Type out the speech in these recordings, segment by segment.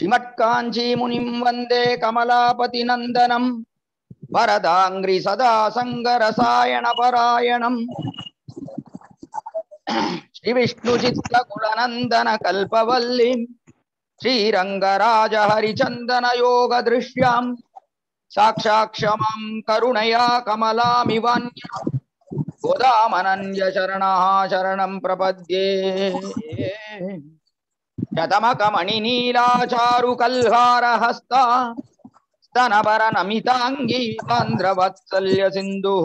ஸ்ரீமத்காஞ்சி முனிம் வந்தே கமலாபதி நந்தனம் வரதாங்கிரி சதா சங்கரசாயண பராயணம் ஸ்ரீ விஷ்ணு சித்த குலநந்தன கல்பவல்லிம் ஸ்ரீரங்கராஜ ஹரிச்சந்தன யோக திருஷ்யாம் சாட்சாட்சமாம் கருணையா கமலாமிவான்யாம் गोदामनन्य शरणः शरणं प्रपद्ये शतमकमणिनीलाचारुकल्हारहस्ता स्तनभरनमिताङ्गी सान्द्रवत्सल्य सिन्धुः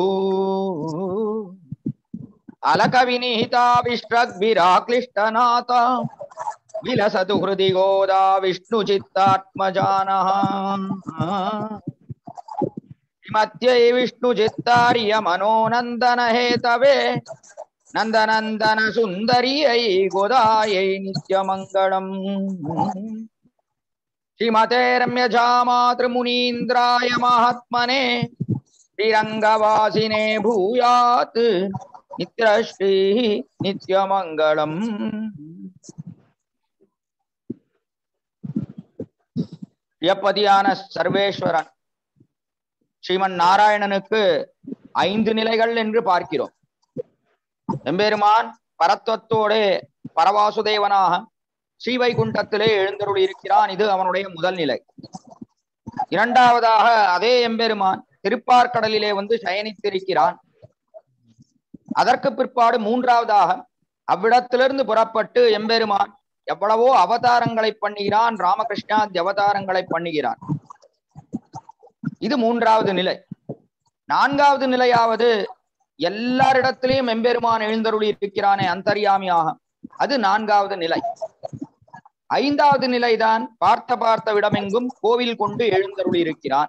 अलकविनिहिताविष्ट्रग्भिराक्लिष्टनाथ विलसतु हृदि गोदा विष्णुचित्तात्मजानः मध्ये विष्णुचित्तार्य मनोनन्दन हेतवे नन्दनन्दन सुन्दर्यै गोदायै नित्यमङ्गलम् श्रीमते रम्यजामातृमुनीन्द्राय महात्मने श्रीरङ्गवासिने भूयात् नित्यश्रीः नित्यमङ्गलम् यपदिயான சர்வேஸ்வரன் ஸ்ரீமன் நாராயணனுக்கு ஐந்து நிலைகள் என்று பார்க்கிறோம் எம்பெருமான் பரத்வத்தோடு பரவாசுதேவனாக ஸ்ரீவைகுண்டத்திலே எழுந்தருள் இருக்கிறான் இது அவனுடைய முதல் நிலை இரண்டாவதாக அதே எம்பெருமான் திருப்பார்கடலிலே வந்து சயனித்திருக்கிறான் அதற்கு பிற்பாடு மூன்றாவதாக அவ்விடத்திலிருந்து புறப்பட்டு எம்பெருமான் எவ்வளவோ அவதாரங்களை பண்ணுகிறான் ராமகிருஷ்ணாதி அவதாரங்களை பண்ணுகிறான் இது மூன்றாவது நிலை நான்காவது நிலையாவது எல்லாரிடத்திலையும் எம்பெருமான் எழுந்தருளி இருக்கிறானே அந்தர்யாமியாக அது நான்காவது நிலை ஐந்தாவது நிலைதான் பார்த்த பார்த்த விடமெங்கும் கோவில் கொண்டு எழுந்தருளி இருக்கிறான்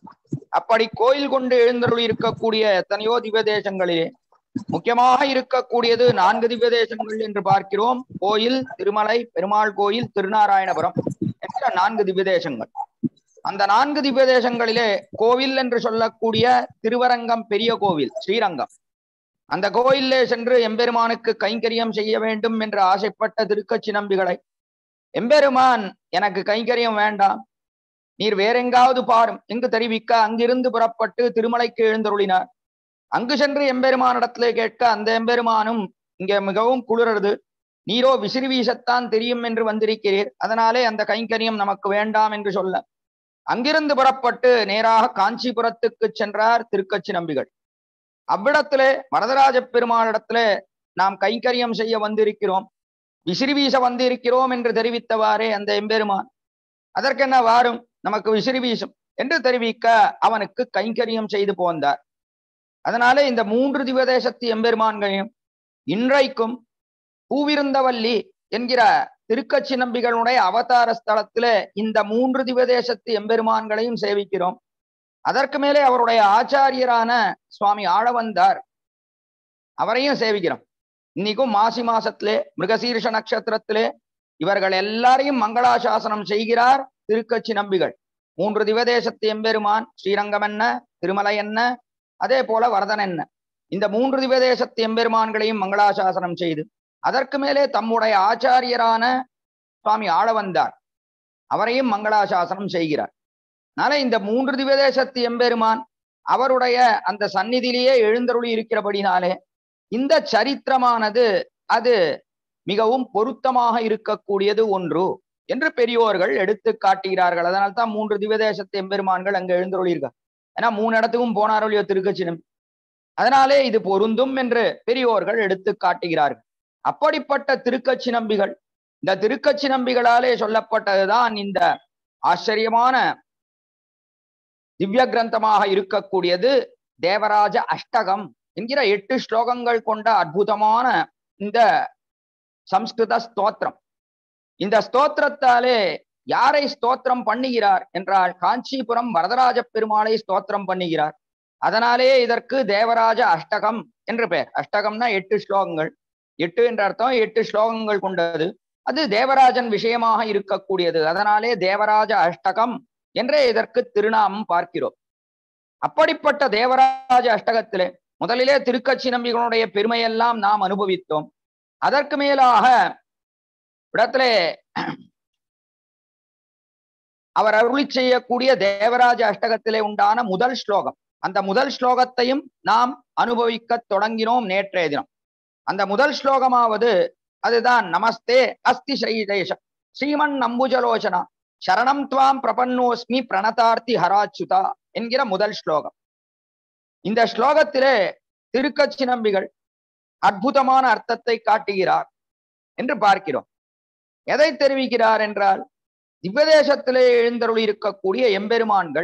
அப்படி கோயில் கொண்டு எழுந்தருளி இருக்கக்கூடிய எத்தனையோ திவ்யதேசங்களிலே முக்கியமாக இருக்கக்கூடியது நான்கு திவ்யதேசங்கள் என்று பார்க்கிறோம் கோயில் திருமலை பெருமாள் கோயில் திருநாராயணபுரம் என்கிற நான்கு திவ்யதேசங்கள் அந்த நான்கு திவ்யதேசங்களிலே கோவில் என்று சொல்லக்கூடிய திருவரங்கம் பெரிய கோவில் ஸ்ரீரங்கம் அந்த கோயிலே சென்று எம்பெருமானுக்கு கைங்கரியம் செய்ய வேண்டும் என்று ஆசைப்பட்ட திருக்கச்சி நம்பிகளை எம்பெருமான் எனக்கு கைங்கரியம் வேண்டாம் நீர் வேறெங்காவது பாரும் எங்கு தெரிவிக்க அங்கிருந்து புறப்பட்டு திருமலைக்கு எழுந்தருளினார் அங்கு சென்று எம்பெருமானிடத்திலே கேட்க அந்த எம்பெருமானும் இங்க மிகவும் குளிரது நீரோ விசிறி வீசத்தான் தெரியும் என்று வந்திருக்கிறீர் அதனாலே அந்த கைங்கரியம் நமக்கு வேண்டாம் என்று சொல்ல அங்கிருந்து புறப்பட்டு நேராக காஞ்சிபுரத்துக்கு சென்றார் திருக்கச்சி நம்பிகள் அவ்விடத்திலே வரதராஜ பெருமாளிடத்திலே நாம் கைங்கரியம் செய்ய வந்திருக்கிறோம் விசிறி வீச வந்திருக்கிறோம் என்று தெரிவித்தவாறே அந்த எம்பெருமான் அதற்கென்ன வாரும் நமக்கு விசிறி வீசும் என்று தெரிவிக்க அவனுக்கு கைங்கரியம் செய்து போந்தார் அதனாலே இந்த மூன்று திவதேசத்து எம்பெருமான்களையும் இன்றைக்கும் பூவிருந்தவல்லி என்கிற திருக்கச்சி நம்பிகளுடைய அவதார ஸ்தலத்திலே இந்த மூன்று திவதேசத்து எம்பெருமான்களையும் சேவிக்கிறோம் அதற்கு மேலே அவருடைய ஆச்சாரியரான சுவாமி ஆழவந்தார் அவரையும் சேவிக்கிறோம் இன்னைக்கும் மாசி மாசத்திலே மிருகசீர்ஷ நட்சத்திரத்திலே இவர்கள் எல்லாரையும் மங்களாசாசனம் செய்கிறார் திருக்கச்சி நம்பிகள் மூன்று திவதேசத்து எம்பெருமான் ஸ்ரீரங்கம் என்ன திருமலை என்ன அதே போல வரதன் என்ன இந்த மூன்று திவதேசத்து எம்பெருமான்களையும் மங்களாசாசனம் செய்து அதற்கு மேலே தம்முடைய ஆச்சாரியரான சுவாமி ஆளவந்தார் அவரையும் மங்களாசாசனம் செய்கிறார் அதனால இந்த மூன்று திவதேசத்து எம்பெருமான் அவருடைய அந்த சந்நிதியிலேயே எழுந்தருளி இருக்கிறபடினாலே இந்த சரித்திரமானது அது மிகவும் பொருத்தமாக இருக்கக்கூடியது ஒன்று என்று பெரியோர்கள் எடுத்து காட்டுகிறார்கள் அதனால தான் மூன்று திவதேசத்து எம்பெருமான்கள் அங்க எழுந்தருளியிருக்கார் ஏன்னா மூணு இடத்துக்கும் போனாரொழியோ திருக்கச்சினம் அதனாலே இது பொருந்தும் என்று பெரியோர்கள் எடுத்து காட்டுகிறார்கள் அப்படிப்பட்ட திருக்கச்சி நம்பிகள் இந்த திருக்கச்சி நம்பிகளாலே சொல்லப்பட்டதுதான் இந்த ஆச்சரியமான திவ்ய கிரந்தமாக இருக்கக்கூடியது தேவராஜ அஷ்டகம் என்கிற எட்டு ஸ்லோகங்கள் கொண்ட அற்புதமான இந்த சம்ஸ்கிருத ஸ்தோத்திரம் இந்த ஸ்தோத்திரத்தாலே யாரை ஸ்தோத்திரம் பண்ணுகிறார் என்றால் காஞ்சிபுரம் வரதராஜ பெருமாளை ஸ்தோத்திரம் பண்ணுகிறார் அதனாலே இதற்கு தேவராஜ அஷ்டகம் என்று பெயர் அஷ்டகம்னா எட்டு ஸ்லோகங்கள் எட்டு என்ற அர்த்தம் எட்டு ஸ்லோகங்கள் கொண்டது அது தேவராஜன் விஷயமாக இருக்கக்கூடியது அதனாலே தேவராஜ அஷ்டகம் என்றே இதற்கு திருநாமம் பார்க்கிறோம் அப்படிப்பட்ட தேவராஜ அஷ்டகத்திலே முதலிலே திருக்கட்சி நம்பிகளுடைய பெருமையெல்லாம் நாம் அனுபவித்தோம் அதற்கு மேலாக இடத்திலே அவர் அருளி செய்யக்கூடிய தேவராஜ அஷ்டகத்திலே உண்டான முதல் ஸ்லோகம் அந்த முதல் ஸ்லோகத்தையும் நாம் அனுபவிக்க தொடங்கினோம் நேற்றைய தினம் அந்த முதல் ஸ்லோகமாவது அதுதான் நமஸ்தே அஸ்தி ஸ்ரீதேஷ ஸ்ரீமன் நம்புஜலோச்சனா சரணம் துவாம் பிரபன்னோஸ்மி பிரணதார்த்தி ஹராச்சுதா என்கிற முதல் ஸ்லோகம் இந்த ஸ்லோகத்திலே திருக்கச்சி நம்பிகள் அற்புதமான அர்த்தத்தை காட்டுகிறார் என்று பார்க்கிறோம் எதை தெரிவிக்கிறார் என்றால் திவ்வதேசத்திலே எழுந்தருளி இருக்கக்கூடிய எம்பெருமான்கள்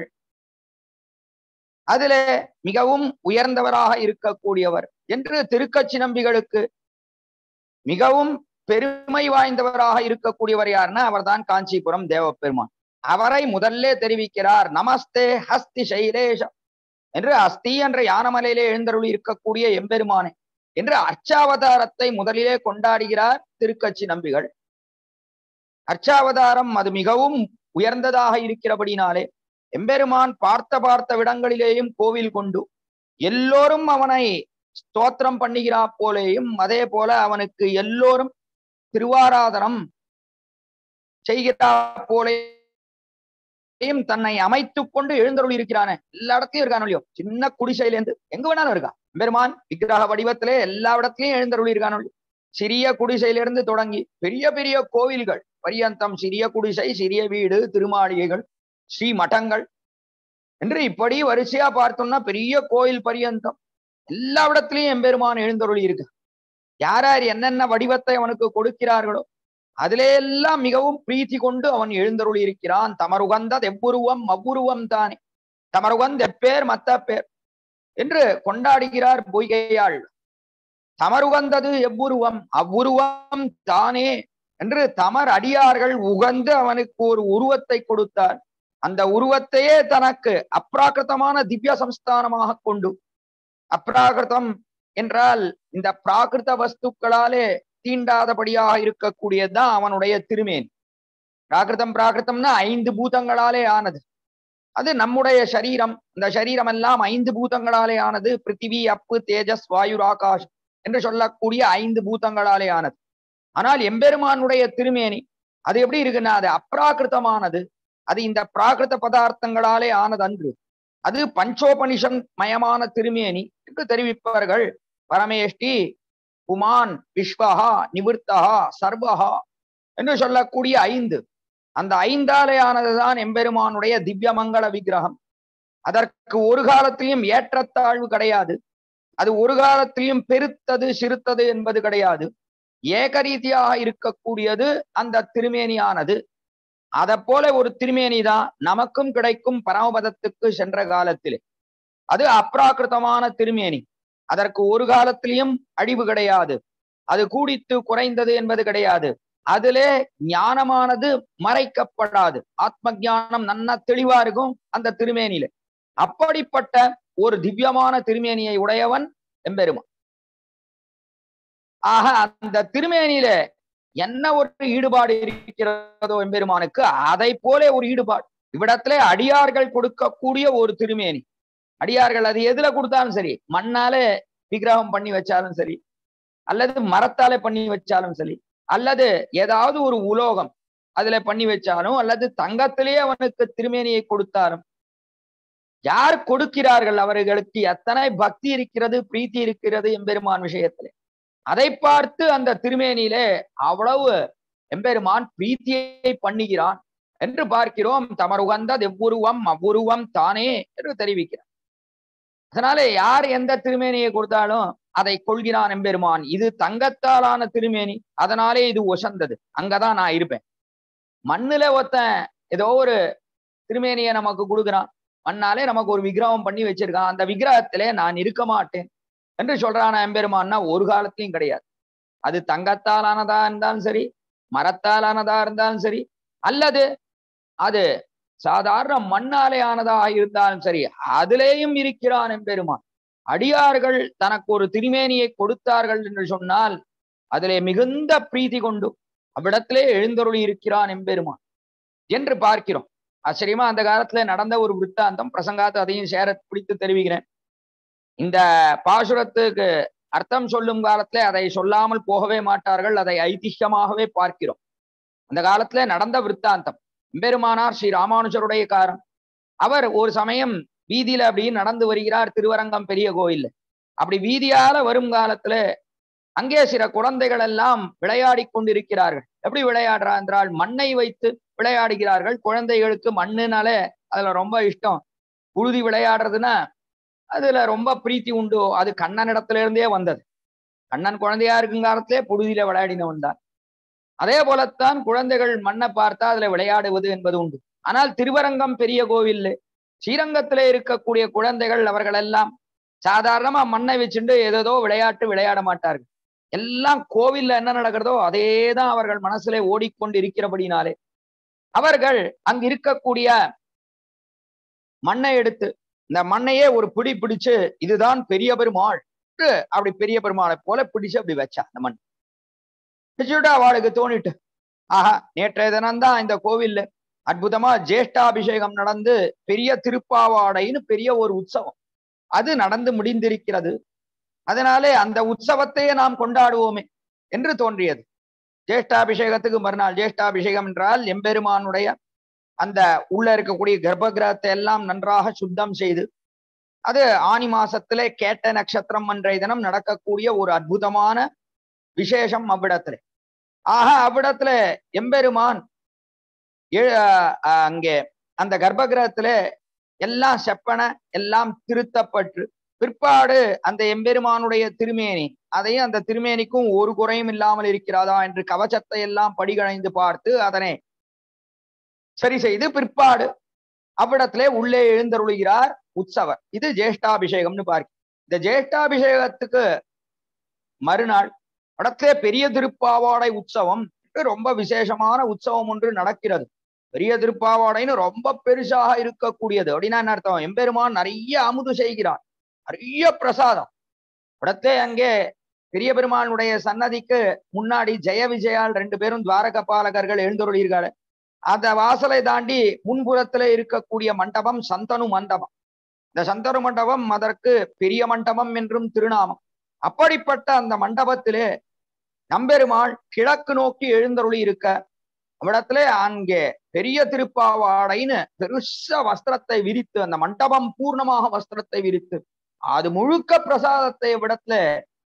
அதிலே மிகவும் உயர்ந்தவராக இருக்கக்கூடியவர் என்று திருக்கச்சி நம்பிகளுக்கு மிகவும் பெருமை வாய்ந்தவராக இருக்கக்கூடியவர் யாருன்னா அவர்தான் காஞ்சிபுரம் தேவப்பெருமான் அவரை முதல்ல தெரிவிக்கிறார் நமஸ்தே ஹஸ்தி சைலேஷ என்று அஸ்தி என்ற யானமலையிலே எழுந்தருளி இருக்கக்கூடிய எம்பெருமானே என்று அர்ச்சாவதாரத்தை முதலிலே கொண்டாடுகிறார் திருக்கச்சி நம்பிகள் அர்ச்சாவதாரம் அது மிகவும் உயர்ந்ததாக இருக்கிறபடினாலே எம்பெருமான் பார்த்த பார்த்த விடங்களிலேயும் கோவில் கொண்டு எல்லோரும் அவனை ஸ்தோத்திரம் பண்ணுகிறா போலேயும் அதே போல அவனுக்கு எல்லோரும் திருவாராதனம் செய்கிறா போலேயும் தன்னை அமைத்துக் கொண்டு எழுந்தருள் இருக்கிறானே எல்லா இடத்துலயும் இருக்கானோ இல்லையோ சின்ன குடிசையிலேருந்து எங்க வேணாலும் இருக்கா பெருமான் விக்கிரக வடிவத்திலே எல்லா இடத்துலயும் எழுந்தருள் இருக்கானோ இல்லையோ சிறிய குடிசையிலிருந்து தொடங்கி பெரிய பெரிய கோவில்கள் பரியந்தம் சிறிய குடிசை சிறிய வீடு திருமாளிகைகள் ஸ்ரீ மఠங்கள் என்று இப்படி வரிசையா பார்த்தோம்னா பெரிய கோயில் பரியந்தம் எல்லா இடத்துலயும் எம்பெருமான் எழுந்தருளி இருக்கு யார் யார் என்னென்ன வடிவத்தை அவனுக்கு கொடுக்கிறார்களோ அதிலே எல்லாம் மிகவும் பிரீத்தி கொண்டு அவன் எழுந்தருளி இருக்கிறான் தமருகந்த எவ்வுருவம் அவ்வுருவம் தானே தமருகந்த் எப்பேர் மத்த பேர் என்று கொண்டாடுகிறார் பொய்கையாள் தமருகந்தது எவ்வுருவம் அவ்வுருவம் தானே என்று தமர் அடியார்கள் உகந்து அவனுக்கு ஒரு உருவத்தை கொடுத்தார் அந்த உருவத்தையே தனக்கு அப்ராகிருதமான திவ்ய சம்ஸ்தானமாக கொண்டு அப்ராகிருதம் என்றால் இந்த பிராகிருத வஸ்துக்களாலே தீண்டாதபடியாக இருக்கக்கூடியதுதான் அவனுடைய திருமேன் பிராகிருதம் பிராகிருதம்னா ஐந்து பூதங்களாலே ஆனது அது நம்முடைய சரீரம் இந்த சரீரம் எல்லாம் ஐந்து பூதங்களாலே ஆனது பிருத்திவி அப்பு தேஜஸ் வாயு ஆகாஷ் என்று சொல்லக்கூடிய ஐந்து பூதங்களாலே ஆனது ஆனால் எம்பெருமானுடைய திருமேனி அது எப்படி இருக்குன்னா அது அப்ராகிருதமானது அது இந்த பிராகிருத பதார்த்தங்களாலே ஆனது அன்று அது பஞ்சோபனிஷன் மயமான திருமேனி என்று தெரிவிப்பவர்கள் பரமேஷ்டி புமான் விஸ்வஹா நிவர்த்தஹா சர்வஹா என்று சொல்லக்கூடிய ஐந்து அந்த ஐந்தாலே ஆனதுதான் எம்பெருமானுடைய திவ்யமங்கள விக்கிரகம் அதற்கு ஒரு காலத்திலும் ஏற்றத்தாழ்வு கிடையாது அது ஒரு காலத்திலும் பெருத்தது சிறுத்தது என்பது கிடையாது ஏகரீதியாக இருக்கக்கூடியது அந்த திருமேனியானது அதை போல ஒரு திருமேனி தான் நமக்கும் கிடைக்கும் பரமபதத்துக்கு சென்ற காலத்திலே அது அப்ராகிருதமான திருமேனி அதற்கு ஒரு காலத்திலையும் அழிவு கிடையாது அது கூடித்து குறைந்தது என்பது கிடையாது அதிலே ஞானமானது மறைக்கப்படாது ஆத்ம ஞானம் நன்னா தெளிவா இருக்கும் அந்த திருமேனியில அப்படிப்பட்ட ஒரு திவ்யமான திருமேனியை உடையவன் எம்பெருமான் ஆக அந்த திருமேனியில என்ன ஒரு ஈடுபாடு இருக்கிறதோ எம்பெருமானுக்கு அதை போல ஒரு ஈடுபாடு இவ்விடத்திலே அடியார்கள் கொடுக்கக்கூடிய ஒரு திருமேனி அடியார்கள் அது எதுல கொடுத்தாலும் சரி மண்ணாலே விக்கிரகம் பண்ணி வச்சாலும் சரி அல்லது மரத்தாலே பண்ணி வச்சாலும் சரி அல்லது ஏதாவது ஒரு உலோகம் அதுல பண்ணி வச்சாலும் அல்லது தங்கத்திலேயே அவனுக்கு திருமேனியை கொடுத்தாலும் யார் கொடுக்கிறார்கள் அவர்களுக்கு எத்தனை பக்தி இருக்கிறது பிரீத்தி இருக்கிறது எம்பெருமான் விஷயத்திலே அதை பார்த்து அந்த திருமேனியிலே அவ்வளவு எம்பெருமான் பிரீத்தியை பண்ணுகிறான் என்று பார்க்கிறோம் தமருகந்தது எவ்வுருவம் அவ்வுருவம் தானே என்று தெரிவிக்கிறார் அதனால யார் எந்த திருமேனியை கொடுத்தாலும் அதை கொள்கிறான் எம்பெருமான் இது தங்கத்தாலான திருமேனி அதனாலே இது ஒசந்தது அங்கதான் நான் இருப்பேன் மண்ணுல ஒருத்தன் ஏதோ ஒரு திருமேனியை நமக்கு கொடுக்குறான் மண்ணாலே நமக்கு ஒரு விக்கிரகம் பண்ணி வச்சிருக்கான் அந்த விக்கிரகத்திலே நான் இருக்க மாட்டேன் என்று சொல்றான எம்பெருமான்னா ஒரு காலத்திலையும் கிடையாது அது தங்கத்தாலானதா இருந்தாலும் சரி மரத்தாலானதா இருந்தாலும் சரி அல்லது அது சாதாரண மண்ணாலே ஆனதா இருந்தாலும் சரி அதிலேயும் இருக்கிறான் எம்பெருமான் அடியார்கள் தனக்கு ஒரு திருமேனியை கொடுத்தார்கள் என்று சொன்னால் அதிலே மிகுந்த பிரீத்தி கொண்டு அவ்விடத்திலே எழுந்தருளி இருக்கிறான் எம்பெருமான் என்று பார்க்கிறோம் ஆச்சரியமா அந்த காலத்துல நடந்த ஒரு விற்த்தாந்தம் பிரசங்காத்து அதையும் சேர பிடித்து தெரிவிக்கிறேன் இந்த பாசுரத்துக்கு அர்த்தம் சொல்லும் காலத்துல அதை சொல்லாமல் போகவே மாட்டார்கள் அதை ஐதிஹ்யமாகவே பார்க்கிறோம் அந்த காலத்துல நடந்த விற்த்தாந்தம் பெருமானார் ஸ்ரீ ராமானுஜருடைய காரம் அவர் ஒரு சமயம் வீதியில அப்படி நடந்து வருகிறார் திருவரங்கம் பெரிய கோயில் அப்படி வீதியால வரும் காலத்துல அங்கே சில குழந்தைகள் எல்லாம் விளையாடி கொண்டிருக்கிறார்கள் எப்படி விளையாடுறா என்றால் மண்ணை வைத்து விளையாடுகிறார்கள் குழந்தைகளுக்கு மண்ணுனால அதுல ரொம்ப இஷ்டம் புழுதி விளையாடுறதுன்னா அதுல ரொம்ப பிரீத்தி உண்டு அது கண்ணன் இடத்துல இருந்தே வந்தது கண்ணன் குழந்தையா இருக்கும் காலத்திலே புழுதியில விளையாடினவன் தான் அதே போலத்தான் குழந்தைகள் மண்ணை பார்த்தா அதுல விளையாடுவது என்பது உண்டு ஆனால் திருவரங்கம் பெரிய கோவில் ஸ்ரீரங்கத்திலே இருக்கக்கூடிய குழந்தைகள் அவர்கள் எல்லாம் சாதாரணமா மண்ணை வச்சுட்டு ஏதேதோ விளையாட்டு விளையாட மாட்டார்கள் எல்லாம் கோவில்ல என்ன நடக்கிறதோ அதே தான் அவர்கள் மனசுல ஓடிக்கொண்டு இருக்கிறபடினாலே அவர்கள் அங்கு இருக்கக்கூடிய மண்ணை எடுத்து இந்த மண்ணையே ஒரு பிடி பிடிச்சு இதுதான் பெரிய பெருமாள் அப்படி பெரிய பெருமாளை போல பிடிச்சு அப்படி வச்சா அந்த மண் வச்சுட்டு அவளுக்கு தோணிட்டு ஆஹா நேற்றைய தினம்தான் இந்த கோவில்ல அற்புதமா ஜேஷ்டாபிஷேகம் நடந்து பெரிய திருப்பாவாடைன்னு பெரிய ஒரு உற்சவம் அது நடந்து முடிந்திருக்கிறது அதனாலே அந்த உற்சவத்தையே நாம் கொண்டாடுவோமே என்று தோன்றியது ஜேஷ்டாபிஷேகத்துக்கு மறுநாள் ஜேஷ்டாபிஷேகம் என்றால் எம்பெருமானுடைய அந்த உள்ள இருக்கக்கூடிய கர்ப்ப கிரகத்தை எல்லாம் நன்றாக சுத்தம் செய்து அது ஆனி மாசத்திலே கேட்ட நட்சத்திரம் அன்றைய தினம் நடக்கக்கூடிய ஒரு அற்புதமான விசேஷம் அவ்விடத்துல ஆக அவ்விடத்துல எம்பெருமான் அங்கே அந்த கர்ப்ப கிரகத்துல எல்லாம் செப்பன எல்லாம் திருத்தப்பட்டு பிற்பாடு அந்த எம்பெருமானுடைய திருமேனி அதையும் அந்த திருமேனிக்கும் ஒரு குறையும் இல்லாமல் இருக்கிறதா என்று கவச்சத்தை எல்லாம் படிகளைந்து பார்த்து அதனை சரி செய்து பிற்பாடு அவ்விடத்திலே உள்ளே எழுந்தருளுகிறார் உற்சவர் இது ஜேஷ்டாபிஷேகம்னு பார்க்க இந்த ஜேஷ்டாபிஷேகத்துக்கு மறுநாள் இடத்திலே பெரிய திருப்பாவாடை உற்சவம் ரொம்ப விசேஷமான உற்சவம் ஒன்று நடக்கிறது பெரிய திருப்பாவாடைன்னு ரொம்ப பெருசாக இருக்கக்கூடியது அப்படின்னா என்ன அர்த்தம் எம்பெருமான் நிறைய அமுது செய்கிறார் நிறைய பிரசாதம் இடத்தே அங்கே பெரிய பெருமானுடைய சன்னதிக்கு முன்னாடி ஜெய விஜயால் ரெண்டு பேரும் துவாரக பாலகர்கள் எழுந்தருளியிருக்காரு அந்த வாசலை தாண்டி முன்புறத்துல இருக்கக்கூடிய மண்டபம் சந்தனு மண்டபம் இந்த சந்தனு மண்டபம் அதற்கு பெரிய மண்டபம் என்றும் திருநாமம் அப்படிப்பட்ட அந்த மண்டபத்திலே நம்பெருமாள் கிழக்கு நோக்கி எழுந்தருளி இருக்க அவ்விடத்துல அங்கே பெரிய திருப்பாவாடைன்னு பெருச வஸ்திரத்தை விரித்து அந்த மண்டபம் பூர்ணமாக வஸ்திரத்தை விரித்து அது முழுக்க பிரசாதத்தை விடத்துல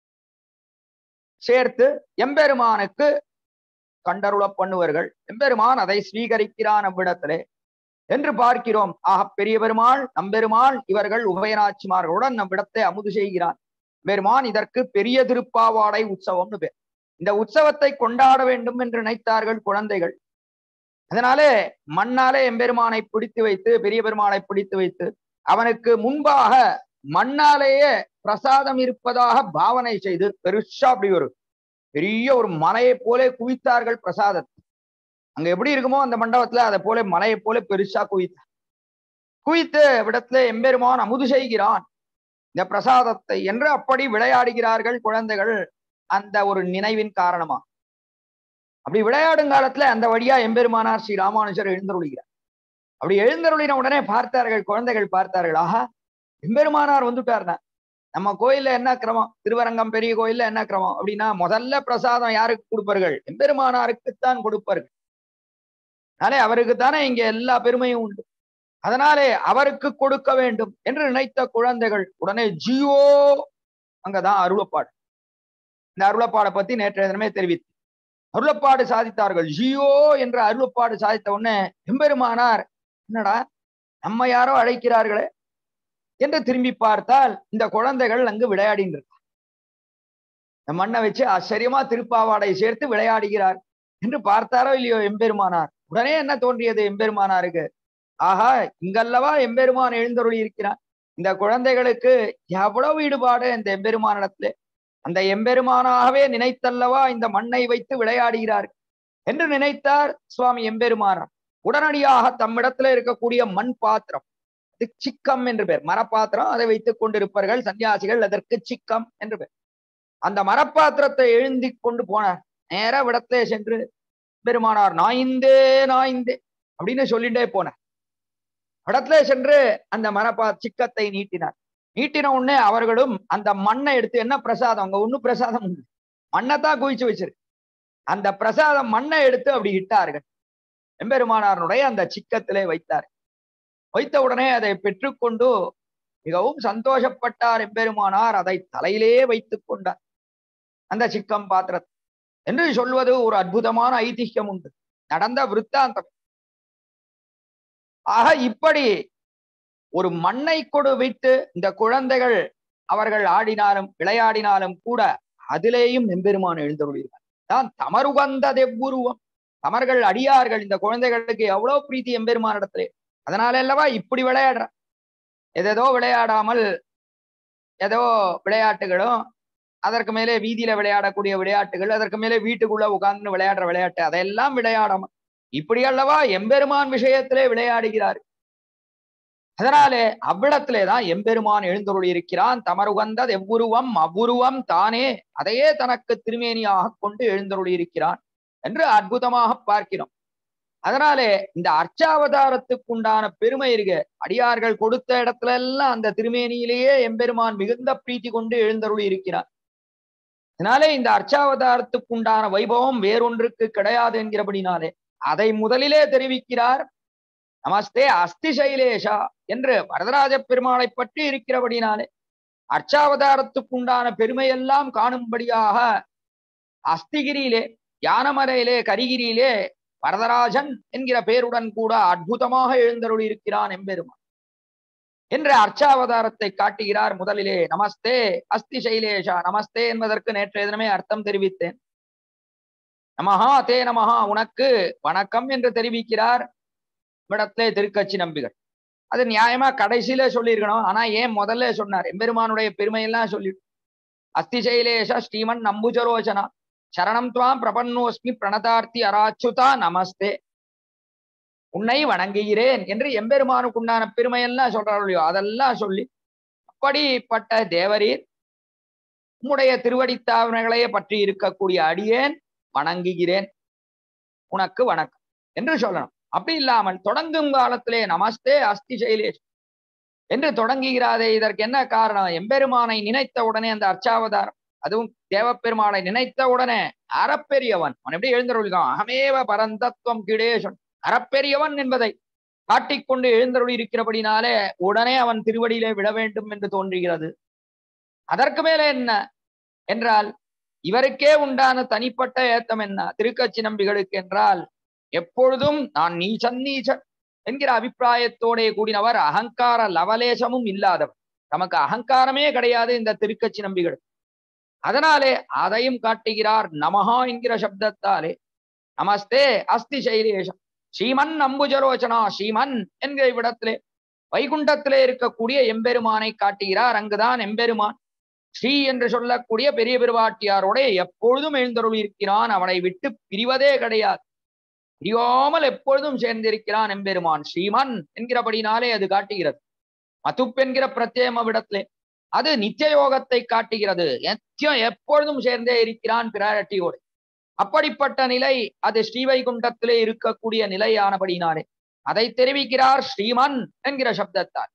சேர்த்து எம்பெருமானுக்கு கண்டருள பண்ணுவார்கள் எம்பெருமான் அதை ஸ்வீகரிக்கிறான் அவ்விடத்திலே என்று பார்க்கிறோம் ஆக பெரிய பெருமாள் நம்பெருமாள் இவர்கள் உபயநாச்சிமார்களுடன் நவ்விடத்தை அமுது செய்கிறான் பெருமான் இதற்கு பெரிய திருப்பாவாடை உற்சவம்னு பேர் இந்த உற்சவத்தை கொண்டாட வேண்டும் என்று நினைத்தார்கள் குழந்தைகள் அதனாலே மண்ணாலே எம்பெருமானை பிடித்து வைத்து பெரிய பெருமானை பிடித்து வைத்து அவனுக்கு முன்பாக மண்ணாலேயே பிரசாதம் இருப்பதாக பாவனை செய்து பெருசா அப்படி ஒரு பெரிய ஒரு மலையை போல குவித்தார்கள் பிரசாதத்தை அங்க எப்படி இருக்குமோ அந்த மண்டபத்துல அதை போல மலையை போல பெருசா குவித்தார் குவித்து விடத்துல எம்பெருமான் அமுது செய்கிறான் இந்த பிரசாதத்தை என்று அப்படி விளையாடுகிறார்கள் குழந்தைகள் அந்த ஒரு நினைவின் காரணமா அப்படி விளையாடும் காலத்துல அந்த வழியா எம்பெருமானார் ஸ்ரீ ராமானுஜர் எழுந்தருளுகிறார் அப்படி எழுந்தருளின உடனே பார்த்தார்கள் குழந்தைகள் பார்த்தார்கள் ஆஹா எம்பெருமானார் வந்துட்டார்னா நம்ம கோயில்ல என்ன கிரமம் திருவரங்கம் பெரிய கோயில்ல என்ன கிரமம் அப்படின்னா முதல்ல பிரசாதம் யாருக்கு கொடுப்பார்கள் எம்பெருமானாருக்குத்தான் கொடுப்பார்கள் அதனாலே அவருக்கு தானே இங்க எல்லா பெருமையும் உண்டு அதனாலே அவருக்கு கொடுக்க வேண்டும் என்று நினைத்த குழந்தைகள் உடனே ஜியோ அங்கதான் அருளப்பாடு இந்த அருளப்பாடை பத்தி நேற்றைய தினமே தெரிவித்து அருளப்பாடு சாதித்தார்கள் ஜியோ என்ற அருளப்பாடு சாதித்த உடனே எம்பெருமானார் என்னடா நம்ம யாரோ அழைக்கிறார்களே என்று திரும்பி பார்த்தால் இந்த குழந்தைகள் அங்கு விளையாடின்னு இந்த மண்ணை வச்சு ஆச்சரியமா திருப்பாவாடை சேர்த்து விளையாடுகிறார் என்று பார்த்தாரோ இல்லையோ எம்பெருமானார் உடனே என்ன தோன்றியது எம்பெருமானாருக்கு ஆஹா இங்கல்லவா எம்பெருமான் எழுந்தருளி இருக்கிறான் இந்த குழந்தைகளுக்கு எவ்வளவு ஈடுபாடு இந்த எம்பெருமானிடத்துல அந்த எம்பெருமானாகவே நினைத்தல்லவா இந்த மண்ணை வைத்து விளையாடுகிறார் என்று நினைத்தார் சுவாமி எம்பெருமானார் உடனடியாக தம்மிடத்துல இருக்கக்கூடிய மண் பாத்திரம் அது சிக்கம் என்று பேர் மரப்பாத்திரம் அதை வைத்துக் கொண்டிருப்பார்கள் சன்னியாசிகள் அதற்கு சிக்கம் என்று பேர் அந்த மரப்பாத்திரத்தை எழுந்தி கொண்டு போனார் நேர விடத்திலே சென்று பெருமானார் நாய்ந்தே நாய்ந்தே அப்படின்னு சொல்லிட்டே போனார் இடத்துல சென்று அந்த மரப்பா சிக்கத்தை நீட்டினார் நீட்டின உடனே அவர்களும் அந்த மண்ணை எடுத்து என்ன பிரசாதம் அங்க ஒண்ணும் பிரசாதம் உண்டு மண்ணை தான் குவிச்சு வச்சிருக்கு அந்த பிரசாதம் மண்ணை எடுத்து அப்படி இட்டார்கள் எம்பெருமானாருடைய அந்த சிக்கத்திலே வைத்தார் வைத்த உடனே அதை பெற்றுக்கொண்டு மிகவும் சந்தோஷப்பட்டார் எம்பெருமானார் அதை தலையிலே வைத்துக் கொண்டார் அந்த சிக்கம் பாத்திரத்தை என்று சொல்வது ஒரு அற்புதமான ஐதிஹ்யம் உண்டு நடந்த விருத்தாந்தம் ஆக இப்படி ஒரு மண்ணை கொடு வைத்து இந்த குழந்தைகள் அவர்கள் ஆடினாலும் விளையாடினாலும் கூட அதிலேயும் எம்பெருமான் எழுந்தருளினார் தான் தமருகந்த தெவ்வுருவம் தமர்கள் அடியார்கள் இந்த குழந்தைகளுக்கு எவ்வளவு பிரீத்தி எம்பெருமான் இடத்துல அதனால அல்லவா இப்படி விளையாடுற எதேதோ விளையாடாமல் ஏதோ விளையாட்டுகளும் அதற்கு மேலே வீதியில விளையாடக்கூடிய விளையாட்டுகள் அதற்கு மேலே வீட்டுக்குள்ள உட்கார்ந்து விளையாடுற விளையாட்டு அதையெல்லாம் விளையாடாம இப்படி அல்லவா எம்பெருமான் விஷயத்திலே விளையாடுகிறார் அதனாலே அவ்விடத்திலே தான் எம்பெருமான் எழுந்தருள் இருக்கிறான் தமருகந்தது எவ்வுருவம் அவ்வுருவம் தானே அதையே தனக்கு திருமேனியாக கொண்டு எழுந்தருள் இருக்கிறான் என்று அற்புதமாக பார்க்கிறோம் அதனாலே இந்த அர்ச்சாவதாரத்துக்கு உண்டான பெருமை இருக்கு அடியார்கள் கொடுத்த இடத்துல எல்லாம் அந்த திருமேனியிலேயே எம்பெருமான் மிகுந்த பிரீத்தி கொண்டு எழுந்தருள் இருக்கிறார் அதனாலே இந்த அர்ச்சாவதாரத்துக்கு உண்டான வைபவம் வேறொன்றுக்கு கிடையாது என்கிறபடினாலே அதை முதலிலே தெரிவிக்கிறார் நமஸ்தே அஸ்தி சைலேஷா என்று வரதராஜ பெருமாளை பற்றி இருக்கிறபடினாலே அர்ச்சாவதாரத்துக்கு உண்டான பெருமையெல்லாம் காணும்படியாக அஸ்திகிரியிலே யானமரையிலே கரிகிரியிலே வரதராஜன் என்கிற பெயருடன் கூட அற்புதமாக எழுந்தருளி இருக்கிறான் எம்பெருமான் என்ற அர்ச்சாவதாரத்தை காட்டுகிறார் முதலிலே நமஸ்தே அஸ்தி சைலேஷா நமஸ்தே என்பதற்கு நேற்றைய தினமே அர்த்தம் தெரிவித்தேன் நமஹா தே நமஹா உனக்கு வணக்கம் என்று தெரிவிக்கிறார் இடத்திலே திருக்கட்சி நம்பிகள் அது நியாயமா கடைசியில சொல்லியிருக்கணும் ஆனா ஏன் முதல்ல சொன்னார் எம்பெருமானுடைய பெருமையெல்லாம் சொல்லி அஸ்தி சைலேஷ ஸ்ரீமன் நம்புஜரோச்சனா சரணம் துவாம் பிரபன்னோஸ்மி பிரணதார்த்தி அராச்சுதா நமஸ்தே உன்னை வணங்குகிறேன் என்று எம்பெருமானுக்கு உண்டான பெருமையெல்லாம் சொல்றாரு இல்லையோ அதெல்லாம் சொல்லி அப்படிப்பட்ட தேவரீர் உம்முடைய திருவடித்தாவனைகளையே பற்றி இருக்கக்கூடிய அடியேன் வணங்குகிறேன் உனக்கு வணக்கம் என்று சொல்லணும் அப்படி இல்லாமல் தொடங்கும் காலத்திலே நமஸ்தே அஸ்தி சைலேஷ் என்று தொடங்குகிறாதே இதற்கு என்ன காரணம் எம்பெருமானை நினைத்த உடனே அந்த அர்ச்சாவதாரம் அதுவும் தேவப்பெருமானை நினைத்த உடனே அறப்பெரியவன் அவன் எப்படி எழுந்தருள்கான் அகமேவ பரந்தத்துவம் கிடேசன் அறப்பெரியவன் என்பதை காட்டிக்கொண்டு எழுந்தருளி இருக்கிறபடினாலே உடனே அவன் திருவடியிலே விட வேண்டும் என்று தோன்றுகிறது அதற்கு மேலே என்ன என்றால் இவருக்கே உண்டான தனிப்பட்ட ஏத்தம் என்ன திருக்கட்சி நம்பிகளுக்கு என்றால் எப்பொழுதும் நான் நீச்சன் நீச்சன் என்கிற அபிப்பிராயத்தோட கூடினவர் அகங்கார லவலேசமும் இல்லாதவர் நமக்கு அகங்காரமே கிடையாது இந்த திருக்கட்சி நம்பிகள் அதனாலே அதையும் காட்டுகிறார் நமஹா என்கிற சப்தத்தாலே நமஸ்தே அஸ்தி சைலேஷம் ஸ்ரீமன் அம்புஜரோச்சனா ஸ்ரீமன் என்கிற இவ்விடத்திலே வைகுண்டத்திலே இருக்கக்கூடிய எம்பெருமானை காட்டுகிறார் அங்குதான் எம்பெருமான் ஸ்ரீ என்று சொல்லக்கூடிய பெரிய பெருவாட்டியாரோட எப்பொழுதும் எழுந்தருள் இருக்கிறான் அவனை விட்டு பிரிவதே கிடையாது பிரியாமல் எப்பொழுதும் சேர்ந்திருக்கிறான் எம்பெருமான் ஸ்ரீமன் என்கிறபடினாலே அது காட்டுகிறது மதுப் என்கிற பிரத்யேக விடத்திலே அது நித்திய யோகத்தை காட்டுகிறது நித்தியம் எப்பொழுதும் சேர்ந்தே இருக்கிறான் பிராரட்டியோடு அப்படிப்பட்ட நிலை அது ஸ்ரீவைகுண்டத்திலே இருக்கக்கூடிய நிலையானபடினாலே அதை தெரிவிக்கிறார் ஸ்ரீமன் என்கிற சப்தத்தால்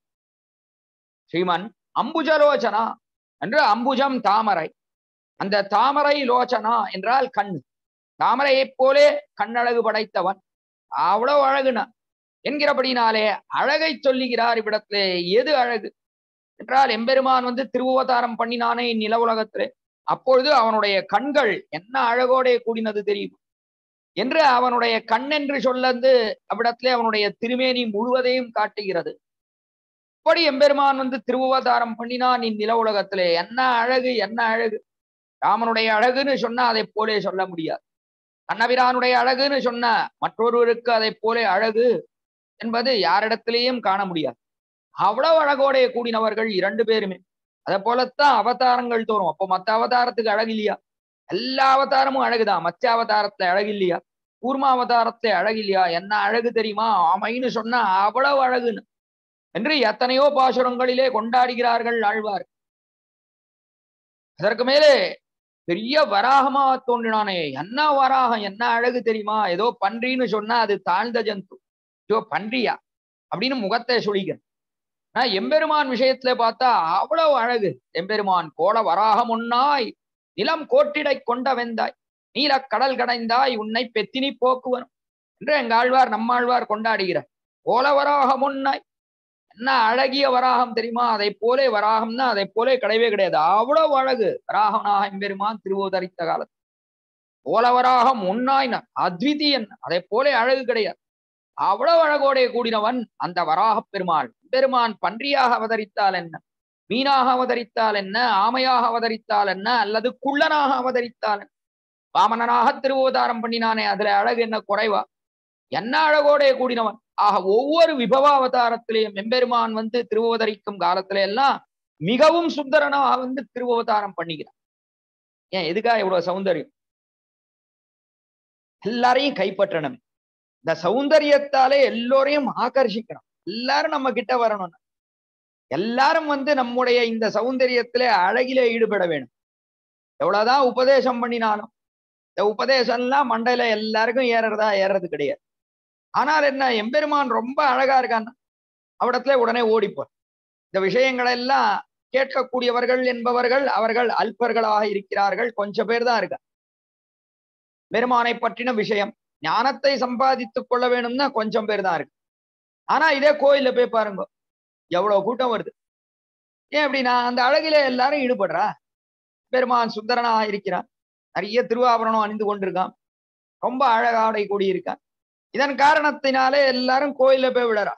ஸ்ரீமன் அம்புஜலோச்சனா என்று அம்புஜம் தாமரை அந்த தாமரை லோச்சனா என்றால் கண் தாமரையைப் போலே கண்ணழகு படைத்தவன் அவ்வளவு அழகுனா என்கிறபடினாலே அழகை சொல்லுகிறார் இவ்விடத்திலே எது அழகு என்றால் எம்பெருமான் வந்து திருவதாரம் பண்ணினானே இந்நில உலகத்திலே அப்பொழுது அவனுடைய கண்கள் என்ன அழகோடே கூடினது தெரியும் என்று அவனுடைய கண் என்று சொல்லந்து அவ்விடத்திலே அவனுடைய திருமேனி முழுவதையும் காட்டுகிறது இப்படி எம்பெருமான் வந்து திருவதாரம் பண்ணினான் இந்நில உலகத்திலே என்ன அழகு என்ன அழகு ராமனுடைய அழகுன்னு சொன்னா அதை போலே சொல்ல முடியாது கண்ணபிரானுடைய அழகுன்னு சொன்ன மற்றொருவருக்கு அதை போலே அழகு என்பது யாரிடத்திலேயும் காண முடியாது அவ்வளவு அழகோடைய கூடினவர்கள் இரண்டு பேருமே அதை போலத்தான் அவதாரங்கள் தோறும் அப்போ மத்த அவதாரத்துக்கு அழகு இல்லையா எல்லா அவதாரமும் அழகுதான் மச்ச அவதாரத்துல அழகு இல்லையா கூர்ம அவதாரத்துல அழகு இல்லையா என்ன அழகு தெரியுமா ஆமைன்னு சொன்னா அவ்வளவு அழகுன்னு என்று எத்தனையோ பாசுரங்களிலே கொண்டாடுகிறார்கள் ஆழ்வார் அதற்கு மேலே பெரிய வராகமா தோன்றினானே என்ன வராகம் என்ன அழகு தெரியுமா ஏதோ பன்றின்னு சொன்னா அது தாழ்ந்த ஜந்து ஐயோ பன்றியா அப்படின்னு முகத்தை சொல்லிக்கிறேன் ஆனா எம்பெருமான் விஷயத்துல பார்த்தா அவ்வளவு அழகு எம்பெருமான் கோல வராகம் ஒன்னாய் நிலம் கோட்டிடை கொண்ட வெந்தாய் நீல கடல் கடைந்தாய் உன்னை பெத்தினி போக்குவன் என்று எங்க ஆழ்வார் நம்மாழ்வார் கொண்டாடுகிறார் போல வராகம் ஒன்னாய் என்ன அழகிய வராகம் தெரியுமா அதை போலே வராகம்னா அதை போலே கிடையவே கிடையாது அவ்வளவு அழகு வராகனாக எம்பெருமான் திருவோதரித்த காலத்து போல வராகம் ஒன்னாய் அத்விதீயன் அதை போலே அழகு கிடையாது அவ்வளவு அழகோடைய கூடினவன் அந்த வராக பெருமாள் பெருமான் பன்றியாக அவதரித்தால் என்ன மீனாக அவதரித்தால் என்ன ஆமையாக அவதரித்தால் என்ன அல்லது குள்ளனாக அவதரித்தால் என்ன வாமனனாக திருவோதாரம் பண்ணினானே அதுல அழகு என்ன குறைவா என்ன அழகோடைய கூடினவன் ஆக ஒவ்வொரு விபவ அவதாரத்திலையும் எம்பெருமான் வந்து திருவோதரிக்கும் காலத்துல எல்லாம் மிகவும் சுந்தரனாக வந்து திருவோதாரம் பண்ணிக்கிறான் ஏன் எதுக்கா இவ்வளவு சௌந்தரியம் எல்லாரையும் கைப்பற்றணும் இந்த சௌந்தரியத்தாலே எல்லோரையும் ஆகர்ஷிக்கணும் எல்லாரும் நம்ம கிட்ட வரணும் எல்லாரும் வந்து நம்முடைய இந்த சௌந்தரியத்திலே அழகிலே ஈடுபட வேணும் எவ்வளவுதான் உபதேசம் பண்ணினாலும் இந்த உபதேசம் எல்லாம் மண்டையில எல்லாருக்கும் ஏறுறதா ஏறது கிடையாது ஆனால் என்ன எம்பெருமான் ரொம்ப அழகா இருக்கான் அவிடத்துல உடனே ஓடிப்போம் இந்த விஷயங்களை எல்லாம் கேட்கக்கூடியவர்கள் என்பவர்கள் அவர்கள் அல்பர்களாக இருக்கிறார்கள் கொஞ்சம் பேர் தான் இருக்க பெருமானை பற்றின விஷயம் ஞானத்தை சம்பாதித்துக் கொள்ள வேணும்னா கொஞ்சம் பேர் தான் இருக்கு ஆனா இதே கோயில்ல போய் பாருங்க எவ்வளவு கூட்டம் வருது ஏன் அப்படின்னா அந்த அழகில எல்லாரும் ஈடுபடுறா பெருமான் சுந்தரனாக இருக்கிறான் நிறைய திருவாபரணம் அணிந்து கொண்டிருக்கான் ரொம்ப அழகாடை கூடியிருக்கான் இதன் காரணத்தினாலே எல்லாரும் கோயில போய் விழறா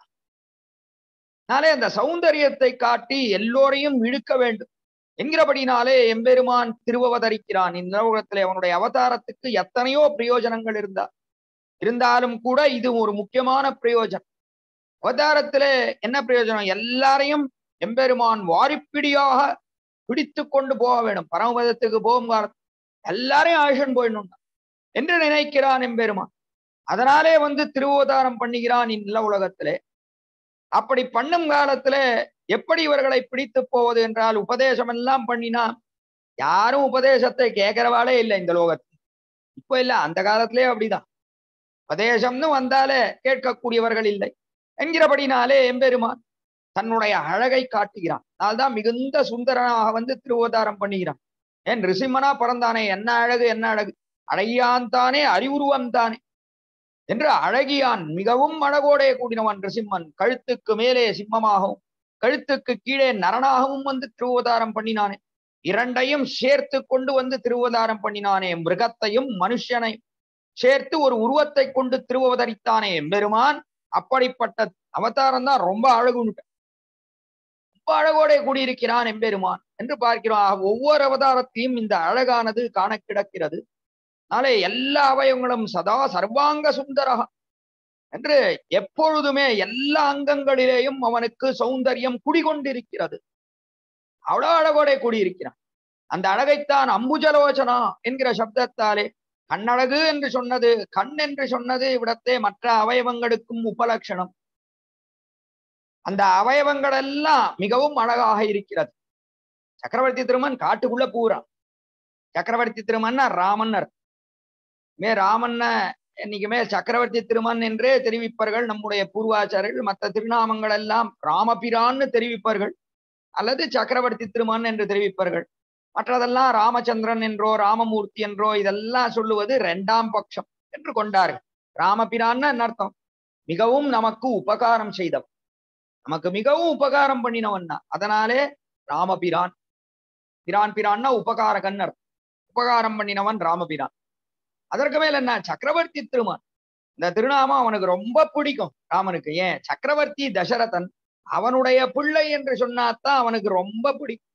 நாளே அந்த சௌந்தரியத்தை காட்டி எல்லோரையும் இழுக்க வேண்டும் என்கிறபடினாலே எம்பெருமான் திருவவதரிக்கிறான் இந்த உலகத்திலே அவனுடைய அவதாரத்துக்கு எத்தனையோ பிரயோஜனங்கள் இருந்தா இருந்தாலும் கூட இது ஒரு முக்கியமான பிரயோஜனம் அவதாரத்திலே என்ன பிரயோஜனம் எல்லாரையும் எம்பெருமான் வாரிப்பிடியாக பிடித்து கொண்டு போக வேணும் பரமபதத்துக்கு போகும் காலத்து எல்லாரையும் ஆயுஷன் போயிடணும் என்று நினைக்கிறான் எம்பெருமான் அதனாலே வந்து திருவோதாரம் பண்ணுகிறான் இந்நில உலகத்திலே அப்படி பண்ணும் காலத்துல எப்படி இவர்களை பிடித்து போவது என்றால் உபதேசம் எல்லாம் பண்ணினா யாரும் உபதேசத்தை கேட்கிறவாளே இல்லை இந்த லோகத்தில் இப்ப இல்ல அந்த காலத்திலே அப்படிதான் உபதேசம்னு வந்தாலே கேட்கக்கூடியவர்கள் இல்லை என்கிறபடினாலே எம்பெருமான் தன்னுடைய அழகை காட்டுகிறான் அதனால்தான் மிகுந்த சுந்தரனாக வந்து திருவோதாரம் பண்ணுகிறான் ஏன் ரிசிம்மனா பிறந்தானே என்ன அழகு என்ன அழகு அழகியான் தானே அறிவுருவம் தானே என்று அழகியான் மிகவும் அழகோடைய கூடினவன் ரிசிம்மன் கழுத்துக்கு மேலே சிம்மமாகவும் கழுத்துக்கு கீழே நரனாகவும் வந்து திருவோதாரம் பண்ணினானே இரண்டையும் சேர்த்து கொண்டு வந்து திருவதாரம் பண்ணினானே மிருகத்தையும் மனுஷனையும் சேர்த்து ஒரு உருவத்தை கொண்டு திருவதரித்தானே பெருமான் அப்படிப்பட்ட அவதாரம் தான் ரொம்ப அழகுன்னு ரொம்ப அழகோட கூடியிருக்கிறான் எம்பெருமான் என்று பார்க்கிறோம் ஒவ்வொரு அவதாரத்தையும் இந்த அழகானது காண கிடக்கிறது நாளே எல்லா அவயவங்களும் சதா சர்வாங்க சுந்தரா என்று எப்பொழுதுமே எல்லா அங்கங்களிலேயும் அவனுக்கு சௌந்தரியம் குடிகொண்டிருக்கிறது அவ்வளவு அழகோட கூடியிருக்கிறான் அந்த அழகைத்தான் அம்புஜலோச்சனா என்கிற சப்தத்தாலே கண்ணழகு என்று சொன்னது கண் என்று சொன்னது இவிடத்தே மற்ற அவயவங்களுக்கும் உபலட்சணம் அந்த அவயவங்கள் எல்லாம் மிகவும் அழகாக இருக்கிறது சக்கரவர்த்தி திருமன் காட்டுக்குள்ள பூரான் சக்கரவர்த்தி திருமன்னா ராமன் மே ராமன்ன இன்னைக்குமே சக்கரவர்த்தி திருமன் என்றே தெரிவிப்பார்கள் நம்முடைய பூர்வாச்சாரர்கள் மற்ற திருநாமங்கள் எல்லாம் ராமபிரான்னு தெரிவிப்பார்கள் அல்லது சக்கரவர்த்தி திருமன் என்று தெரிவிப்பார்கள் மற்றதெல்லாம் ராமச்சந்திரன் என்றோ ராமமூர்த்தி என்றோ இதெல்லாம் சொல்லுவது இரண்டாம் பட்சம் என்று கொண்டார்கள் ராமபிரான்னு அர்த்தம் மிகவும் நமக்கு உபகாரம் செய்தவன் நமக்கு மிகவும் உபகாரம் பண்ணினவன் தான் அதனாலே ராமபிரான் பிரான் பிரான்னா உபகாரகன் அர்த்தம் உபகாரம் பண்ணினவன் ராமபிரான் அதற்கு மேல என்ன சக்கரவர்த்தி திருமான் இந்த திருநாமம் அவனுக்கு ரொம்ப பிடிக்கும் ராமனுக்கு ஏன் சக்கரவர்த்தி தசரதன் அவனுடைய பிள்ளை என்று சொன்னாத்தான் அவனுக்கு ரொம்ப பிடிக்கும்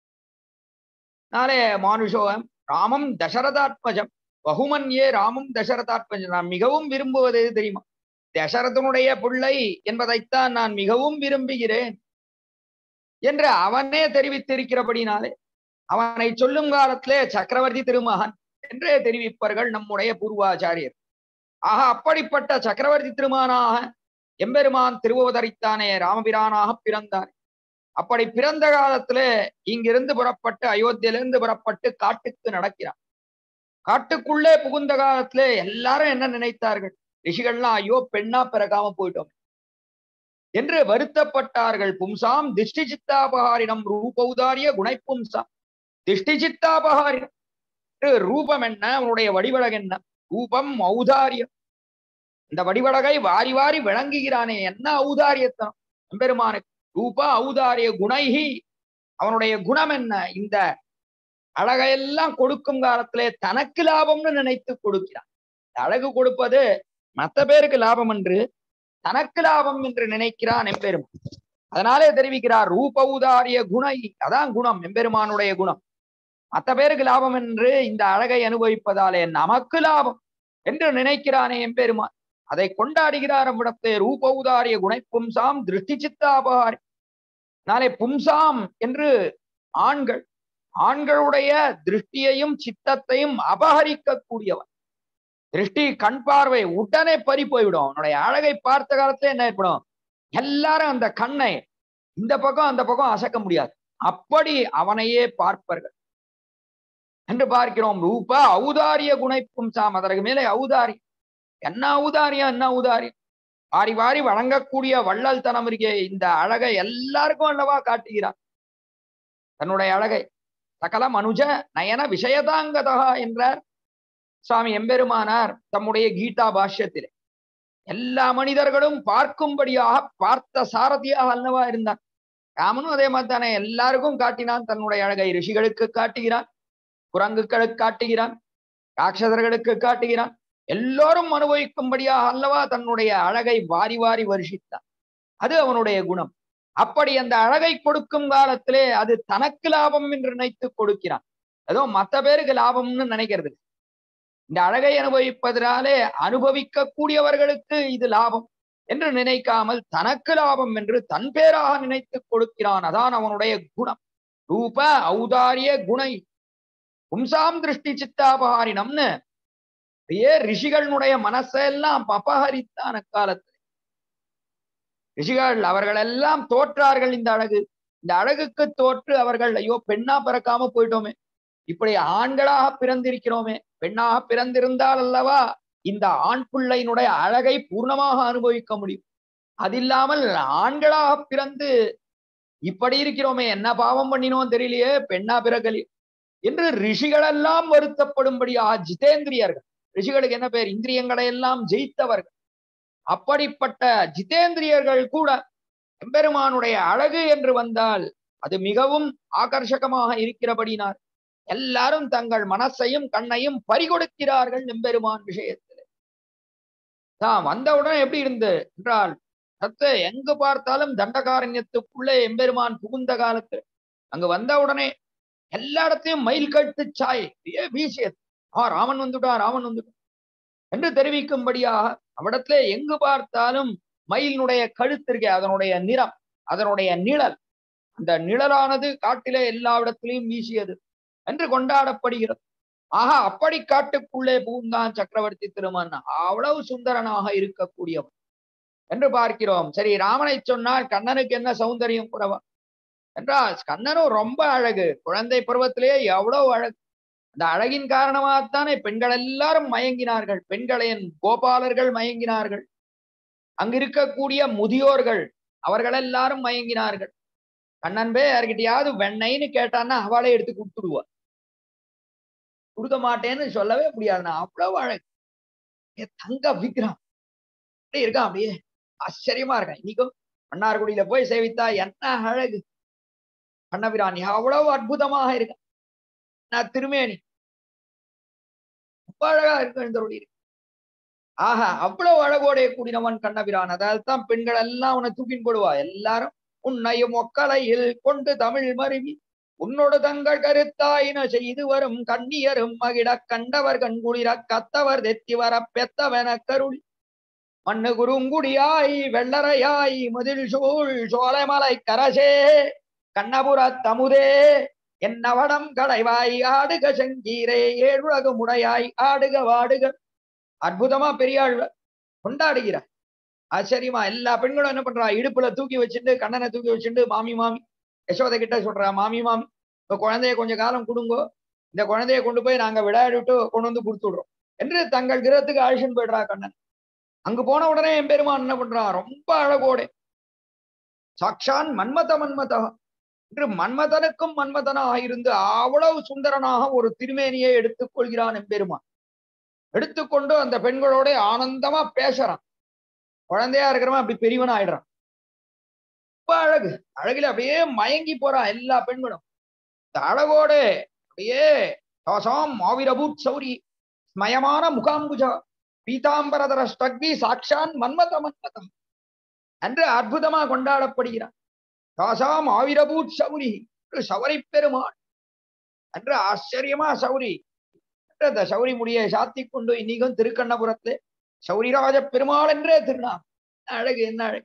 நாளே மானுஷோகம் ராமம் தசரதாத்மஜம் பகுமன்யே ராமம் தசரதாத்மஜம் நான் மிகவும் விரும்புவது எது தெரியுமா தசரதனுடைய பிள்ளை என்பதைத்தான் நான் மிகவும் விரும்புகிறேன் என்று அவனே தெரிவித்திருக்கிறபடினாலே அவனை சொல்லும் காலத்திலே சக்கரவர்த்தி திருமகன் என்றே தெரிவிப்பார்கள் நம்முடைய பூர்வாச்சாரியர் ஆக அப்படிப்பட்ட சக்கரவர்த்தி திருமானாக எம்பெருமான் திருவதரித்தானே ராமபிரானாக பிறந்தார் அப்படி பிறந்த காலத்துல இங்கிருந்து புறப்பட்டு அயோத்தியிலிருந்து புறப்பட்டு காட்டுக்கு நடக்கிறான் காட்டுக்குள்ளே புகுந்த காலத்துல எல்லாரும் என்ன நினைத்தார்கள் ரிஷிகள்லாம் ஐயோ பெண்ணா பிறக்காம போயிட்டோம் என்று வருத்தப்பட்டார்கள் பும்சாம் திஷ்டி சித்தாபகாரினம் ரூபௌதாரிய குணை பும்சாம் திஷ்டி சித்தாபகாரினம் ரூபம் என்ன அவனுடைய வடிவழகு என்ன ரூபம் ஔதாரியம் இந்த வடிவழகை வாரி வாரி விளங்குகிறானே என்ன ஔதாரியத்தனம் எம்பெருமானுக்கு ரூபா ஔதாரிய குணைகி அவனுடைய குணம் என்ன இந்த அழகையெல்லாம் கொடுக்கும் காலத்திலே தனக்கு லாபம்னு நினைத்து கொடுக்கிறான் இந்த அழகு கொடுப்பது மத்த பேருக்கு லாபம் என்று தனக்கு லாபம் என்று நினைக்கிறான் எம்பெருமான் அதனாலே தெரிவிக்கிறார் ரூப உதாரிய குணை அதான் குணம் எம்பெருமானுடைய குணம் மத்த பேருக்கு லாபம் என்று இந்த அழகை அனுபவிப்பதாலே நமக்கு லாபம் என்று நினைக்கிறானே எம்பெருமான் அதை கொண்டாடுகிறார் அவ்விடத்தே ரூப உதாரிய குணை பும்சாம் திருஷ்டி சித்தாபகாரி நாளை பும்சாம் என்று ஆண்கள் ஆண்களுடைய திருஷ்டியையும் சித்தத்தையும் அபகரிக்க கூடியவன் திருஷ்டி கண் பார்வை உடனே பறி போய்விடும் அவனுடைய அழகை பார்த்த காலத்துல என்ன ஏற்படும் எல்லாரும் அந்த கண்ணை இந்த பக்கம் அந்த பக்கம் அசைக்க முடியாது அப்படி அவனையே பார்ப்பார்கள் என்று பார்க்கிறோம் ரூப ஔதாரிய குணைப்பும் சாம் அதற்கு மேலே ஔதாரி என்ன ஔதாரியம் என்ன ஔதாரியம் வாரி வாரி வழங்கக்கூடிய வள்ளல் தனம் இருக்கே இந்த அழகை எல்லாருக்கும் அல்லவா காட்டுகிறார் தன்னுடைய அழகை சகல மனுஜ நயன விஷயதாங்கதா என்றார் சுவாமி எம்பெருமானார் தம்முடைய கீதா பாஷ்யத்திலே எல்லா மனிதர்களும் பார்க்கும்படியாக பார்த்த சாரதியாக அல்லவா இருந்தான் ராமனும் அதே மாதிரி தானே எல்லாருக்கும் காட்டினான் தன்னுடைய அழகை ரிஷிகளுக்கு காட்டுகிறான் குரங்குகளுக்கு காட்டுகிறான் ராட்சதர்களுக்கு காட்டுகிறான் எல்லோரும் அனுபவிக்கும்படியாக அல்லவா தன்னுடைய அழகை வாரி வாரி வருஷித்தான் அது அவனுடைய குணம் அப்படி அந்த அழகை கொடுக்கும் காலத்திலே அது தனக்கு லாபம் என்று நினைத்து கொடுக்கிறான் ஏதோ மத்த பேருக்கு லாபம்னு நினைக்கிறது இந்த அழகை அனுபவிப்பதனாலே அனுபவிக்க கூடியவர்களுக்கு இது லாபம் என்று நினைக்காமல் தனக்கு லாபம் என்று தன் பேராக நினைத்து கொடுக்கிறான் அதான் அவனுடைய குணம் ரூப ஔதாரிய குணை பும்சாம் திருஷ்டி சித்தாபகாரினம்னு அப்படியே ரிஷிகளுடைய மனசெல்லாம் அபகரித்தான் அக்காலத்தில் ரிஷிகள் அவர்கள் எல்லாம் தோற்றார்கள் இந்த அழகு இந்த அழகுக்கு தோற்று அவர்கள் ஐயோ பெண்ணா பிறக்காம போயிட்டோமே இப்படி ஆண்களாக பிறந்திருக்கிறோமே பெண்ணாக பிறந்திருந்தால் அல்லவா இந்த ஆண் பிள்ளையினுடைய அழகை பூர்ணமாக அனுபவிக்க முடியும் அது இல்லாமல் ஆண்களாக பிறந்து இப்படி இருக்கிறோமே என்ன பாவம் பண்ணினோம் தெரியலையே பெண்ணா பிறகலி என்று ரிஷிகளெல்லாம் வருத்தப்படும்படியா ஜிதேந்திரியர்கள் ரிஷிகளுக்கு என்ன பேர் இந்திரியங்களை எல்லாம் ஜெயித்தவர்கள் அப்படிப்பட்ட ஜிதேந்திரியர்கள் கூட எம்பெருமானுடைய அழகு என்று வந்தால் அது மிகவும் ஆகர்ஷகமாக இருக்கிறபடினார் எல்லாரும் தங்கள் மனசையும் கண்ணையும் பறிகொடுக்கிறார்கள் எம்பெருமான் விஷயத்தில் தான் வந்தவுடன் எப்படி இருந்து என்றால் சத்த எங்கு பார்த்தாலும் தண்டகாரண்யத்துக்குள்ளே எம்பெருமான் புகுந்த காலத்து அங்கு வந்த உடனே எல்லா இடத்தையும் மயில் கட்டு சாய் ஏ வீசியது ஆ ராமன் வந்துட்டான் ராமன் வந்துட்டான் என்று தெரிவிக்கும்படியாக அவ்விடத்துல எங்கு பார்த்தாலும் மயிலினுடைய கழுத்து இருக்கே அதனுடைய நிறம் அதனுடைய நிழல் அந்த நிழலானது காட்டிலே எல்லா இடத்திலையும் வீசியது என்று கொண்டாடப்படுகிறது ஆக அப்படி காட்டுக்குள்ளே புகுந்தான் சக்கரவர்த்தி திருமன் அவ்வளவு சுந்தரனாக இருக்கக்கூடியவன் என்று பார்க்கிறோம் சரி ராமனை சொன்னால் கண்ணனுக்கு என்ன சௌந்தரியம் கூடவா என்றால் கண்ணனும் ரொம்ப அழகு குழந்தை பருவத்திலேயே எவ்வளவு அழகு அந்த அழகின் காரணமாகத்தானே பெண்கள் எல்லாரும் மயங்கினார்கள் பெண்களின் கோபாலர்கள் மயங்கினார்கள் அங்க இருக்கக்கூடிய முதியோர்கள் அவர்கள் எல்லாரும் மயங்கினார்கள் கண்ணன் பே யார்கிட்டயாவது வெண்ணெய்ன்னு கேட்டான்னா அவளே எடுத்து கொடுத்துடுவா கொடுக்க மாட்டேன்னு சொல்லவே முடியாது நான் அவ்வளவு அழகு தங்க விக்கிரம் அப்படியே இருக்கான் அப்படியே ஆச்சரியமா இருக்கேன் இன்னைக்கும் மன்னார்குடியில போய் சேவித்தா என்ன அழகு கண்ணபிரான் அவ்வளவு அற்புதமாக இருக்க நான் திருமேனி ரொம்ப அழகா இருக்கும் இந்த இருக்கு ஆஹா அவ்வளவு அழகோடைய கூடினவன் கண்ணபிரான் அதாவது தான் பெண்கள் எல்லாம் உன்னை தூக்கின் போடுவா எல்லாரும் உன்னையும் ஒக்கலையில் கொண்டு தமிழ் மருவி உன்னோடு தங்கள் கருத்தாயின செய்து வரும் கண்ணியரும் மகிட கண்டவர் கண்குளிர கத்தவர் தெத்தி வர பெத்தவன கருளி மண்ணு குறுங்குடியாய் வெள்ளரையாய் மதில் சூழ் சோலைமலை கரசே கண்ணபுர தமுதே என்னவடம் கடைவாய் ஆடுக செங்கீரே ஏழுலகு முடையாய் ஆடுக வாடுக அற்புதமா பெரியாள் கொண்டாடுகிறார் ஆச்சரியமா எல்லா பெண்களும் என்ன பண்றா இடுப்புல தூக்கி வச்சுட்டு கண்ணனை தூக்கி வச்சுட்டு மாமி மாமி யசோதை கிட்ட சொல்றா மாமி மாமி இந்த குழந்தைய கொஞ்ச காலம் கொடுங்கோ இந்த குழந்தைய கொண்டு போய் நாங்க விளையாடிட்டு கொண்டு வந்து கொடுத்து விடுறோம் என்று தங்கள் கிரகத்துக்கு அழிச்சுன்னு போயிடுறா கண்ணன் அங்கு போன உடனே என் பெருமான் என்ன பண்றான் ரொம்ப அழகோட சாக்ஷான் மன்மத மன்மதா என்று மன்மதனுக்கும் மன்மதனாக இருந்து அவ்வளவு சுந்தரனாக ஒரு திருமேனியை எடுத்துக் கொள்கிறான் எம்பெருமான் எடுத்துக்கொண்டு அந்த பெண்களோட ஆனந்தமா பேசுறான் குழந்தையா இருக்கிறவன் அப்படி பெரியவன் ஆயிடுறான் ரொம்ப அழகு அழகுல அப்படியே மயங்கி போறான் எல்லா பெண்களும் இந்த அழகோட அப்படியே தாசாம் மாவிரபூத் சௌரி ஸ்மயமான முகாம்புஜா பீதாம்பரதர ஸ்டக்வி சாட்சான் மன்மத மன்மதம் என்று அற்புதமா கொண்டாடப்படுகிறான் தாசாம் ஆவிரபூத் சௌரி என்று சௌரி பெருமாள் என்று ஆச்சரியமா சௌரி என்று அந்த சௌரி முடியை சாத்தி கொண்டு இன்னைக்கும் திருக்கண்ணபுரத்து சௌரிராஜ பெருமாள் என்றே திருநாம் அழகு என்ன அழகு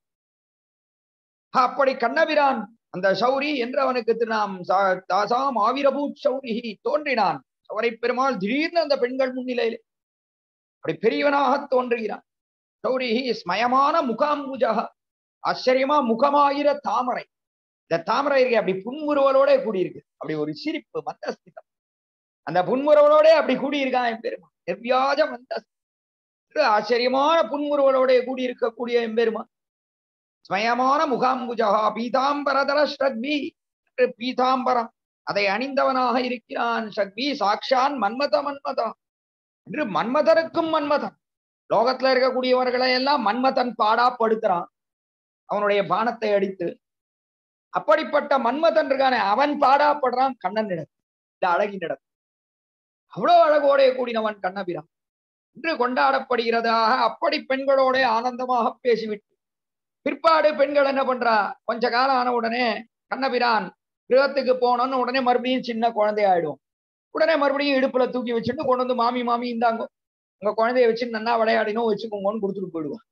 அப்படி கண்ணபிரான் அந்த சௌரி என்று அவனுக்கு திருநாம் சா- தாசாம் ஆவிரபூத் சௌரி தோன்றினான் சௌரை பெருமாள் திடீர்னு அந்த பெண்கள் முன்னிலையிலே அப்படி பெரியவனாக தோன்றுகிறான் சௌரி ஸ்மயமான முகாம்புஜா ஆச்சரியமா முகமாயிர தாமரை இந்த தாமரை இருக்கு அப்படி புன்முறுவலோட கூடியிருக்கு அப்படி ஒரு சிரிப்பு மந்தஸ்திதம் அந்த புன்முறுவலோட அப்படி கூடியிருக்கான் என் பெருமான் நிர்வியாஜ மந்தஸ்தி ஆச்சரியமான புன்முறுவலோட கூடியிருக்கக்கூடிய எம்பெருமான் ஸ்மயமான முகாம்புஜா பீதாம்பரதர ஸ்ரக்வி என்று பீதாம்பரம் அதை அணிந்தவனாக இருக்கிறான் சக்வி சாக்ஷான் மன்மத மன்மதா என்று மன்மதனுக்கும் மன்மதன் லோகத்துல இருக்கக்கூடியவர்களை எல்லாம் மன்மதன் பாடா படுத்துறான் அவனுடைய பானத்தை அடித்து அப்படிப்பட்ட மன்மதன் இருக்கானே அவன் பாடாப்படுறான் கண்ணன் இந்த அழகினிடம் அவ்வளவு அழகோட கூடினவன் கண்ணபிரான் என்று கொண்டாடப்படுகிறதாக அப்படி பெண்களோட ஆனந்தமாக பேசிவிட்டு பிற்பாடு பெண்கள் என்ன பண்றா கொஞ்ச காலம் ஆன உடனே கண்ணபிரான் கிரகத்துக்கு போனோன்னு உடனே மறுபடியும் சின்ன குழந்தை ஆயிடும் உடனே மறுபடியும் இடுப்புல தூக்கி வச்சுட்டு கொண்டு வந்து மாமி மாமி இந்தாங்க உங்க குழந்தைய வச்சு நல்லா விளையாடினோம் வச்சுக்கோங்கன்னு கொடுத்துட்டு போயிடுவான்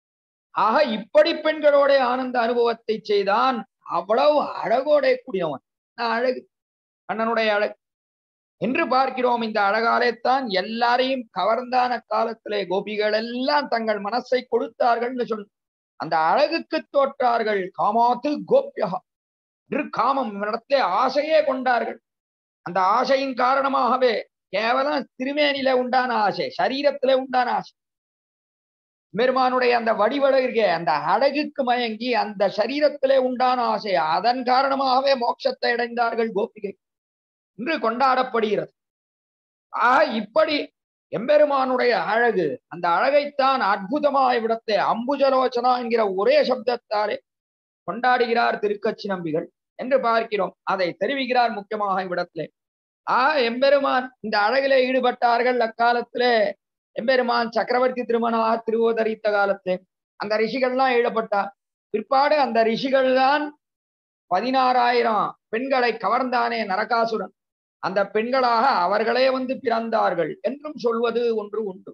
ஆக இப்படி பெண்களோட ஆனந்த அனுபவத்தை செய்தான் அவ்வளவு அழகோட கூடியவன் நான் அழகு கண்ணனுடைய அழகு என்று பார்க்கிறோம் இந்த அழகாலே தான் எல்லாரையும் கவர்ந்தான காலத்திலே கோபிகள் எல்லாம் தங்கள் மனசை கொடுத்தார்கள்னு சொல் அந்த அழகுக்கு தோற்றார்கள் காமாத்து கோபியா என்று காமம் இடத்திலே ஆசையே கொண்டார்கள் அந்த ஆசையின் காரணமாகவே கேவலம் திருமேனில உண்டான ஆசை சரீரத்திலே உண்டான ஆசை பெருமானுடைய அந்த வடிவழ இருக்கே அந்த அழகுக்கு மயங்கி அந்த சரீரத்திலே உண்டான ஆசை அதன் காரணமாகவே மோட்சத்தை அடைந்தார்கள் கோபிகை என்று கொண்டாடப்படுகிறது ஆக இப்படி எம்பெருமானுடைய அழகு அந்த அழகைத்தான் அற்புதமாய் விடத்தை அம்புஜலோச்சனா என்கிற ஒரே சப்தத்தாலே கொண்டாடுகிறார் திருக்கச்சி நம்பிகள் என்று பார்க்கிறோம் அதை தெரிவிக்கிறார் முக்கியமாக இவ்விடத்திலே ஆ எம்பெருமான் இந்த அழகிலே ஈடுபட்டார்கள் அக்காலத்திலே எம்பெருமான் சக்கரவர்த்தி திருமணமாக திருவோதரித்த காலத்திலே அந்த ரிஷிகள்லாம் ஈடுபட்டார் பிற்பாடு அந்த ரிஷிகள் தான் பதினாறாயிரம் பெண்களை கவர்ந்தானே நரகாசுரன் அந்த பெண்களாக அவர்களே வந்து பிறந்தார்கள் என்றும் சொல்வது ஒன்று உண்டு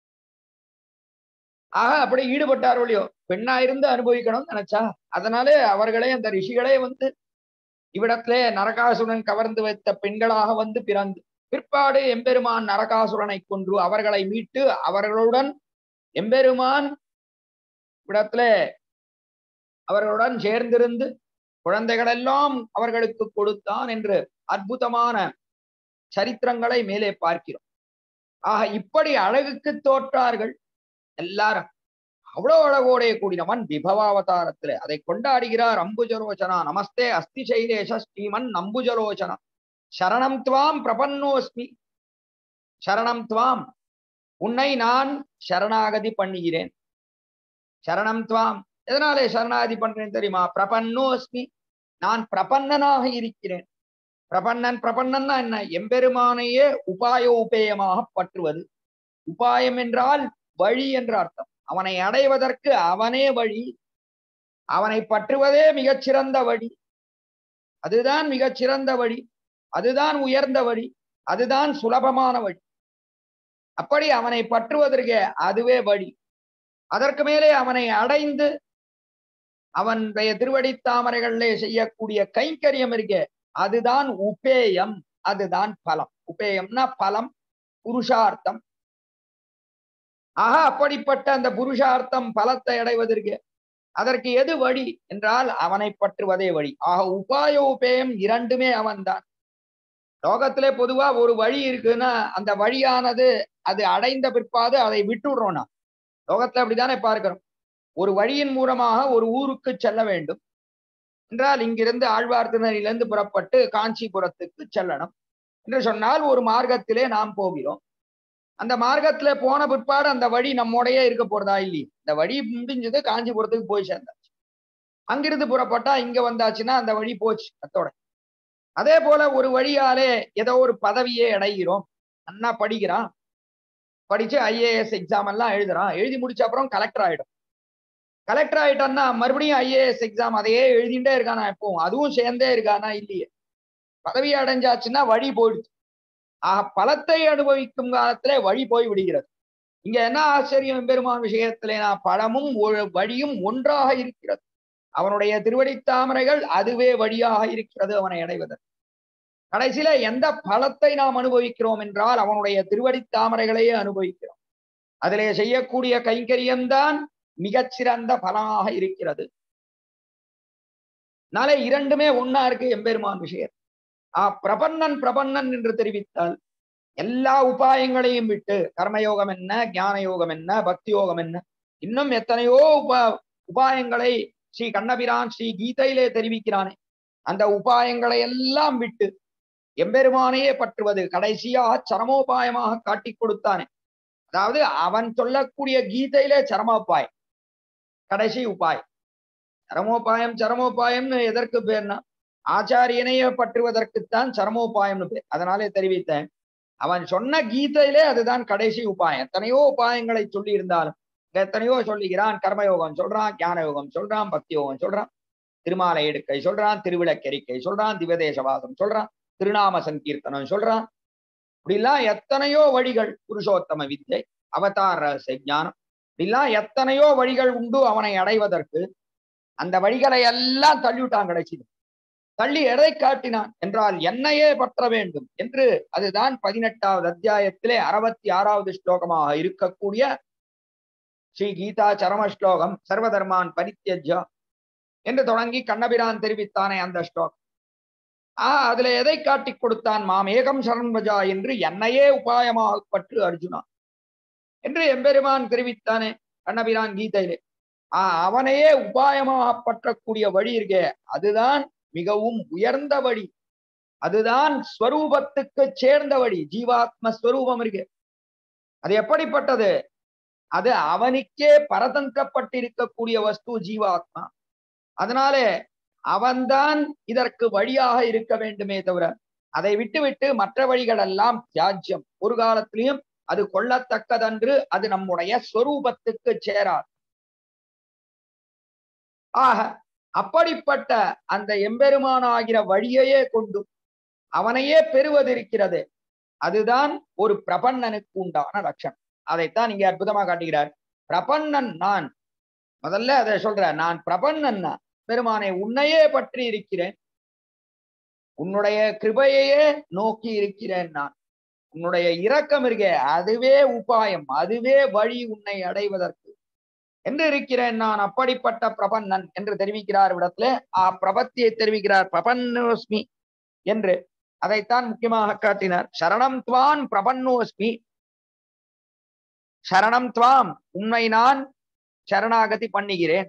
ஆக அப்படி ஈடுபட்டாரோ இல்லையோ பெண்ணா இருந்து அனுபவிக்கணும்னு நினைச்சா அதனாலே அவர்களே அந்த ரிஷிகளே வந்து இவ்விடத்திலே நரகாசுரன் கவர்ந்து வைத்த பெண்களாக வந்து பிறந்து பிற்பாடு எம்பெருமான் நரகாசுரனை கொன்று அவர்களை மீட்டு அவர்களுடன் எம்பெருமான் இவ்விடத்திலே அவர்களுடன் சேர்ந்திருந்து குழந்தைகளெல்லாம் அவர்களுக்கு கொடுத்தான் என்று அற்புதமான சரித்திரங்களை மேலே பார்க்கிறோம் ஆக இப்படி அழகுக்கு தோற்றார்கள் எல்லாரும் அவ்வளவு அழகோடைய கூடினவன் விபவாவதாரத்திலே அதை கொண்டாடுகிறார் அம்புஜரோச்சனா நமஸ்தே அஸ்தி சைலேஷ ஸ்ரீமன் அம்புஜரோச்சனா சரணம் துவாம் பிரபன்னோஸ்மி சரணம் துவாம் உன்னை நான் சரணாகதி பண்ணுகிறேன் சரணம் துவாம் எதனாலே சரணாகதி பண்றேன் தெரியுமா பிரபன்னோஸ்மி நான் பிரபன்னனாக இருக்கிறேன் பிரபன்னன் பிரபன்னன்னா என்ன எம்பெருமானையே உபாய உபேயமாக பற்றுவது உபாயம் என்றால் வழி என்ற அர்த்தம் அவனை அடைவதற்கு அவனே வழி அவனை பற்றுவதே மிகச்சிறந்த வழி அதுதான் மிகச்சிறந்த வழி அதுதான் உயர்ந்த வழி அதுதான் சுலபமான வழி அப்படி அவனை பற்றுவதற்கு அதுவே வழி அதற்கு மேலே அவனை அடைந்து அவனுடைய திருவடி தாமரைகளிலே செய்யக்கூடிய கைங்கரியம் இருக்கே அதுதான் உபேயம் அதுதான் பலம் உபேயம்னா பலம் புருஷார்த்தம் ஆக அப்படிப்பட்ட அந்த புருஷார்த்தம் பலத்தை அடைவதற்கு அதற்கு எது வழி என்றால் அவனை பற்றுவதே வழி ஆக உபாய உபேயம் இரண்டுமே அவன்தான் லோகத்திலே பொதுவா ஒரு வழி இருக்குன்னா அந்த வழியானது அது அடைந்த பிற்பாடு அதை விட்டுடுறோம் நான் லோகத்துல அப்படித்தானே பார்க்கிறோம் ஒரு வழியின் மூலமாக ஒரு ஊருக்கு செல்ல வேண்டும் என்றால் இங்கிருந்து ஆழ்வார்த்தினரிலிருந்து புறப்பட்டு காஞ்சிபுரத்துக்கு செல்லணும் என்று சொன்னால் ஒரு மார்க்கத்திலே நாம் போகிறோம் அந்த மார்க்கத்துல போன பிற்பாடு அந்த வழி நம்மோடயே இருக்க போறதா இல்லையே இந்த வழி முடிஞ்சது காஞ்சிபுரத்துக்கு போய் சேர்ந்தாச்சு அங்கிருந்து புறப்பட்டா இங்க வந்தாச்சுன்னா அந்த வழி போச்சு அத்தோட அதே போல ஒரு வழியாலே ஏதோ ஒரு பதவியே அடைகிறோம் அண்ணா படிக்கிறான் படிச்சு ஐஏஎஸ் எக்ஸாம் எல்லாம் எழுதுறான் எழுதி முடிச்ச அப்புறம் கலெக்டர் ஆயிடும் கலெக்டர் ஆயிட்டான்னா மறுபடியும் ஐஏஎஸ் எக்ஸாம் அதையே எழுதிட்டே இருக்கானா எப்பவும் அதுவும் சேர்ந்தே இருக்கானா இல்லையே பதவி அடைஞ்சாச்சுன்னா வழி போயிடுச்சு ஆக பலத்தை அனுபவிக்கும் காலத்திலே வழி போய் விடுகிறது இங்க என்ன ஆச்சரியம் பெருமான் விஷயத்திலே நான் பழமும் ஒ- வழியும் ஒன்றாக இருக்கிறது அவனுடைய திருவடி தாமரைகள் அதுவே வழியாக இருக்கிறது அவனை அடைவதற்கு கடைசியில எந்த பலத்தை நாம் அனுபவிக்கிறோம் என்றால் அவனுடைய திருவடி தாமரைகளையே அனுபவிக்கிறோம் அதிலே செய்யக்கூடிய கைங்கரியம்தான் மிகச்சிறந்த பலனாக இருக்கிறது நாளை இரண்டுமே ஒன்னா இருக்கு எம்பெருமான் விஷயம் ஆ பிரபன்னன் பிரபன்னன் என்று தெரிவித்தால் எல்லா உபாயங்களையும் விட்டு கர்மயோகம் என்ன ஞான யோகம் என்ன பக்தி யோகம் என்ன இன்னும் எத்தனையோ உப உபாயங்களை ஸ்ரீ கண்ணபிரான் ஸ்ரீ கீதையிலே தெரிவிக்கிறானே அந்த உபாயங்களை எல்லாம் விட்டு எம்பெருமானையே பற்றுவது கடைசியாக சரமோபாயமாக காட்டிக் கொடுத்தானே அதாவது அவன் சொல்லக்கூடிய கீதையிலே சரமோபாயம் கடைசி உபாயம் சரமோபாயம் சரமோபாயம்னு எதற்கு பேர்னா ஆச்சாரியனையே பற்றுவதற்குத்தான் சரமோபாயம்னு பேர் அதனாலே தெரிவித்தேன் அவன் சொன்ன கீதையிலே அதுதான் கடைசி உபாயம் எத்தனையோ உபாயங்களை சொல்லி இருந்தாலும் இங்க எத்தனையோ சொல்லுகிறான் கர்மயோகம் சொல்றான் ஞான யோகம் சொல்றான் பக்தி யோகம் சொல்றான் திருமாலை எடுக்கை சொல்றான் திருவிளக்கெரிக்கை சொல்றான் திவதேசவாதம் சொல்றான் திருநாம சங்கீர்த்தனம் சொல்றான் இப்படிலாம் எத்தனையோ வழிகள் புருஷோத்தம வித்தை அவதார ரகசிய ஞானம் இப்படிலாம் எத்தனையோ வழிகள் உண்டு அவனை அடைவதற்கு அந்த வழிகளை எல்லாம் தள்ளிவிட்டான் கடைசி தள்ளி எதை காட்டினான் என்றால் என்னையே பற்ற வேண்டும் என்று அதுதான் பதினெட்டாவது அத்தியாயத்திலே அறுபத்தி ஆறாவது ஸ்லோகமாக இருக்கக்கூடிய ஸ்ரீ கீதா சரம ஸ்லோகம் சர்வதர்மான் பரித்தியஜா என்று தொடங்கி கண்ணபிரான் தெரிவித்தானே அந்த ஸ்லோகம் ஆஹ் அதுல எதை காட்டிக் கொடுத்தான் மாம் ஏகம் சரண்பஜா என்று என்னையே உபாயமாக பற்று அர்ஜுனா என்று எம்பெருமான் தெரிவித்தானே கண்ணபிரான் கீதையிலே ஆஹ் அவனையே உபாயமாக பற்றக்கூடிய வழி இருக்கே அதுதான் மிகவும் உயர்ந்த வழி அதுதான் ஸ்வரூபத்துக்கு சேர்ந்த வழி ஜீவாத்ம ஸ்வரூபம் இருக்கு அது எப்படிப்பட்டது அது அவனுக்கே பரதந்திரப்பட்டிருக்கக்கூடிய வஸ்து ஜீவாத்மா அதனாலே அவன்தான் இதற்கு வழியாக இருக்க வேண்டுமே தவிர அதை விட்டுவிட்டு மற்ற வழிகள் எல்லாம் தியாஜ்யம் ஒரு காலத்திலையும் அது கொள்ளத்தக்கதன்று அது நம்முடைய ஸ்வரூபத்துக்கு சேராது ஆக அப்படிப்பட்ட அந்த எம்பெருமானாகிற வழியையே கொண்டு அவனையே பெறுவதிருக்கிறது அதுதான் ஒரு பிரபன்னனுக்கு உண்டான லட்சணம் அதைத்தான் இங்க அற்புதமா காட்டுகிறார் பிரபன்னன் நான் முதல்ல அதை சொல்ற நான் பிரபன்னன் நான் பெருமானை உன்னையே பற்றி இருக்கிறேன் உன்னுடைய கிருபையையே நோக்கி இருக்கிறேன் நான் உன்னுடைய இரக்கம் இருக்கே அதுவே உபாயம் அதுவே வழி உன்னை அடைவதற்கு என்று இருக்கிறேன் நான் அப்படிப்பட்ட பிரபன்னன் என்று தெரிவிக்கிறார் இடத்துல ஆ பிரபத்தியை தெரிவிக்கிறார் பிரபன்னோஸ்மி என்று அதைத்தான் முக்கியமாக காட்டினார் சரணம் துவான் பிரபன்னோஸ்மி சரணம் துவாம் உண்மை நான் சரணாகதி பண்ணுகிறேன்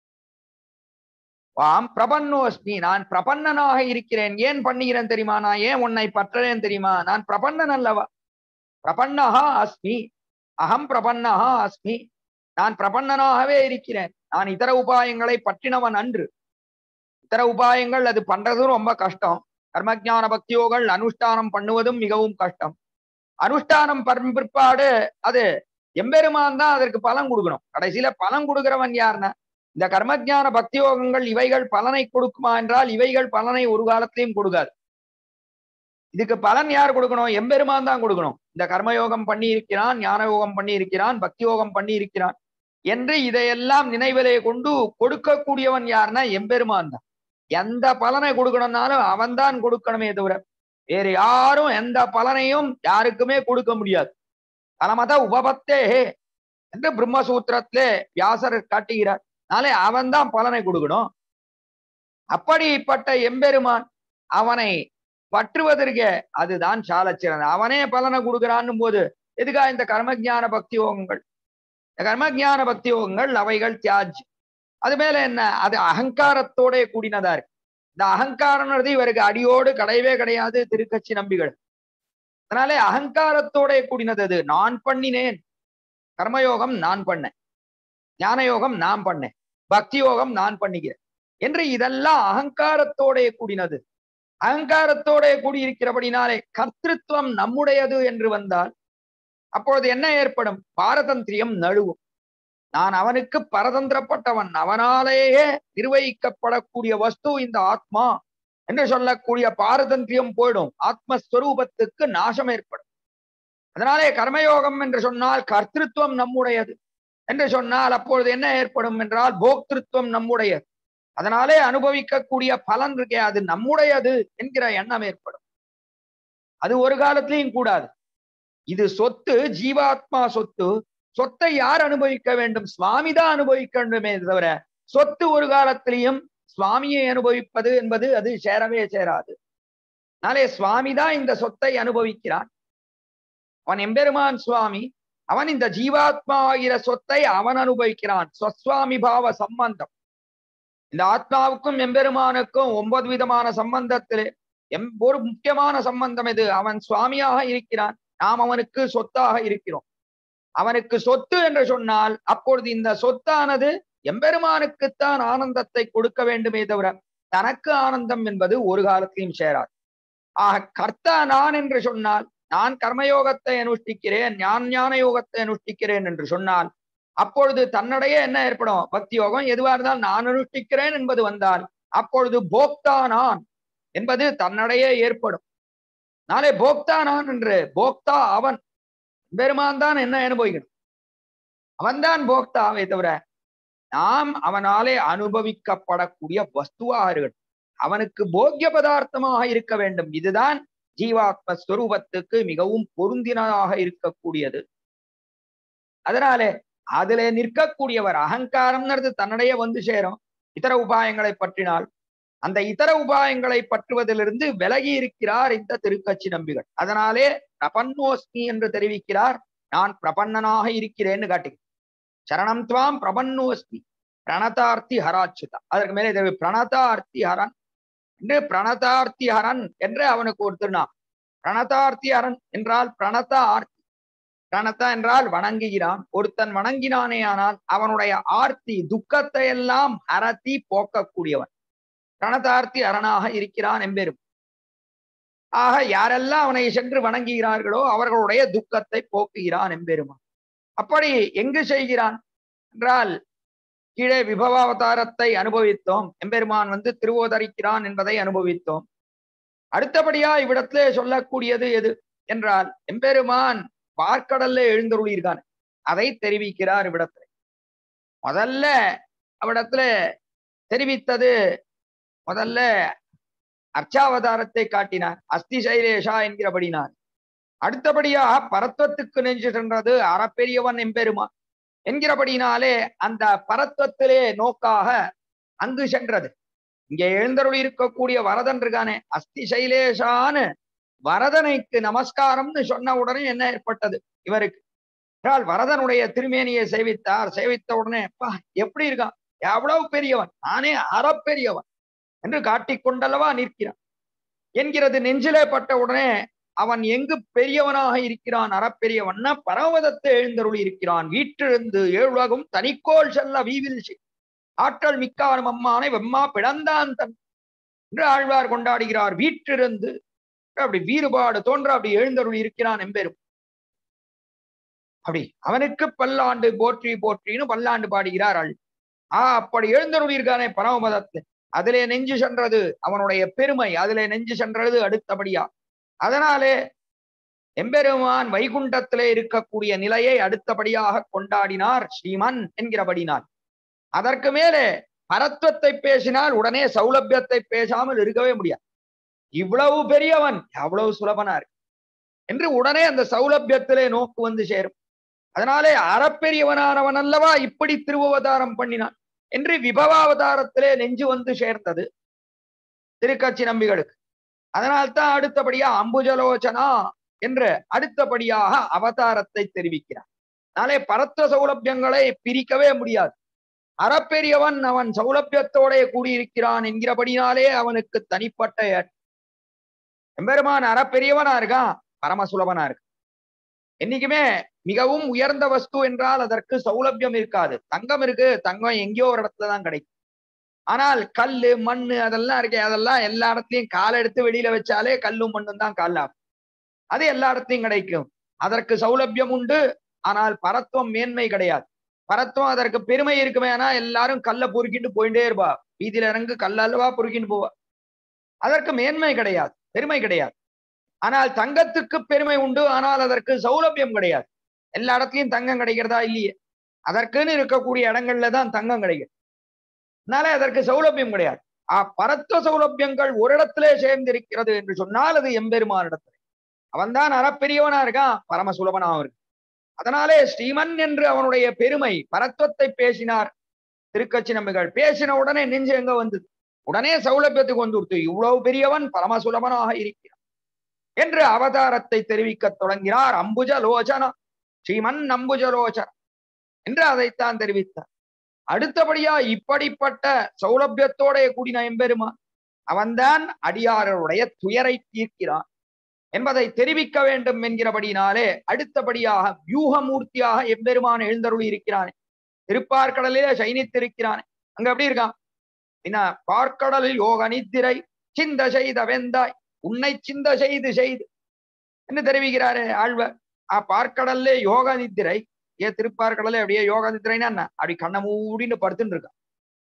வாம் பிரபன்னோஸ்மி நான் பிரபன்னனாக இருக்கிறேன் ஏன் பண்ணுகிறேன் தெரியுமா நான் ஏன் உன்னை பற்றேன் தெரியுமா நான் பிரபன்னன் அல்லவா பிரபன்னஹா அஸ்மி அகம் பிரபன்னஹா அஸ்மி நான் பிரபன்னனாகவே இருக்கிறேன் நான் இதர உபாயங்களை பற்றினவன் அன்று இதர உபாயங்கள் அது பண்றதும் ரொம்ப கஷ்டம் கர்மஜான பக்தியோகள் அனுஷ்டானம் பண்ணுவதும் மிகவும் கஷ்டம் அனுஷ்டானம் பண் பிற்பாடு அது எம்பெருமான் தான் அதற்கு பலன் கொடுக்கணும் கடைசியில பலன் கொடுக்கிறவன் யாருன்னா இந்த கர்மஜான பக்தியோகங்கள் இவைகள் பலனை கொடுக்குமா என்றால் இவைகள் பலனை ஒரு காலத்திலையும் கொடுக்காது இதுக்கு பலன் யார் கொடுக்கணும் எம்பெருமான் தான் கொடுக்கணும் இந்த கர்மயோகம் பண்ணி இருக்கிறான் ஞான யோகம் பண்ணி இருக்கிறான் பக்தி யோகம் பண்ணி இருக்கிறான் என்று இதையெல்லாம் நினைவிலே கொண்டு கொடுக்கக்கூடியவன் யாருன்னா எம்பெருமான் தான் எந்த பலனை கொடுக்கணும்னாலும் அவன்தான் கொடுக்கணுமே தவிர வேறு யாரும் எந்த பலனையும் யாருக்குமே கொடுக்க முடியாது பலமத உபபத்தே என்று பிரம்மசூத்திரத்திலே வியாசர் காட்டுகிறார் நாளே அவன் தான் பலனை கொடுக்கணும் அப்படிப்பட்ட எம்பெருமான் அவனை பற்றுவதற்கு அதுதான் சால சிறந்த அவனே பலனை கொடுக்கிறான்னு போது எதுக்கா இந்த கர்மஜான பக்தி யோகங்கள் இந்த கர்மஜான பக்தி யோகங்கள் அவைகள் தியாஜ் அது மேல என்ன அது அகங்காரத்தோட கூடினதா இருக்கு இந்த அகங்காரம்ன்றது இவருக்கு அடியோடு கிடையவே கிடையாது திருக்கட்சி நம்பிகள் அதனாலே அகங்காரத்தோட கூடினது அது நான் பண்ணினேன் கர்மயோகம் நான் பண்ணேன் ஞான யோகம் நான் பண்ணேன் பக்தி யோகம் நான் பண்ணுகிறேன் என்று இதெல்லாம் அகங்காரத்தோட கூடினது அகங்காரத்தோட கூடியிருக்கிறபடினாலே கர்த்திருவம் நம்முடையது என்று வந்தால் அப்பொழுது என்ன ஏற்படும் பாரதந்திரியம் நழுவும் நான் அவனுக்கு பரதந்திரப்பட்டவன் அவனாலேயே நிர்வகிக்கப்படக்கூடிய வஸ்து இந்த ஆத்மா என்று சொல்லக்கூடிய பாரதந்திரியம் போயிடும் ஆத்மஸ்வரூபத்துக்கு நாசம் ஏற்படும் அதனாலே கர்மயோகம் என்று சொன்னால் கர்த்திருவம் நம்முடையது என்று சொன்னால் அப்பொழுது என்ன ஏற்படும் என்றால் போக்திருத்துவம் நம்முடையது அதனாலே அனுபவிக்கக்கூடிய பலன் இருக்கே அது நம்முடையது என்கிற எண்ணம் ஏற்படும் அது ஒரு காலத்திலையும் கூடாது இது சொத்து ஜீவாத்மா சொத்து சொத்தை யார் அனுபவிக்க வேண்டும் சுவாமி தான் அனுபவிக்க வேண்டுமே தவிர சொத்து ஒரு காலத்திலையும் சுவாமியை அனுபவிப்பது என்பது அது சேரவே சேராது நாளே சுவாமி தான் இந்த சொத்தை அனுபவிக்கிறான் அவன் எம்பெருமான் சுவாமி அவன் இந்த ஜீவாத்மா ஆகிற சொத்தை அவன் அனுபவிக்கிறான் ஸ்வஸ்வாமி பாவ சம்பந்தம் இந்த ஆத்மாவுக்கும் எம்பெருமானுக்கும் ஒன்பது விதமான சம்பந்தத்திலே எம் ஒரு முக்கியமான சம்பந்தம் இது அவன் சுவாமியாக இருக்கிறான் நாம் அவனுக்கு சொத்தாக இருக்கிறோம் அவனுக்கு சொத்து என்று சொன்னால் அப்பொழுது இந்த சொத்தானது எம்பெருமானுக்குத்தான் ஆனந்தத்தை கொடுக்க வேண்டுமே தவிர தனக்கு ஆனந்தம் என்பது ஒரு காலத்திலும் சேராது ஆக கர்த்தா நான் என்று சொன்னால் நான் கர்மயோகத்தை அனுஷ்டிக்கிறேன் ஞான ஞான யோகத்தை அனுஷ்டிக்கிறேன் என்று சொன்னால் அப்பொழுது தன்னுடைய என்ன ஏற்படும் பக்தி யோகம் எதுவா இருந்தால் நான் அனுஷ்டிக்கிறேன் என்பது வந்தால் அப்பொழுது போக்தா நான் என்பது தன்னுடைய ஏற்படும் நாளே போக்தா நான் என்று போக்தா அவன் பெருமான் தான் என்ன அனுபவிக்கணும் அவன்தான் போக்தாவே தவிர நாம் அவனாலே அனுபவிக்கப்படக்கூடிய வஸ்துவாக இருக்கணும் அவனுக்கு போக்கிய பதார்த்தமாக இருக்க வேண்டும் இதுதான் ஜீவாத்ம ஸ்வரூபத்துக்கு மிகவும் பொருந்தினதாக இருக்கக்கூடியது அதனாலே அதுல நிற்கக்கூடியவர் அகங்காரம்ங்கிறது தன்னிடையே வந்து சேரும் இதர உபாயங்களை பற்றினால் அந்த இதர உபாயங்களை பற்றுவதிலிருந்து விலகி இருக்கிறார் இந்த திருக்கட்சி நம்பிகள் அதனாலே பிரபன்னோஸ்மி என்று தெரிவிக்கிறார் நான் பிரபன்னனாக இருக்கிறேன்னு காட்டி சரணம் துவாம் பிரபன்னோஸ்மி பிரணதார்த்தி ஹராச்சுதா அதற்கு மேலே தெரிவி பிரணதார்த்தி ஹரன் என்று பிரணதார்த்தி ஹரன் என்று அவனுக்கு ஒரு திருநாம் பிரணதார்த்தி ஹரன் என்றால் பிரணத ஆர்த்தி பிரணதா என்றால் வணங்குகிறான் ஒருத்தன் வணங்கினானே ஆனால் அவனுடைய ஆர்த்தி துக்கத்தை எல்லாம் ஹரத்தி போக்கக்கூடியவன் பிரணதார்த்தி அரணாக இருக்கிறான் எம்பெரும் ஆக யாரெல்லாம் அவனை சென்று வணங்குகிறார்களோ அவர்களுடைய துக்கத்தை போக்குகிறான் எம்பெருமான் அப்படி எங்கு செய்கிறான் என்றால் கீழே விபவாவதாரத்தை அனுபவித்தோம் எம்பெருமான் வந்து திருவோதரிக்கிறான் என்பதை அனுபவித்தோம் அடுத்தபடியா இவ்விடத்திலே சொல்லக்கூடியது எது என்றால் எம்பெருமான் பார்க்கடல்ல எழுந்தருளியிருக்கான் அதை தெரிவிக்கிறார் இவ்விடத்துல முதல்ல அவ்விடத்துல தெரிவித்தது முதல்ல அர்ச்சாவதாரத்தை காட்டினார் அஸ்தி சைலேஷா என்கிறபடினார் அடுத்தபடியாக பரத்வத்துக்கு நெஞ்சு சென்றது அறப்பெரியவன் எம்பெருமான் என்கிறபடினாலே அந்த பரத்வத்திலே நோக்காக அங்கு சென்றது இங்கே எழுந்தருள் இருக்கக்கூடிய வரதன் இருக்கானே அஸ்தி சைலேஷான்னு வரதனைக்கு நமஸ்காரம்னு சொன்ன உடனே என்ன ஏற்பட்டது இவருக்கு என்றால் வரதனுடைய திருமேனியை சேவித்தார் சேவித்த உடனே அப்பா எப்படி இருக்கான் எவ்வளவு பெரியவன் நானே அறப்பெரியவன் என்று காட்டிக்கொண்டல்லவா நிற்கிறான் என்கிறது நெஞ்சிலே பட்ட உடனே அவன் எங்கு பெரியவனாக இருக்கிறான் அறப்பெரியவன்னா பரவதத்தை எழுந்தருளி இருக்கிறான் வீற்றிருந்து ஏழுலகும் தனிக்கோள் செல்ல வீவில் ஆற்றல் மிக்காரும் அம்மானை வெம்மா பிளந்தான் தன் என்று ஆழ்வார் கொண்டாடுகிறார் வீற்றிருந்து அப்படி வீறுபாடு தோன்ற அப்படி எழுந்தருள் இருக்கிறான் எம்பெரும் அப்படி அவனுக்கு பல்லாண்டு போற்றி போற்றின்னு பல்லாண்டு பாடுகிறார் ஆள் ஆஹ் அப்படி எழுந்தருள் இருக்கானே பரமபதத்து அதிலே நெஞ்சு சென்றது அவனுடைய பெருமை அதிலே நெஞ்சு சென்றது அடுத்தபடியா அதனாலே எம்பெருமான் வைகுண்டத்திலே இருக்கக்கூடிய நிலையை அடுத்தபடியாக கொண்டாடினார் ஸ்ரீமன் என்கிறபடினார் அதற்கு மேலே பரத்வத்தை பேசினால் உடனே சௌலபியத்தை பேசாமல் இருக்கவே முடியாது இவ்வளவு பெரியவன் அவ்வளவு சுலபனா இருக்கு என்று உடனே அந்த சௌலபியத்திலே நோக்கு வந்து சேரும் அதனாலே அறப்பெரியவனானவன் அல்லவா இப்படி திருவவதாரம் பண்ணினான் என்று விபவாவதாரத்திலே நெஞ்சு வந்து சேர்ந்தது திருக்கட்சி நம்பிகளுக்கு அதனால்தான் அடுத்தபடியா அம்புஜலோச்சனா என்று அடுத்தபடியாக அவதாரத்தை தெரிவிக்கிறார் நாளே பரத்வ சௌலபியங்களை பிரிக்கவே முடியாது அறப்பெரியவன் அவன் சௌலபியத்தோட கூடியிருக்கிறான் என்கிறபடினாலே அவனுக்கு தனிப்பட்ட எம்பெருமான் அறப்பெரியவனா இருக்கான் பரமசுலபனா இருக்கு என்னைக்குமே மிகவும் உயர்ந்த வஸ்து என்றால் அதற்கு சௌலபியம் இருக்காது தங்கம் இருக்கு தங்கம் எங்கேயோ ஒரு இடத்துலதான் கிடைக்கும் ஆனால் கல்லு மண்ணு அதெல்லாம் இருக்கே அதெல்லாம் எல்லா இடத்துலயும் காலை எடுத்து வெளியில வச்சாலே கல்லும் மண்ணும் தான் காலாகும் அது எல்லா இடத்துலயும் கிடைக்கும் அதற்கு சௌலபியம் உண்டு ஆனால் பரத்துவம் மேன்மை கிடையாது பரத்துவம் அதற்கு பெருமை இருக்குமே ஆனா எல்லாரும் கல்லை பொறுக்கிட்டு போயிட்டே இருப்பா வீதியில இறங்கு கல்லல்வா பொறுக்கிட்டு போவா அதற்கு மேன்மை கிடையாது பெருமை கிடையாது ஆனால் தங்கத்துக்கு பெருமை உண்டு ஆனால் அதற்கு சௌலபியம் கிடையாது எல்லா இடத்துலயும் தங்கம் கிடைக்கிறதா இல்லையே அதற்குன்னு இருக்கக்கூடிய இடங்கள்ல தான் தங்கம் கிடைக்கும் அதனால அதற்கு சௌலபியம் கிடையாது ஆ பரத்துவ சௌலபியங்கள் ஒரு இடத்திலே சேர்ந்திருக்கிறது என்று சொன்னால் அது எம்பெருமான் இடத்துல அவன்தான் அறப்பெரியவனா இருக்கான் பரம சுலபனாவும் இருக்கு அதனாலே ஸ்ரீமன் என்று அவனுடைய பெருமை பரத்துவத்தை பேசினார் திருக்கட்சி நம்பிகள் பேசின உடனே நெஞ்சு எங்க வந்தது உடனே சௌலபியத்துக்கு வந்து கொடுத்து இவ்வளவு பெரியவன் பரமசுலபனாக இருக்கிறான் என்று அவதாரத்தை தெரிவிக்க தொடங்கினார் அம்புஜ லோச்சனா ஸ்ரீமன் அம்புஜ லோச்சனா என்று அதைத்தான் தெரிவித்தார் அடுத்தபடியா இப்படிப்பட்ட சௌலபியத்தோட கூடின எம்பெருமான் அவன்தான் அடியாரருடைய துயரை தீர்க்கிறான் என்பதை தெரிவிக்க வேண்டும் என்கிறபடினாலே அடுத்தபடியாக வியூகமூர்த்தியாக எம்பெருமான் எழுந்தருளி இருக்கிறானே திருப்பார்கடலிலே சைனித்திருக்கிறானே அங்க எப்படி இருக்கான் என்ன பார்க்கடலில் யோக நித்திரை சிந்த செய்த வெந்தாய் உன்னை சிந்த செய்து செய்து என்று தெரிவிக்கிறாரு ஆழ்வர் ஆ பார்க்கடல்ல யோக நித்திரை ஏ திருப்பார்கடலே அப்படியே யோக நித்திரைன்னா என்ன அப்படி கண்ண மூடின்னு படுத்துன்னு இருக்கான்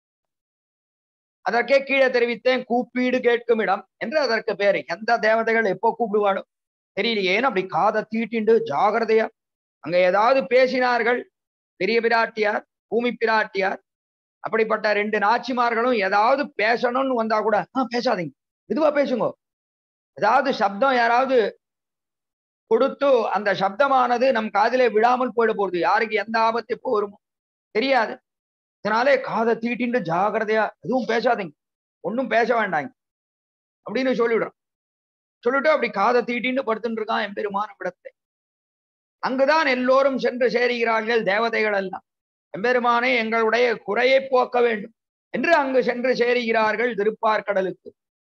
அதற்கே கீழே தெரிவித்தேன் கூப்பீடு கேட்கும் இடம் என்று அதற்கு பேரு எந்த தேவதைகள் எப்போ கூப்பிடுவாளோ தெரியலையேன்னு அப்படி காதை தீட்டிண்டு ஜாகிரதையா அங்க ஏதாவது பேசினார்கள் பெரிய பிராட்டியார் பூமி பிராட்டியார் அப்படிப்பட்ட ரெண்டு நாச்சிமார்களும் ஏதாவது பேசணும்னு வந்தா கூட ஆஹ் பேசாதீங்க இதுவா பேசுங்க ஏதாவது சப்தம் யாராவது கொடுத்து அந்த சப்தமானது நம் காதிலே விழாமல் போயிட போகுது யாருக்கு எந்த ஆபத்து எப்போ வருமோ தெரியாது இதனாலே காதை தீட்டிண்டு ஜாகிரதையா எதுவும் பேசாதீங்க ஒன்றும் பேச வேண்டாங்க அப்படின்னு சொல்லிவிடுறோம் சொல்லிட்டு அப்படி காதை தீட்டின்னு படுத்துட்டு இருக்கான் என் பெருமான விடத்தை அங்குதான் எல்லோரும் சென்று சேருகிறார்கள் தேவதைகள் எல்லாம் எம்பெருமானே எங்களுடைய குறையை போக்க வேண்டும் என்று அங்கு சென்று சேருகிறார்கள் திருப்பார்கடலுக்கு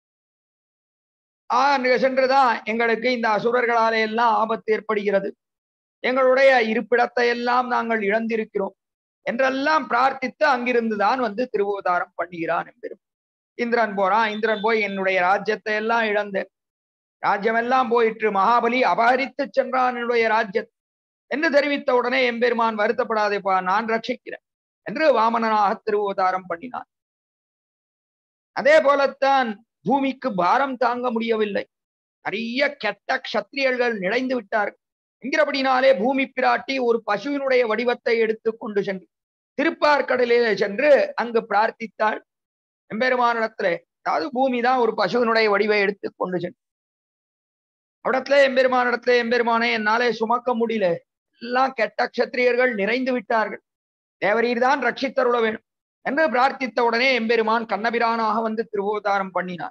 ஆஹ் அங்கு சென்றுதான் எங்களுக்கு இந்த அசுரர்களாலே எல்லாம் ஆபத்து ஏற்படுகிறது எங்களுடைய இருப்பிடத்தை எல்லாம் நாங்கள் இழந்திருக்கிறோம் என்றெல்லாம் பிரார்த்தித்து அங்கிருந்துதான் வந்து திருவோதாரம் பண்ணுகிறான் எம்பெரும் இந்திரன் போறான் இந்திரன் போய் என்னுடைய ராஜ்யத்தை எல்லாம் இழந்தேன் ராஜ்யம் எல்லாம் போயிற்று மகாபலி அபகரித்து சென்றான் என்னுடைய ராஜ்யத்தை என்று தெரிவித்த உடனே எம்பெருமான் வருத்தப்படாதேப்பா நான் ரட்சிக்கிறேன் என்று வாமனனாக திருவோதாரம் பண்ணினான் அதே போலத்தான் பூமிக்கு பாரம் தாங்க முடியவில்லை நிறைய கெட்ட கஷத்திரியர்கள் நிறைந்து விட்டார்கள் என்கிறபடினாலே பூமி பிராட்டி ஒரு பசுவினுடைய வடிவத்தை எடுத்து கொண்டு சென்று திருப்பார்கடலிலே சென்று அங்கு பிரார்த்தித்தாள் எம்பெருமானிடத்துல அதாவது பூமி தான் ஒரு பசுவினுடைய வடிவை எடுத்து கொண்டு சென்று அவிடத்துல எம்பெருமானிடத்துல எம்பெருமானே என்னாலே சுமக்க முடியல எல்லாம் கெட்ட கஷத்திரியர்கள் நிறைந்து விட்டார்கள் தேவரீர் தான் ரட்சித்தருள வேண்டும் என்று பிரார்த்தித்த உடனே எம்பெருமான் கண்ணபிரானாக வந்து திருவோதாரம் பண்ணினார்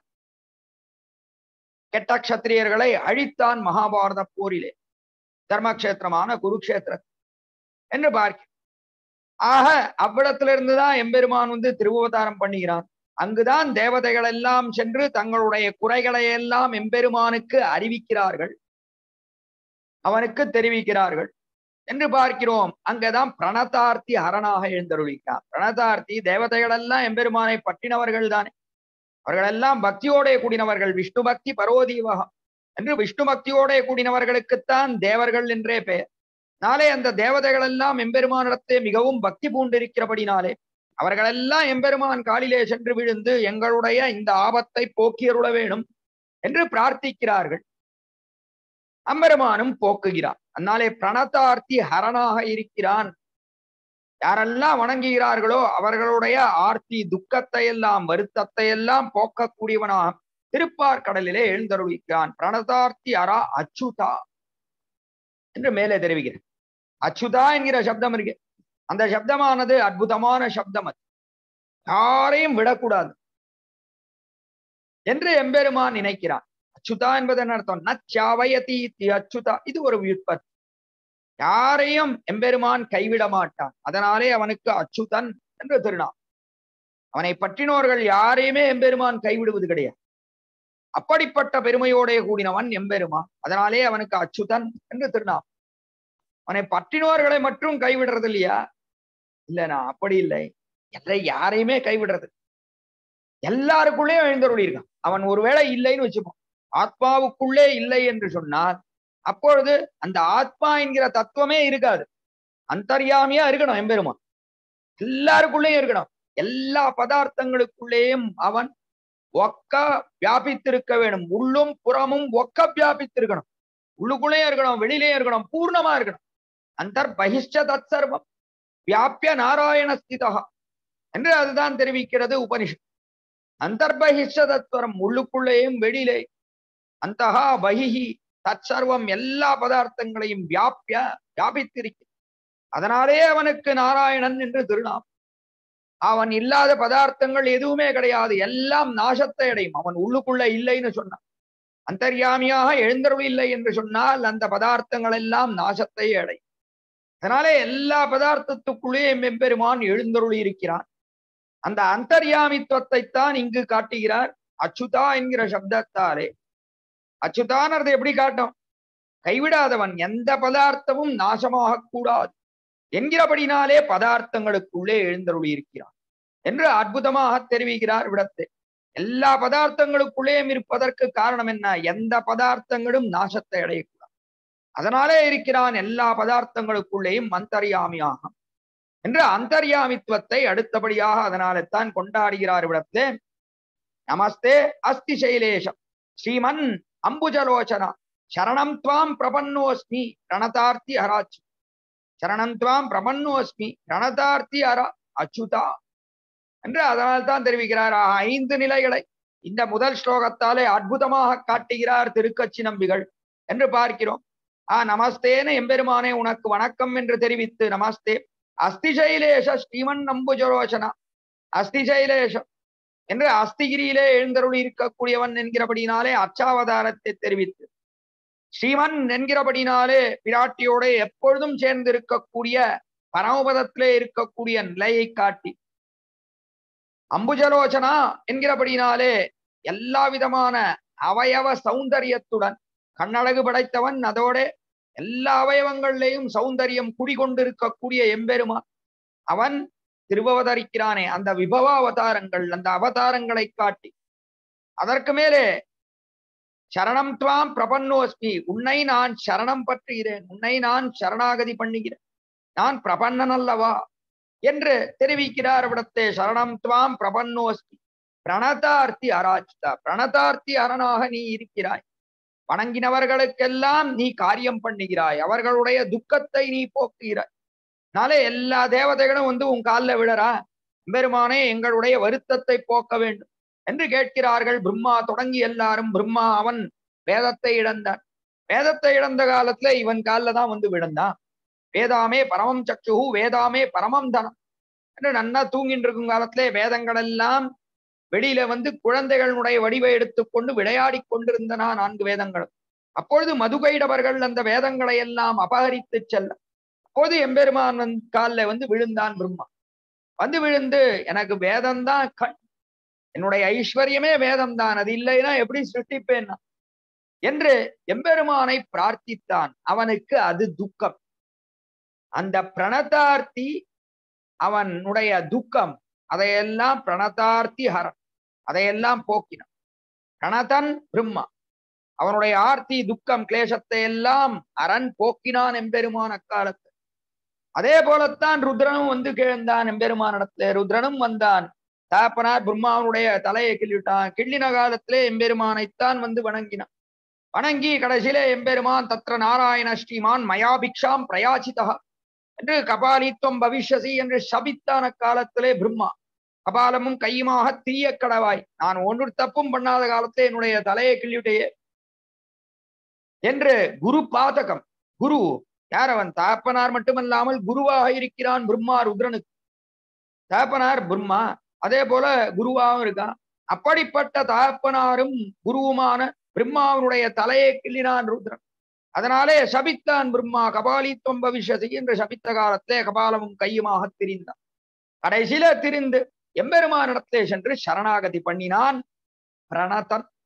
கெட்ட கஷத்திரியர்களை அழித்தான் மகாபாரத போரிலே தர்மக்ஷேத்திரமான குருக்ஷேத்திர என்று பார்க்க ஆக அவ்விடத்திலிருந்துதான் எம்பெருமான் வந்து திருவோதாரம் பண்ணுகிறான் அங்குதான் தேவதைகள் எல்லாம் சென்று தங்களுடைய குறைகளை எல்லாம் எம்பெருமானுக்கு அறிவிக்கிறார்கள் அவனுக்கு தெரிவிக்கிறார்கள் என்று பார்க்கிறோம் அங்கதான் பிரணதார்த்தி அரணாக எழுந்தருளிக்கிறார் பிரணதார்த்தி தேவதைகள் எல்லாம் எம்பெருமானை பற்றினவர்கள் தானே அவர்கள் எல்லாம் பக்தியோட கூடினவர்கள் விஷ்ணு பக்தி பரோதீவகம் என்று விஷ்ணு பக்தியோட கூடினவர்களுக்குத்தான் தேவர்கள் என்றே பெயர் நாளே அந்த தேவதைகள் எல்லாம் எம்பெருமானிடத்தே மிகவும் பக்தி பூண்டிருக்கிறபடினாலே அவர்களெல்லாம் எம்பெருமான் காலிலே சென்று விழுந்து எங்களுடைய இந்த ஆபத்தை போக்கியருள வேணும் என்று பிரார்த்திக்கிறார்கள் அம்பெருமானும் போக்குகிறார் அதனாலே பிரணதார்த்தி ஹரனாக இருக்கிறான் யாரெல்லாம் வணங்குகிறார்களோ அவர்களுடைய ஆர்த்தி துக்கத்தை எல்லாம் வருத்தத்தை எல்லாம் போக்கக்கூடியவனாக திருப்பார் கடலிலே எழுந்தருளிக்கிறான் பிரணதார்த்தி அரா அச்சுதா என்று மேலே தெரிவிக்கிறேன் அச்சுதா என்கிற சப்தம் இருக்கு அந்த சப்தமானது அற்புதமான சப்தம் அது யாரையும் விடக்கூடாது என்று எம்பெருமான் நினைக்கிறான் அச்சுதா என்பது என்ன அர்த்தம் நச்சாவயதி அச்சுதா இது ஒரு வியுற்பத்தி யாரையும் எம்பெருமான் கைவிட மாட்டான் அதனாலே அவனுக்கு அச்சுதன் என்று திருநாம் அவனை பற்றினோர்கள் யாரையுமே எம்பெருமான் கைவிடுவது கிடையாது அப்படிப்பட்ட பெருமையோடே கூடினவன் எம்பெருமா அதனாலே அவனுக்கு அச்சுதன் என்று திருநாம் அவனை பற்றினோர்களை மட்டும் கைவிடுறது இல்லையா இல்ல நான் அப்படி இல்லை எல்லை யாரையுமே கைவிடுறது எல்லாருக்குள்ளேயும் எழுந்தருளி இருக்கான் அவன் ஒருவேளை இல்லைன்னு வச்சுப்போம் ஆத்மாவுக்குள்ளே இல்லை என்று சொன்னால் அப்பொழுது அந்த ஆத்மா என்கிற தத்துவமே இருக்காது அந்தர்யாமியா இருக்கணும் எம்பெருமான் எல்லாருக்குள்ளேயும் இருக்கணும் எல்லா பதார்த்தங்களுக்குள்ளேயும் அவன் ஒக்க வியாபித்திருக்க வேண்டும் உள்ளும் புறமும் ஒக்க வியாபித்திருக்கணும் உள்ளுக்குள்ளேயும் இருக்கணும் வெளியிலேயும் இருக்கணும் பூர்ணமா இருக்கணும் அந்தர் பகிஷ்ட தத் சர்வம் வியாபிய நாராயண ஸ்திதா என்று அதுதான் தெரிவிக்கிறது உபனிஷத் அந்தர்பகிஷ்ட தத்துவரம் உள்ளுக்குள்ளேயும் வெளியிலே அந்தகா பகிஹி தத் சர்வம் எல்லா பதார்த்தங்களையும் வியாபிய வியாபித்திருக்க அதனாலே அவனுக்கு நாராயணன் என்று திருநாம் அவன் இல்லாத பதார்த்தங்கள் எதுவுமே கிடையாது எல்லாம் நாசத்தை அடையும் அவன் உள்ளுக்குள்ள இல்லைன்னு சொன்னான் அந்தர்யாமியாக எழுந்தருள் இல்லை என்று சொன்னால் அந்த பதார்த்தங்கள் எல்லாம் நாசத்தை அடையும் அதனாலே எல்லா பதார்த்தத்துக்குள்ளே மெம்பெருமான் எழுந்தருளி இருக்கிறான் அந்த அந்தர்யாமித்துவத்தை தான் இங்கு காட்டுகிறார் அச்சுதா என்கிற சப்தத்தாலே அச்சுதானது எப்படி காட்டும் கைவிடாதவன் எந்த பதார்த்தமும் நாசமாக கூடாது என்கிறபடினாலே பதார்த்தங்களுக்குள்ளே எழுந்தருளி இருக்கிறான் என்று அற்புதமாக தெரிவிக்கிறார் விடத்தை எல்லா பதார்த்தங்களுக்குள்ளேயும் இருப்பதற்கு காரணம் என்ன எந்த பதார்த்தங்களும் நாசத்தை அடையக்கூடாது அதனாலே இருக்கிறான் எல்லா பதார்த்தங்களுக்குள்ளேயும் அந்தர்யாமியாக என்று அந்தர்யாமித்துவத்தை அடுத்தபடியாக அதனாலே தான் கொண்டாடுகிறார் விடத்தே நமஸ்தே அஸ்தி சைலேஷம் ஸ்ரீமன் அம்புஜலோச்சனா சரணம் துவாம் பிரபன்னோஸ்மி ரணதார்த்தி ஹராச்சு சரணம் துவாம் பிரபன்னோஸ்மி ரணதார்த்தி ஹரா அச்சுதா என்று அதனால் தான் தெரிவிக்கிறார் ஆக, ஐந்து நிலைகளை இந்த முதல் ஸ்லோகத்தாலே அற்புதமாக காட்டுகிறார் திருக்கச்சி நம்பிகள் என்று பார்க்கிறோம் ஆ நமஸ்தேன எம்பெருமானே உனக்கு வணக்கம் என்று தெரிவித்து நமஸ்தே அஸ்திசைலேஷ ஸ்ரீமன் நம்புஜரோச்சனா அஸ்திசைலேஷம் என்று அஸ்திகிரியிலே எழுந்தருளி இருக்கக்கூடியவன் என்கிறபடினாலே அச்சாவதாரத்தை தெரிவித்து ஸ்ரீமன் என்கிறபடினாலே பிராட்டியோட எப்பொழுதும் சேர்ந்து இருக்கக்கூடிய பரமபதத்திலே இருக்கக்கூடிய நிலையை காட்டி அம்புஜலோச்சனா என்கிறபடினாலே எல்லா விதமான அவயவ சௌந்தரியத்துடன் கண்ணழகு படைத்தவன் அதோட எல்லா அவயவங்களிலேயும் சௌந்தரியம் குடிகொண்டிருக்கக்கூடிய எம்பெருமான் அவன் திருபவதரிக்கிறானே அந்த விபவ அவதாரங்கள் அந்த அவதாரங்களை காட்டி அதற்கு மேலே சரணம் துவாம் பிரபன்னோஸ்மி உன்னை நான் சரணம் பற்றுகிறேன் உன்னை நான் சரணாகதி பண்ணுகிறேன் நான் பிரபன்னன் அல்லவா என்று தெரிவிக்கிறார் விடத்தே சரணம் துவாம் பிரபன்னோஸ்மி பிரணதார்த்தி அராஜிதா பிரணதார்த்தி அரணாக நீ இருக்கிறாய் வணங்கினவர்களுக்கெல்லாம் நீ காரியம் பண்ணுகிறாய் அவர்களுடைய துக்கத்தை நீ போக்குகிறாய் நாளே எல்லா தேவதைகளும் வந்து உன் காலில் விழறா பெருமானே எங்களுடைய வருத்தத்தை போக்க வேண்டும் என்று கேட்கிறார்கள் பிரம்மா தொடங்கி எல்லாரும் பிரம்மா அவன் வேதத்தை இழந்தான் வேதத்தை இழந்த காலத்துல இவன் காலில் தான் வந்து விழுந்தான் வேதாமே பரமம் சக்ஷு வேதாமே பரமம் தனம் என்று நன்னா தூங்கிட்டு இருக்கும் காலத்திலே வேதங்கள் எல்லாம் வெளியில வந்து குழந்தைகளுடைய வடிவை எடுத்துக்கொண்டு விளையாடி கொண்டிருந்தனா நான்கு வேதங்களும் அப்பொழுது மதுகைடவர்கள் அந்த வேதங்களை எல்லாம் அபகரித்து செல்ல அப்போது எம்பெருமான் வந்து காலில் வந்து விழுந்தான் பிரம்மா வந்து விழுந்து எனக்கு வேதம்தான் கண் என்னுடைய ஐஸ்வர்யமே வேதம் தான் அது இல்லைன்னா எப்படி சிருஷ்டிப்பேன் நான்? என்று எம்பெருமானை பிரார்த்தித்தான் அவனுக்கு அது துக்கம் அந்த பிரணதார்த்தி அவனுடைய துக்கம் அதையெல்லாம் பிரணதார்த்தி ஹரன் அதையெல்லாம் போக்கினான் பிரணதன் பிரம்மா அவனுடைய ஆர்த்தி துக்கம் கிளேசத்தை எல்லாம் அரண் போக்கினான் எம்பெருமான் அக்காலத்து அதே போலத்தான் ருத்ரனும் வந்து கிழந்தான் எம்பெருமானிடத்துல ருத்ரனும் வந்தான் தாப்பனார் பிரம்மாவனுடைய தலையை கிள்ளிட்டான் கிள்ளின காலத்திலே எம்பெருமானைத்தான் வந்து வணங்கினான் வணங்கி கடைசியிலே எம்பெருமான் தத்ர நாராயண ஸ்ரீமான் மயாபிக்ஷாம் பிரயாச்சிதா என்று கபாலித்துவம் பவிஷ்யசி என்று சபித்தான காலத்திலே பிரம்மா கபாலமும் கையுமாக தீய கடவாய் நான் ஒன்று தப்பும் பண்ணாத காலத்திலே என்னுடைய தலையை கிள்ளிவிட்டையே என்று குரு பாதகம் குரு யார் அவன் தாப்பனார் மட்டுமல்லாமல் குருவாக இருக்கிறான் பிரம்மா ருத்ரனுக்கு தாப்பனார் பிரம்மா அதே போல குருவாகவும் இருக்கான் அப்படிப்பட்ட தாப்பனாரும் குருவுமான பிரம்மாவனுடைய தலையை கிள்ளினான் ருத்ரன் அதனாலே சபித்தான் பிரம்மா கபாலித்துவம் பவிஷ்யசி என்று சபித்த காலத்திலே கபாலமும் கையுமாக திரிந்தான் கடைசியில திரிந்து எம்பெருமானிடத்திலே சென்று சரணாகதி பண்ணினான் பிரணதன்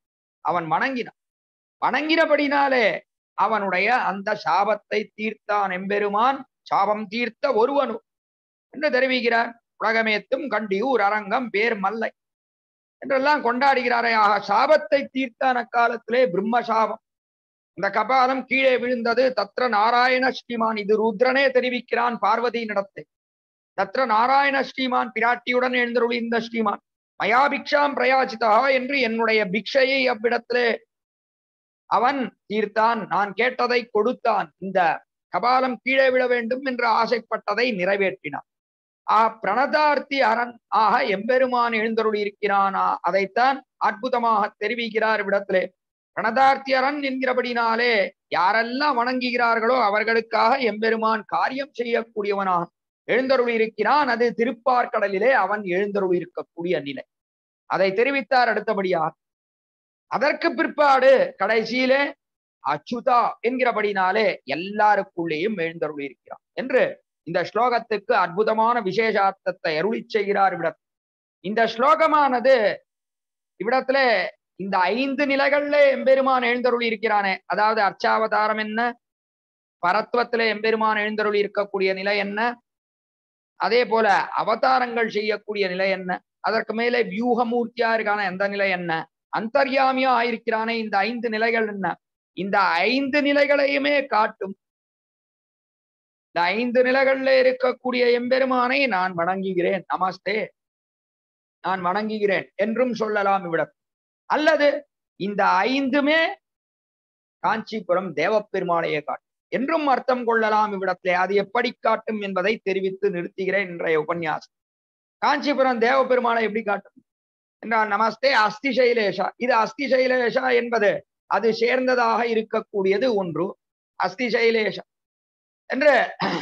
அவன் வணங்கினான் வணங்கினபடினாலே அவனுடைய அந்த சாபத்தை தீர்த்தான் எம்பெருமான் சாபம் தீர்த்த ஒருவனு என்று தெரிவிக்கிறார் உலகமேத்தும் கண்டியூர் அரங்கம் பேர் மல்லை என்றெல்லாம் கொண்டாடுகிறாரே ஆக சாபத்தை தீர்த்தான காலத்திலே பிரம்ம சாபம் இந்த கபாலம் கீழே விழுந்தது தத்ர நாராயண ஸ்ரீமான் இது ருத்ரனே தெரிவிக்கிறான் பார்வதி நடத்தை தத்ர நாராயண ஸ்ரீமான் பிராட்டியுடன் எழுந்தருளி இந்த ஸ்ரீமான் மயா பிக்ஷாம் பிரயாச்சிதா என்று என்னுடைய பிக்ஷையை அவ்விடத்திலே அவன் தீர்த்தான் நான் கேட்டதை கொடுத்தான் இந்த கபாலம் கீழே விழ வேண்டும் என்று ஆசைப்பட்டதை நிறைவேற்றினான் ஆ பிரணதார்த்தி அரண் ஆக எம்பெருமான் எழுந்தருளி இருக்கிறானா அதைத்தான் அற்புதமாக தெரிவிக்கிறார் இவ்விடத்திலே பிரணதார்த்தி அரண் என்கிறபடினாலே யாரெல்லாம் வணங்குகிறார்களோ அவர்களுக்காக எம்பெருமான் காரியம் செய்யக்கூடியவனாக எழுந்தருளி இருக்கிறான் அது திருப்பார்கடலிலே அவன் எழுந்தருளி இருக்கக்கூடிய நிலை அதை தெரிவித்தார் அடுத்தபடியாக அதற்கு பிற்பாடு கடைசியிலே அச்சுதா என்கிறபடினாலே எல்லாருக்குள்ளேயும் எழுந்தருளி இருக்கிறான் என்று இந்த ஸ்லோகத்துக்கு அற்புதமான விசேஷார்த்தத்தை அருளி செய்கிறார் இவ்விடத்தில் இந்த ஸ்லோகமானது இவ்விடத்துல இந்த ஐந்து நிலைகள்ல எம்பெருமான் எழுந்தருளி இருக்கிறானே அதாவது அர்ச்சாவதாரம் என்ன பரத்துவத்திலே எம்பெருமான் எழுந்தருளி இருக்கக்கூடிய நிலை என்ன அதே போல அவதாரங்கள் செய்யக்கூடிய நிலை என்ன அதற்கு மேலே வியூகமூர்த்தியா இருக்கான எந்த நிலை என்ன அந்தர்யாமியா ஆயிருக்கிறானே இந்த ஐந்து நிலைகள் என்ன இந்த ஐந்து நிலைகளையுமே காட்டும் இந்த ஐந்து நிலைகள்ல இருக்கக்கூடிய எம்பெருமானை நான் வணங்குகிறேன் நமஸ்தே நான் வணங்குகிறேன் என்றும் சொல்லலாம் இவ்விடம் அல்லது இந்த ஐந்துமே காஞ்சிபுரம் தேவப்பெருமாளையே காட்டும் என்றும் அர்த்தம் கொள்ளலாம் இவ்விடத்திலே அது எப்படி காட்டும் என்பதை தெரிவித்து நிறுத்துகிறேன் இன்றைய உபன்யாசம் காஞ்சிபுரம் தேவப்பெருமாளை எப்படி காட்டும் என்றால் நமஸ்தே அஸ்தி சைலேஷா இது அஸ்தி சைலேஷா என்பது அது சேர்ந்ததாக இருக்கக்கூடியது ஒன்று அஸ்தி சைலேஷா என்று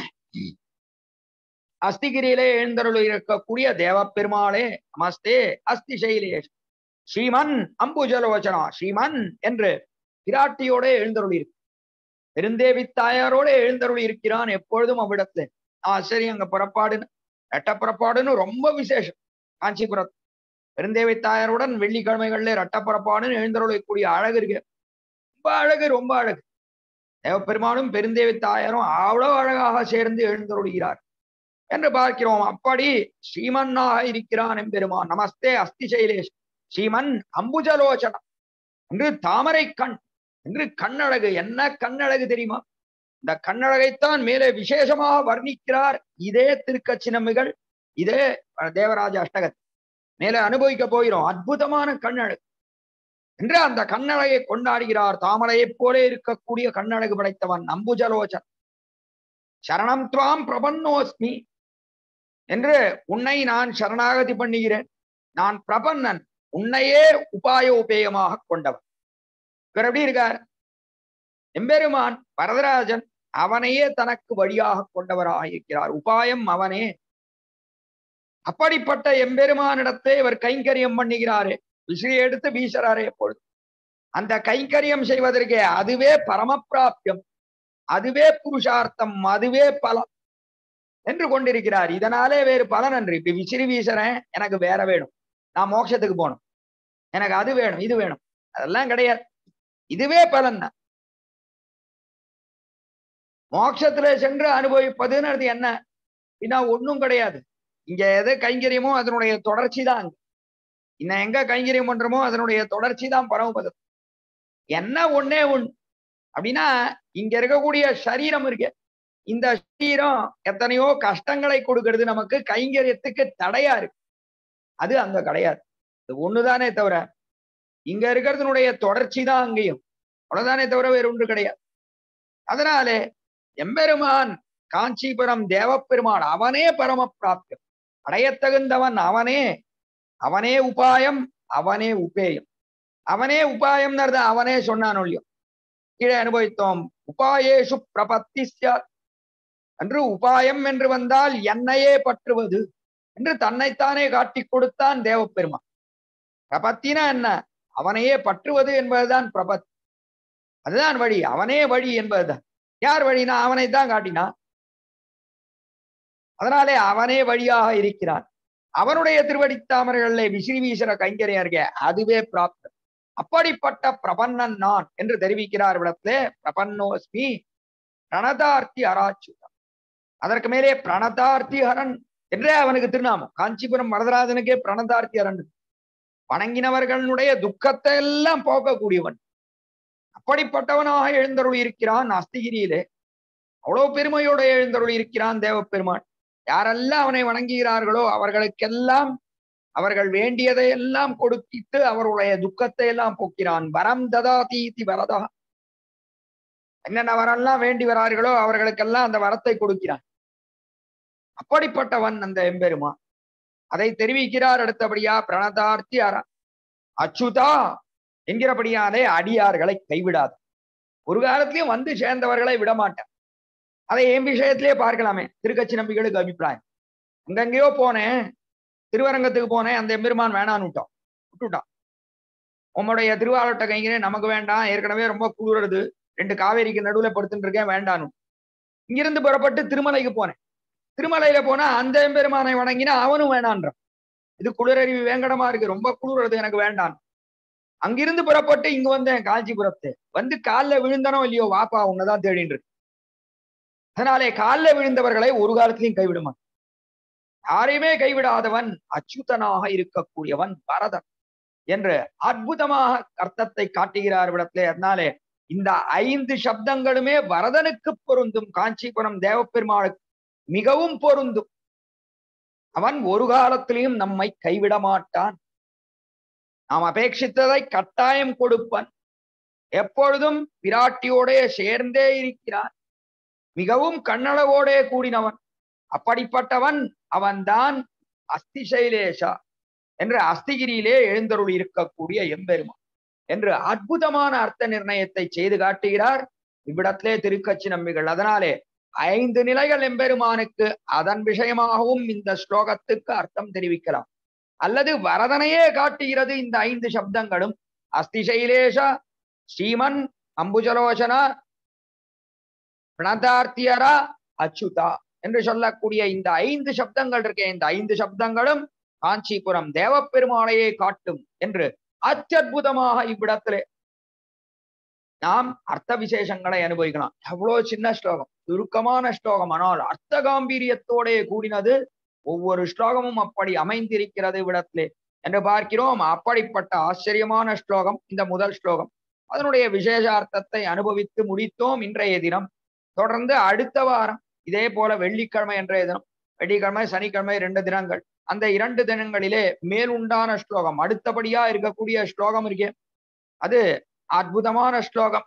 அஸ்திகிரியிலே எழுந்தருள் இருக்கக்கூடிய தேவப்பெருமாளே நமஸ்தே அஸ்தி சைலேஷ் ஸ்ரீமன் அம்புஜலோச்சனா ஸ்ரீமன் என்று பிராட்டியோட எழுந்தருள் இருக்கு பெருந்தேவி தாயாரோட எழுந்தருள் இருக்கிறான் எப்பொழுதும் அவ்விடத்துல ஆ சரி அங்க புறப்பாடுன்னு ரெட்ட புறப்பாடுன்னு ரொம்ப விசேஷம் காஞ்சிபுரத்து பெருந்தேவி தாயாருடன் வெள்ளிக்கிழமைகள்ல ரெட்ட புறப்பாடுன்னு எழுந்தருளக்கூடிய அழகு இருக்கு ரொம்ப அழகு ரொம்ப அழகு தேவப்பெருமானும் பெருந்தேவி தாயாரும் அவ்வளவு அழகாக சேர்ந்து எழுந்தருளுகிறார் என்று பார்க்கிறோம் அப்படி ஸ்ரீமன்னாக இருக்கிறான் எம்பெருமான் நமஸ்தே அஸ்தி சைலேஷ் ஸ்ரீமன் அம்புஜலோச்சனம் என்று தாமரை கண் என்று கண்ணழகு என்ன கண்ணழகு தெரியுமா இந்த கண்ணழகைத்தான் மேலே விசேஷமாக வர்ணிக்கிறார் இதே திருக்கச்சினமிகள் இதே தேவராஜ அஷ்டகத் மேலே அனுபவிக்க போகிறோம் அற்புதமான கண்ணழகு என்று அந்த கண்ணழகை கொண்டாடுகிறார் தாமரையைப் போலே இருக்கக்கூடிய கண்ணழகு படைத்தவன் அம்புஜலோச்சன் சரணம் துவாம் பிரபன்னோஸ்மி என்று உன்னை நான் சரணாகதி பண்ணுகிறேன் நான் பிரபன்னன் உன்னையே உபாய உபேயமாக கொண்டவன் இவர் எப்படி இருக்கார் எம்பெருமான் வரதராஜன் அவனையே தனக்கு வழியாக கொண்டவராக இருக்கிறார் உபாயம் அவனே அப்படிப்பட்ட எம்பெருமானிடத்தை இவர் கைங்கரியம் பண்ணுகிறாரே விசிறியை எடுத்து வீசுறாரே எப்பொழுது அந்த கைங்கரியம் செய்வதற்கே அதுவே பரமப்பிராப்தியம் அதுவே புருஷார்த்தம் அதுவே பலம் என்று கொண்டிருக்கிறார் இதனாலே வேறு பலன் அன்று இப்ப விசிறி வீசுறேன் எனக்கு வேற வேணும் நான் மோட்சத்துக்கு போகணும் எனக்கு அது வேணும் இது வேணும் அதெல்லாம் கிடையாது இதுவே பலன் தான் மோட்சத்துல சென்று அனுபவிப்பதுன்னு அது என்ன பின்னா ஒண்ணும் கிடையாது இங்க எது கைங்கரியமோ அதனுடைய தொடர்ச்சி தான் அங்க இன்னும் எங்க கைங்கரியம் பண்றோமோ அதனுடைய தொடர்ச்சி தான் பரமபதம் என்ன ஒன்னே ஒண்ணு அப்படின்னா இங்க இருக்கக்கூடிய சரீரம் இருக்கு இந்த சரீரம் எத்தனையோ கஷ்டங்களை கொடுக்கிறது நமக்கு கைங்கரியத்துக்கு தடையா இருக்கு அது அங்க கிடையாது இது ஒண்ணுதானே தவிர இங்க இருக்கிறதுனுடைய தொடர்ச்சி தான் அங்கேயும் அவ்வளவுதானே தவிர வேற ஒன்று கிடையாது அதனாலே எம்பெருமான் காஞ்சிபுரம் தேவப்பெருமான் அவனே பரம பிராப்தியம் அடையத்தகுந்தவன் அவனே அவனே உபாயம் அவனே உபேயம் அவனே உபாயம் அவனே சொன்னான் ஒழியும் கீழே அனுபவித்தோம் உபாயேஷு பிரபத்தி என்று உபாயம் என்று வந்தால் என்னையே பற்றுவது என்று தன்னைத்தானே காட்டி கொடுத்தான் தேவப்பெருமான் பிரபத்தினா என்ன அவனையே பற்றுவது என்பதுதான் பிரபத் அதுதான் வழி அவனே வழி என்பதுதான் யார் வழினா அவனை தான் காட்டினான் அதனாலே அவனே வழியாக இருக்கிறான் அவனுடைய திருவடித்தாமர்கள்ல விசிறி வீசுற கைங்கரியம் இருக்க அதுவே பிராப்தம் அப்படிப்பட்ட பிரபன்னன் நான் என்று தெரிவிக்கிறார் இடத்திலே பிரபன்னோஸ்மி பிரணதார்த்தி அராச்சுதம் அதற்கு மேலே பிரணதார்த்தி ஹரன் என்றே அவனுக்கு திருநாமம் காஞ்சிபுரம் வரதராஜனுக்கே பிரணதார்த்தி ஹரன் வணங்கினவர்களுடைய துக்கத்தை எல்லாம் போக்கக்கூடியவன் அப்படிப்பட்டவனாக எழுந்தருள் இருக்கிறான் அஸ்திகிரியிலே அவ்வளவு பெருமையோட எழுந்தருள் இருக்கிறான் தேவப்பெருமான் யாரெல்லாம் அவனை வணங்குகிறார்களோ அவர்களுக்கெல்லாம் அவர்கள் வேண்டியதை எல்லாம் கொடுத்திட்டு அவருடைய துக்கத்தை எல்லாம் போக்கிறான் வரம் ததாதீதி வரதா என்னென்ன வரம்லாம் வேண்டி வரார்களோ அவர்களுக்கெல்லாம் அந்த வரத்தை கொடுக்கிறான் அப்படிப்பட்டவன் அந்த எம்பெருமான் அதை தெரிவிக்கிறார் அடுத்தபடியா பிரணதார்த்தி அற அச்சுதா என்கிறபடியாலே அடியார்களை கைவிடாது ஒரு காலத்திலயும் வந்து சேர்ந்தவர்களை விடமாட்டார் அதை என் விஷயத்திலே பார்க்கலாமே திருக்கட்சி நம்பிகளுக்கு அபிப்பிராயம் அங்கங்கேயோ போனேன் திருவரங்கத்துக்கு போனேன் அந்த எம்பெருமான் வேணான்னு விட்டோம் விட்டுட்டான் உம்முடைய திருவாளட்ட கைங்கிறே நமக்கு வேண்டாம் ஏற்கனவே ரொம்ப குளிருது ரெண்டு காவேரிக்கு நடுவுல படுத்துட்டு இருக்கேன் வேண்டான்னு இங்கிருந்து புறப்பட்டு திருமலைக்கு போனேன் திருமலையில போனா அந்த எம்பெருமானை வணங்கினா அவனும் வேணான்றான் இது குளிரறிவு வேங்கடமா இருக்கு ரொம்ப குளிர்றது எனக்கு வேண்டாம் அங்கிருந்து புறப்பட்டு இங்க வந்தேன் காஞ்சிபுரத்து வந்து காலில் விழுந்தனோ இல்லையோ வாப்பா உன்னதான் தேடின்னு இருக்கு அதனாலே காலில் விழுந்தவர்களை ஒரு காலத்திலையும் கைவிடுமா யாரையுமே கைவிடாதவன் அச்சுதனாக இருக்கக்கூடியவன் பரதன் என்று அற்புதமாக அர்த்தத்தை காட்டுகிறார் விடத்திலே அதனாலே இந்த ஐந்து சப்தங்களுமே வரதனுக்கு பொருந்தும் காஞ்சிபுரம் தேவப்பெருமாளுக்கு மிகவும் பொருந்தும் அவன் ஒரு காலத்திலையும் நம்மை கைவிட மாட்டான் நாம் அபேட்சித்ததை கட்டாயம் கொடுப்பன் எப்பொழுதும் விராட்டியோடே சேர்ந்தே இருக்கிறான் மிகவும் கண்ணளவோடே கூடினவன் அப்படிப்பட்டவன் அவன்தான் அஸ்திசைலேஷா என்று அஸ்திகிரியிலே எழுந்தருள் இருக்கக்கூடிய எம்பெருமான் என்று அற்புதமான அர்த்த நிர்ணயத்தை செய்து காட்டுகிறார் இவ்விடத்திலே திருக்கட்சி நம்பிகள் அதனாலே ஐந்து நிலைகள் எம்பெருமானுக்கு அதன் விஷயமாகவும் இந்த ஸ்லோகத்துக்கு அர்த்தம் தெரிவிக்கலாம் அல்லது வரதனையே காட்டுகிறது இந்த ஐந்து சப்தங்களும் அஸ்திசைலேஷ ஸ்ரீமன் அம்புஜலோசனா பிரணதார்த்தியரா அச்சுதா என்று சொல்லக்கூடிய இந்த ஐந்து சப்தங்கள் இருக்கே இந்த ஐந்து சப்தங்களும் காஞ்சிபுரம் தேவப்பெருமாளையே காட்டும் என்று அத்தியுதமாக இவ்விடத்திலே நாம் அர்த்த விசேஷங்களை அனுபவிக்கலாம் எவ்வளவு சின்ன ஸ்லோகம் சுருக்கமான ஸ்லோகம் ஆனால் அர்த்த காம்பீரியத்தோட கூடினது ஒவ்வொரு ஸ்லோகமும் அப்படி அமைந்திருக்கிறது விடத்திலே என்று பார்க்கிறோம் அப்படிப்பட்ட ஆச்சரியமான ஸ்லோகம் இந்த முதல் ஸ்லோகம் அதனுடைய விசேஷார்த்தத்தை அனுபவித்து முடித்தோம் இன்றைய தினம் தொடர்ந்து அடுத்த வாரம் இதே போல வெள்ளிக்கிழமை இன்றைய தினம் வெள்ளிக்கிழமை சனிக்கிழமை ரெண்டு தினங்கள் அந்த இரண்டு தினங்களிலே மேலுண்டான ஸ்லோகம் அடுத்தபடியா இருக்கக்கூடிய ஸ்லோகம் இருக்கே அது அற்புதமான ஸ்லோகம்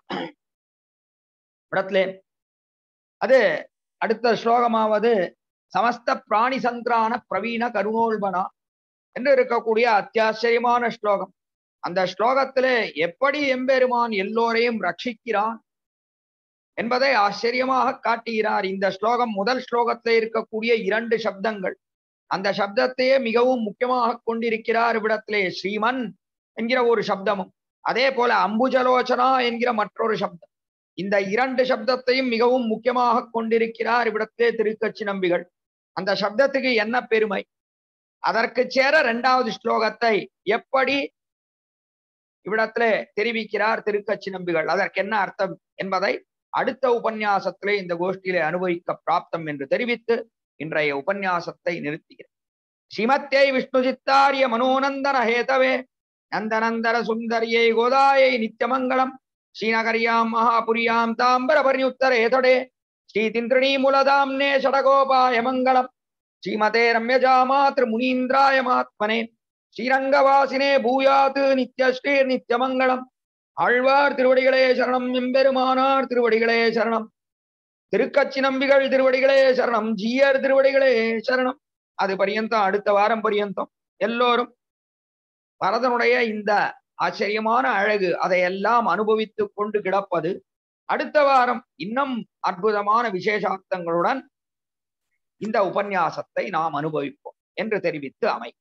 இடத்திலே அது அடுத்த ஸ்லோகமாவது சமஸ்த பிராணி சந்திரான பிரவீண கருணோல்பனா என்று இருக்கக்கூடிய அத்தியாச்சரியமான ஸ்லோகம் அந்த ஸ்லோகத்திலே எப்படி எம்பெருமான் எல்லோரையும் ரட்சிக்கிறான் என்பதை ஆச்சரியமாக காட்டுகிறார் இந்த ஸ்லோகம் முதல் ஸ்லோகத்திலே இருக்கக்கூடிய இரண்டு சப்தங்கள் அந்த சப்தத்தையே மிகவும் முக்கியமாக கொண்டிருக்கிறார் இவ்விடத்திலே ஸ்ரீமன் என்கிற ஒரு சப்தமும் அதே போல அம்புஜலோச்சனா என்கிற மற்றொரு சப்தம் இந்த இரண்டு சப்தத்தையும் மிகவும் முக்கியமாக கொண்டிருக்கிறார் இவ்விடத்திலே திருக்கட்சி நம்பிகள் அந்த சப்தத்துக்கு என்ன பெருமை அதற்கு சேர இரண்டாவது ஸ்லோகத்தை எப்படி இவ்விடத்திலே தெரிவிக்கிறார் திருக்கட்சி நம்பிகள் அதற்கு என்ன அர்த்தம் என்பதை அடுத்த உபன்யாசத்திலே இந்த கோஷ்டியிலே அனுபவிக்க பிராப்தம் என்று தெரிவித்து இன்றைய உபன்யாசத்தை நிறுத்துகிறேன் ஸ்ரீமத்தியை விஷ்ணு சித்தாரிய மனோநந்தன ஹேதவே நந்தநந்தர சுந்தரியை கோதாயை நித்தியமங்கலம் ஸ்ரீநகரியாம் மகாபுரியாம் தாம்பர பரியுத்தரேதடே ஸ்ரீ திந்திரணி மூலதாம்னே ஷடகோபாய மங்களம் ஸ்ரீமதே ரம்யஜா மாத்ரு முனீந்திராய மாத்மனே ஸ்ரீரங்கவாசினே பூயாத் நித்யஸ்ரீர் நித்தியமங்கலம் ஆழ்வார் திருவடிகளே சரணம் எம்பெருமானார் திருவடிகளே சரணம் திருக்கச்சி நம்பிகள் திருவடிகளே சரணம் ஜீயர் திருவடிகளே சரணம் அது பரியந்தம் அடுத்த வாரம் பரியந்தம் எல்லோரும் பரதனுடைய இந்த ஆச்சரியமான அழகு அதையெல்லாம் அனுபவித்து கொண்டு கிடப்பது அடுத்த வாரம் இன்னும் அற்புதமான விசேஷார்த்தங்களுடன் இந்த உபன்யாசத்தை நாம் அனுபவிப்போம் என்று தெரிவித்து அமை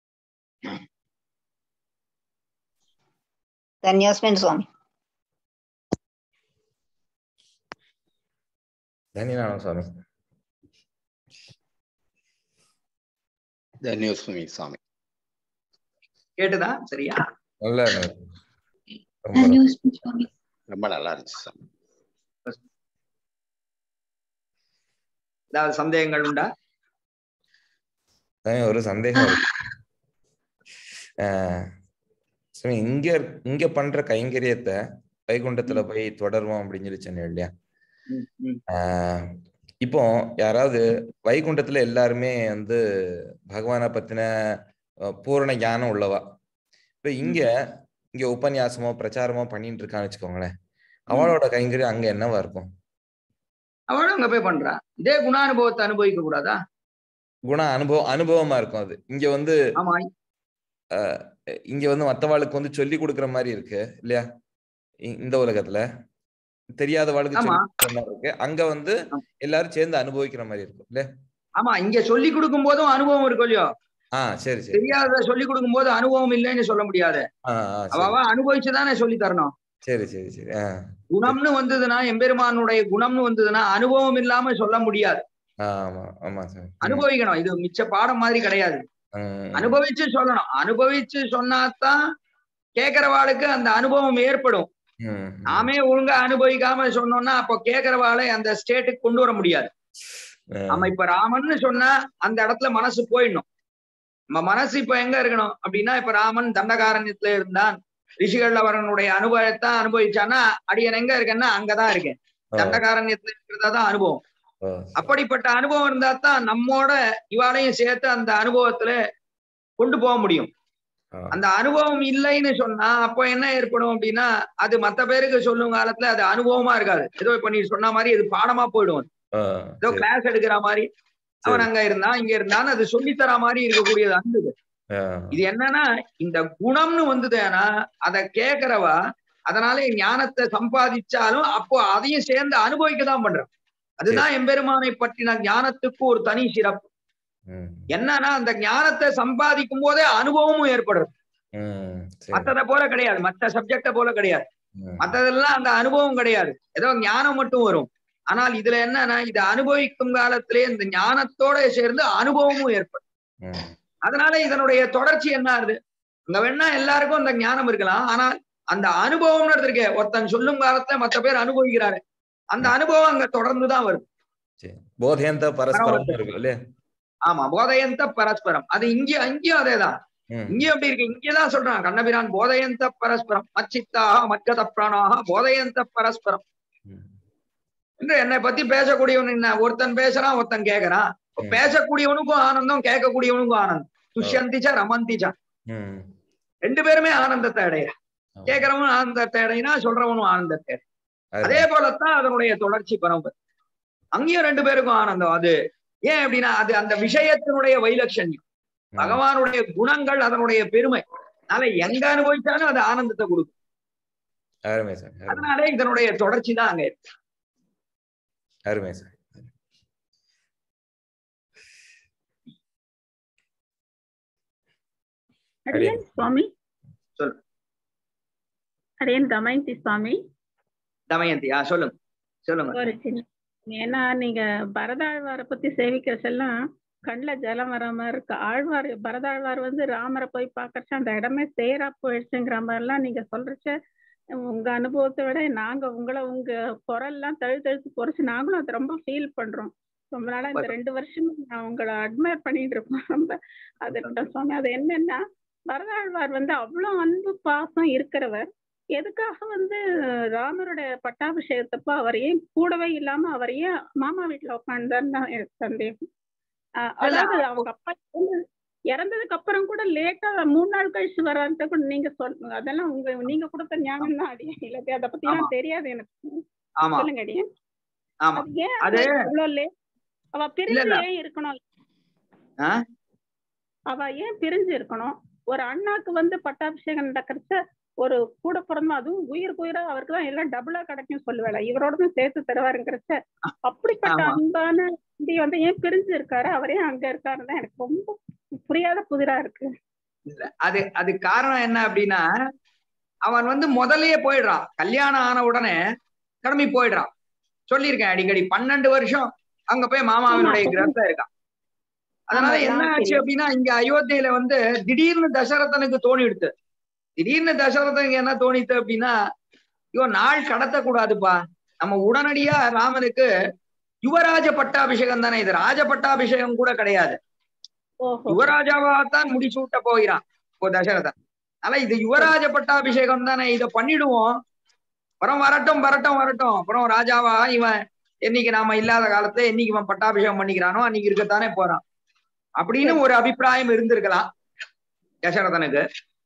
ధన్యోస్మిన్ స్వామి ధన్యవాదం స్వామి ధన్యోస్మి స్వామి கேட்டுதா சரியா நல்ல ரொம்ப நியூஸ் சுவாமி ரொம்ப நல்லா இருந்துச்சு சாமி ஏதாவது சந்தேகங்கள் உண்டா அதான் ஒரு சந்தேகம் இருக்கு ஆஹ் சுவாமி இங்க இங்க பண்ற கைங்கரியத்தை வைகுண்டத்துல போய் தொடருவோம் அப்படின்னு சொல்லி சொன்னேன் இல்லையா ம், ம். ஆஹ் இப்போ யாராவது வைகுண்டத்துல எல்லாருமே வந்து பகவானை பத்தின அஹ், பூரண ஞானம் உள்ளவா இப்ப இங்க இங்க உபன்யாசமோ பிரச்சாரமோ பண்ணிட்டு இருக்கான்னு வச்சுக்கோங்களேன் அவளோட கைங்கரியம் அங்க என்னவா இருக்கும் அவனும் அங்க போய் பண்றான் இதே குணானுபவத்தை அனுபவிக்க கூடாதா குண அனுபவம் அனுபவமா இருக்கும் அது இங்க வந்து ஆமா இங்க வந்து மத்தவாளுக்கு வந்து சொல்லி கொடுக்குற மாதிரி இருக்கு இல்லையா இ- இந்த உலகத்துல தெரியாதவாளுக்கு ஆமா. சொல்லி கொடுக்குற மாதிரி இருக்கு அங்க வந்து ஆமா. எல்லாரும் சேர்ந்து அனுபவிக்கிற மாதிரி இருக்கும் இல்லையா ஆமா இங்க சொல்லி கொடுக்கும் போதும் அனுபவம் இருக்கும் இல்லையோ ஆ சரி சரி தெரியாத சொல்லி கொடுக்கும் போது அனுபவம் இல்லைன்னு சொல்ல முடியாது ஆ ஆ அவ சரி அவ அனுபவிச்சுதானே சொல்லி தரணும் சரி சரி சரி ஆ குணம்னு வந்ததுன்னா எம்பெருமானுடைய குணம்னு வந்ததுன்னா அனுபவம் இல்லாம சொல்ல முடியாது ஆ, ஆமா ஆமா சார் ம், அனுபவிக்கணும் இது மிச்ச பாடம் மாதிரி கிடையாது ம், அனுபவிச்சு சொல்லணும் அனுபவிச்சு சொன்னாதான் கேக்குறவாளுக்கு அந்த அனுபவம் ஏற்படும் ம், ம். நாமே ஒழுங்கா அனுபவிக்காம சொன்னோம்னா அப்போ கேக்குறவாளை அந்த ஸ்டேட்டுக்கு கொண்டு வர முடியாது ஆ, நம்ம இப்ப ராமன்னு சொன்னா அந்த இடத்துல மனசு போயிடணும் நம்ம மனசு இப்ப எங்க இருக்கணும் அப்படின்னா இப்ப ராமன் தண்டகாரண்யத்துல இருந்தான் ரிஷிகள் அவரனுடைய அனுபவத்தை அனுபவிச்சான்னா அடியன் எங்க இருக்கேன்னா அங்கதான் இருக்கேன் ஆ, தண்டகாரண்யத்துல இருக்கிறதா தான் அனுபவம் ஆ, அப்படிப்பட்ட அனுபவம் இருந்தா தான் நம்மோட இவாளையும் சேர்த்து அந்த அனுபவத்துல கொண்டு போக முடியும் ஆ, அந்த அனுபவம் இல்லைன்னு சொன்னா அப்போ என்ன ஏற்படும் அப்படின்னா அது மத்த பேருக்கு சொல்லும் காலத்துல அது அனுபவமா இருக்காது ஏதோ இப்ப நீ சொன்ன மாதிரி அது பாடமா போயிடும் ஆ, ஏதோ சரி, கிளாஸ் எடுக்கிற மாதிரி அவன் அங்க இருந்தான் இங்க இருந்தான்னு அது சொல்லித்தர மாதிரி இருக்கக்கூடியது அன்பு இது. ஆ, இது என்னன்னா இந்த குணம்னு வந்ததுன்னா அதை கேட்கிறவா அதனால ஞானத்தை சம்பாதிச்சாலும் அப்போ அதையும் சேர்ந்து அனுபவிக்க தான் பண்றான் அதுதான் எம்பெருமானை பற்றின ஞானத்துக்கு ஒரு தனி சிறப்பு ம், என்னன்னா அந்த ஞானத்தை சம்பாதிக்கும் போதே அனுபவமும் ஏற்படுறது ம், சரி, மத்ததை போல கிடையாது மத்த சப்ஜெக்ட போல கிடையாது ம், மத்ததெல்லாம் அந்த அனுபவம் கிடையாது ஏதோ ஞானம் மட்டும் வரும் ஆனால் இதுல என்னன்னா இதை அனுபவிக்கும் காலத்திலே இந்த ஞானத்தோட சேர்ந்து அனுபவமும் ஏற்படும் ம், அதனால இதனுடைய தொடர்ச்சி என்ன ஆகுது அங்க வேணா எல்லாருக்கும் அந்த ஞானம் இருக்கலாம் ஆனால் அந்த அனுபவம்னு இருக்கே ஒருத்தன் சொல்லும் காலத்துல மத்த பேர் அனுபவிக்கிறாரு அந்த அனுபவம் அங்க தொடர்ந்துதான் வருது சரி. போதையந்த பரஸ்பரம் இருக்கு இல்லையா ஆமா போதயந்த பரஸ்பரம் அது இங்கே அங்கேயும் அதேதான் ம், இங்கேயும் அப்படி இருக்கு இங்கேதான் சொல்றான் கண்ணபிரான் போதயந்த பரஸ்பரம் மச்சித்தாக மத்கத பிராணாக போதயந்த பரஸ்பரம் ம், என்று என்னை பத்தி பேசக்கூடியவன் என்ன ஒருத்தன் பேசுறான் ஒருத்தன் கேக்குறான் இப்ப ம். பேசக்கூடியவனுக்கும் ஆனந்தம் கேட்கக்கூடியவனுக்கும் ஆனந்தம் துஷ்யந்திச்சா ரமந்திச்சா ம், ரெண்டு பேருமே ஆனந்தத்தை அடைய ஆமா. கேட்கறவனும் ஆனந்தத்தை அடையினா சொல்றவனும் ஆனந்தத்தை அடையும். அது- அதே போலத்தான் அதனுடைய தொடர்ச்சி பரம்பரை அங்கேயும் ரெண்டு பேருக்கும் ஆனந்தம் அது ஏன் அப்படின்னா அது அந்த விஷயத்தினுடைய வைலட்சண்யம் ம், பகவானுடைய குணங்கள் அதனுடைய பெருமை அதனால எங்க அனுபவிச்சாலும் அது ஆனந்தத்தை கொடுக்கும் அருமை சார் அருமை, அதனாலே இதனுடைய தொடர்ச்சி தான் அங்க இருக்கு. அருமை சார் அடியேன் சுவாமி சொல்லு. அடியேன் தமயந்தி சுவாமி தமயந்தி ஆ சொல்லுங்க சொல்லுங்க ஒரு சின்ன ஏன்னா நீங்க பரதாழ்வாரை பத்தி சேவிக்கிறச்செல்லாம் கண்ணுல ஜலம் வர மாதிரி இருக்கு ஆழ்வார் பரதாழ்வார் வந்து ராமரை போய் பார்க்கறச்ச அந்த இடமே சேரா போயிடுச்சுங்கிற மாதிரிலாம் நீங்க சொல்றச்ச உங்க அனுபவத்தை விட நாங்க உங்களை உங்க குரல்லாம் தழு தழுத்து பொறிச்சு நாங்களும் அதை ரொம்ப ஃபீல் பண்றோம் ரொம்ப நாளா இந்த ரெண்டு வருஷம் நான் உங்களை அட்மையர் பண்ணிட்டு இருக்கோம் ரொம்ப அது இருக்கட்டும் சுவாமி அது என்னன்னா பரதாழ்வார் வந்து அவ்வளவு அன்பு பாசம் இருக்கிறவர் எதுக்காக வந்து ராமருடைய பட்டாபிஷேகத்தப்ப அவர் ஏன் கூடவே இல்லாம அவர் ஏன் மாமா வீட்டுல உட்காந்துதான் தான் எனக்கு சந்தேகம் ஆஹ் அதாவது அவங்க அப்பா இறந்து- இறந்ததுக்கு அப்புறம் கூட லேட்டா மூணு நாள் கழிச்சு வரான்ட்டு கூட நீங்க சொல் அதெல்லாம் உங்க நீங்க கொடுத்த ஞானம் தான் அடியே இல்லாட்டி அதை பத்தி எல்லாம் ஆமா. தெரியாது எனக்கு ஆமா சொல்லுங்க அடியே ஆமா அது ஏன் அது- இவ்வளவு லேட் அவ பிரிஞ்சு இல்ல. ஏன் இருக்கணும் ஆ? அவ ஏன் பிரிஞ்சு இருக்கணும் ஒரு அண்ணாக்கு வந்து பட்டாபிஷேகம் நடக்கிறச்ச ஒரு கூட பிறந்தா அதுவும் உயிருக்கு உயிரா அவருக்கு தான் எல்லாம் டபுளா கிடைக்கும் சொல்லுவேல இவரோட தான் சேர்த்து தருவாருங்கிறச்ச அப்படிப்பட்ட ஆமா. அன்பான தம்பி வந்து ஏன் பிரிஞ்சு இருக்காரு அவரே அங்க இருக்காருன்னு தான் எனக்கு ரொம்ப புரியாத புதிரா இருக்கு அது அது காரணம் என்ன அப்படின்னா அவன் வந்து முதல்லயே போயிடுறான் கல்யாணம் ஆன உடனே கிளம்பி போயிடுறான் சொல்லியிருக்கேன் அடிக்கடி பன்னெண்டு வருஷம் அங்க போய் மாமாவினுடைய ஆமா. கிரகத்துல இருக்கான் அதனால ஆமா, என்ன நான் ஆச்சு தெரியும். அப்படின்னா இங்க அயோத்தியில வந்து திடீர்னு தசரதனுக்கு தோணி எடுத்து திடீர்னு தசரதனுக்கு என்ன தோணித்து அப்படின்னா ஐயோ நாள் கடத்தக்கூடாதுப்பா நம்ம உடனடியா ராமனுக்கு யுவராஜ பட்டாபிஷேகம் தானே இது ராஜ பட்டாபிஷேகம் கூட கிடையாது ஓஹோ யுவராஜாவாத்தான் முடிசூட்ட போகிறான் இப்போ தசரதன் ஆனா இது யுவராஜ பட்டாபிஷேகம் தானே இத பண்ணிடுவோம் அப்புறம் வரட்டும் வரட்டும் வரட்டும் அப்புறம் ராஜாவா இவன் என்னைக்கு நாம இல்லாத காலத்துல என்னைக்கு இவன் பட்டாபிஷேகம் பண்ணிக்கிறானோ அன்னைக்கு இருக்கத்தானே போறான் அப்படின்னு ஒரு அபிப்பிராயம் இருந்திருக்கலாம் தசரதனுக்கு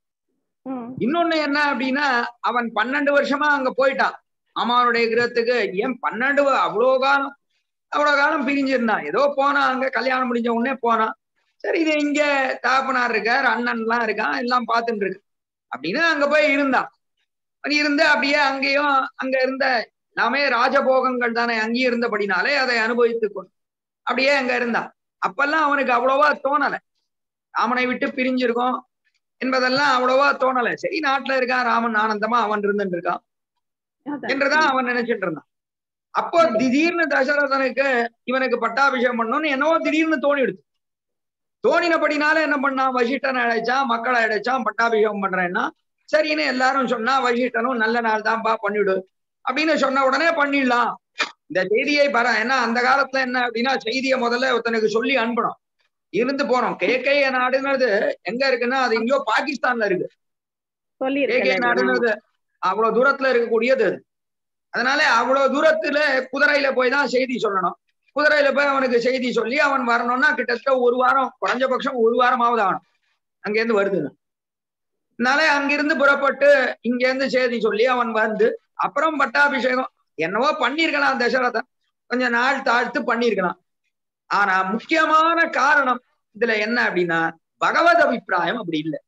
ம் இன்னொன்னு என்ன அப்படின்னா அவன் பன்னெண்டு வருஷமா அங்க போயிட்டான் அம்மாவனுடைய கிரகத்துக்கு ஏன் பன்னெண்டு வ- அவ்வளோ காலம் அவ்வளவு காலம் பிரிஞ்சிருந்தான் ஏதோ போனான் அங்க கல்யாணம் முடிஞ்ச உடனே போனான் சரி இது இங்க தாப்பனார் இருக்கார் அண்ணன் எல்லாம் இருக்கான் எல்லாம் பார்த்துட்டு இருக்கு அப்படின்னு அங்க போய் இருந்தான் அவன் இருந்து அப்படியே அங்கேயும் அங்க இருந்த எல்லாமே ராஜபோகங்கள் தானே அங்கேயும் இருந்தபடினாலே அதை அனுபவித்துக் கொண்டு அப்படியே அங்க இருந்தான் அப்பெல்லாம் அவனுக்கு அவ்வளவா தோணல ராமனை விட்டு பிரிஞ்சிருக்கோம் என்பதெல்லாம் அவ்வளவா தோணல சரி நாட்டுல இருக்கான் ராமன் ஆனந்தமா அவன் இருந்துட்டு இருக்கான் அதான். என்றுதான் அவன் நினைச்சிட்டு இருந்தான் அப்போ திடீர்னு தசரதனுக்கு இவனுக்கு பட்டாபிஷேகம் பண்ணணும்னு என்னவோ திடீர்னு தோணிடுது தோணினபடினால என்ன பண்ணான் வசிஷ்டன் அழைச்சான் மக்களை அழைச்சான் பட்டாபிஷேகம் பண்றேன்னா சரின்னு எல்லாரும் சொன்னா வசிஷ்டனும் நல்ல நாள் தான்ப்பா பண்ணிடு அப்படின்னு சொன்ன உடனே பண்ணிடலாம் இந்த செய்தியை பர ஏன்னா அந்த காலத்துல என்ன அப்படின்னா செய்தியை முதல்ல ஒருத்தனுக்கு சொல்லி அனுப்பணும் இருந்து போனோம் கேக்கைய நாடுங்கிறது எங்க இருக்குன்னா அது எங்கேயோ பாகிஸ்தான்ல இருக்கு கேகே சொல்லியிருக்கேன் நாடுங்கிறது அவ்வளவு தூரத்துல இருக்கக்கூடியது அது அதனால அவ்வளவு தூரத்துல குதிரையில போய் தான் செய்தி சொல்லணும் குதிரையில போய் அவனுக்கு செய்தி சொல்லி அவன் வரணும்னா கிட்டத்தட்ட ஒரு வாரம் குறைஞ்சபட்சம் ஒரு வாரமாவது ஆகணும் அங்கேருந்து வருதுன்னு அதனால அங்கிருந்து புறப்பட்டு இங்க இருந்து செய்தி சொல்லி அவன் வந்து அப்புறம் பட்டாபிஷேகம் என்னவோ பண்ணிருக்கலாம் தசரதன் கொஞ்ச நாள் தாழ்த்து பண்ணிருக்கலாம் ஆனா முக்கியமான காரணம் இதுல என்ன அப்படின்னா பகவத் அபிப்பிராயம் அப்படி இல்லை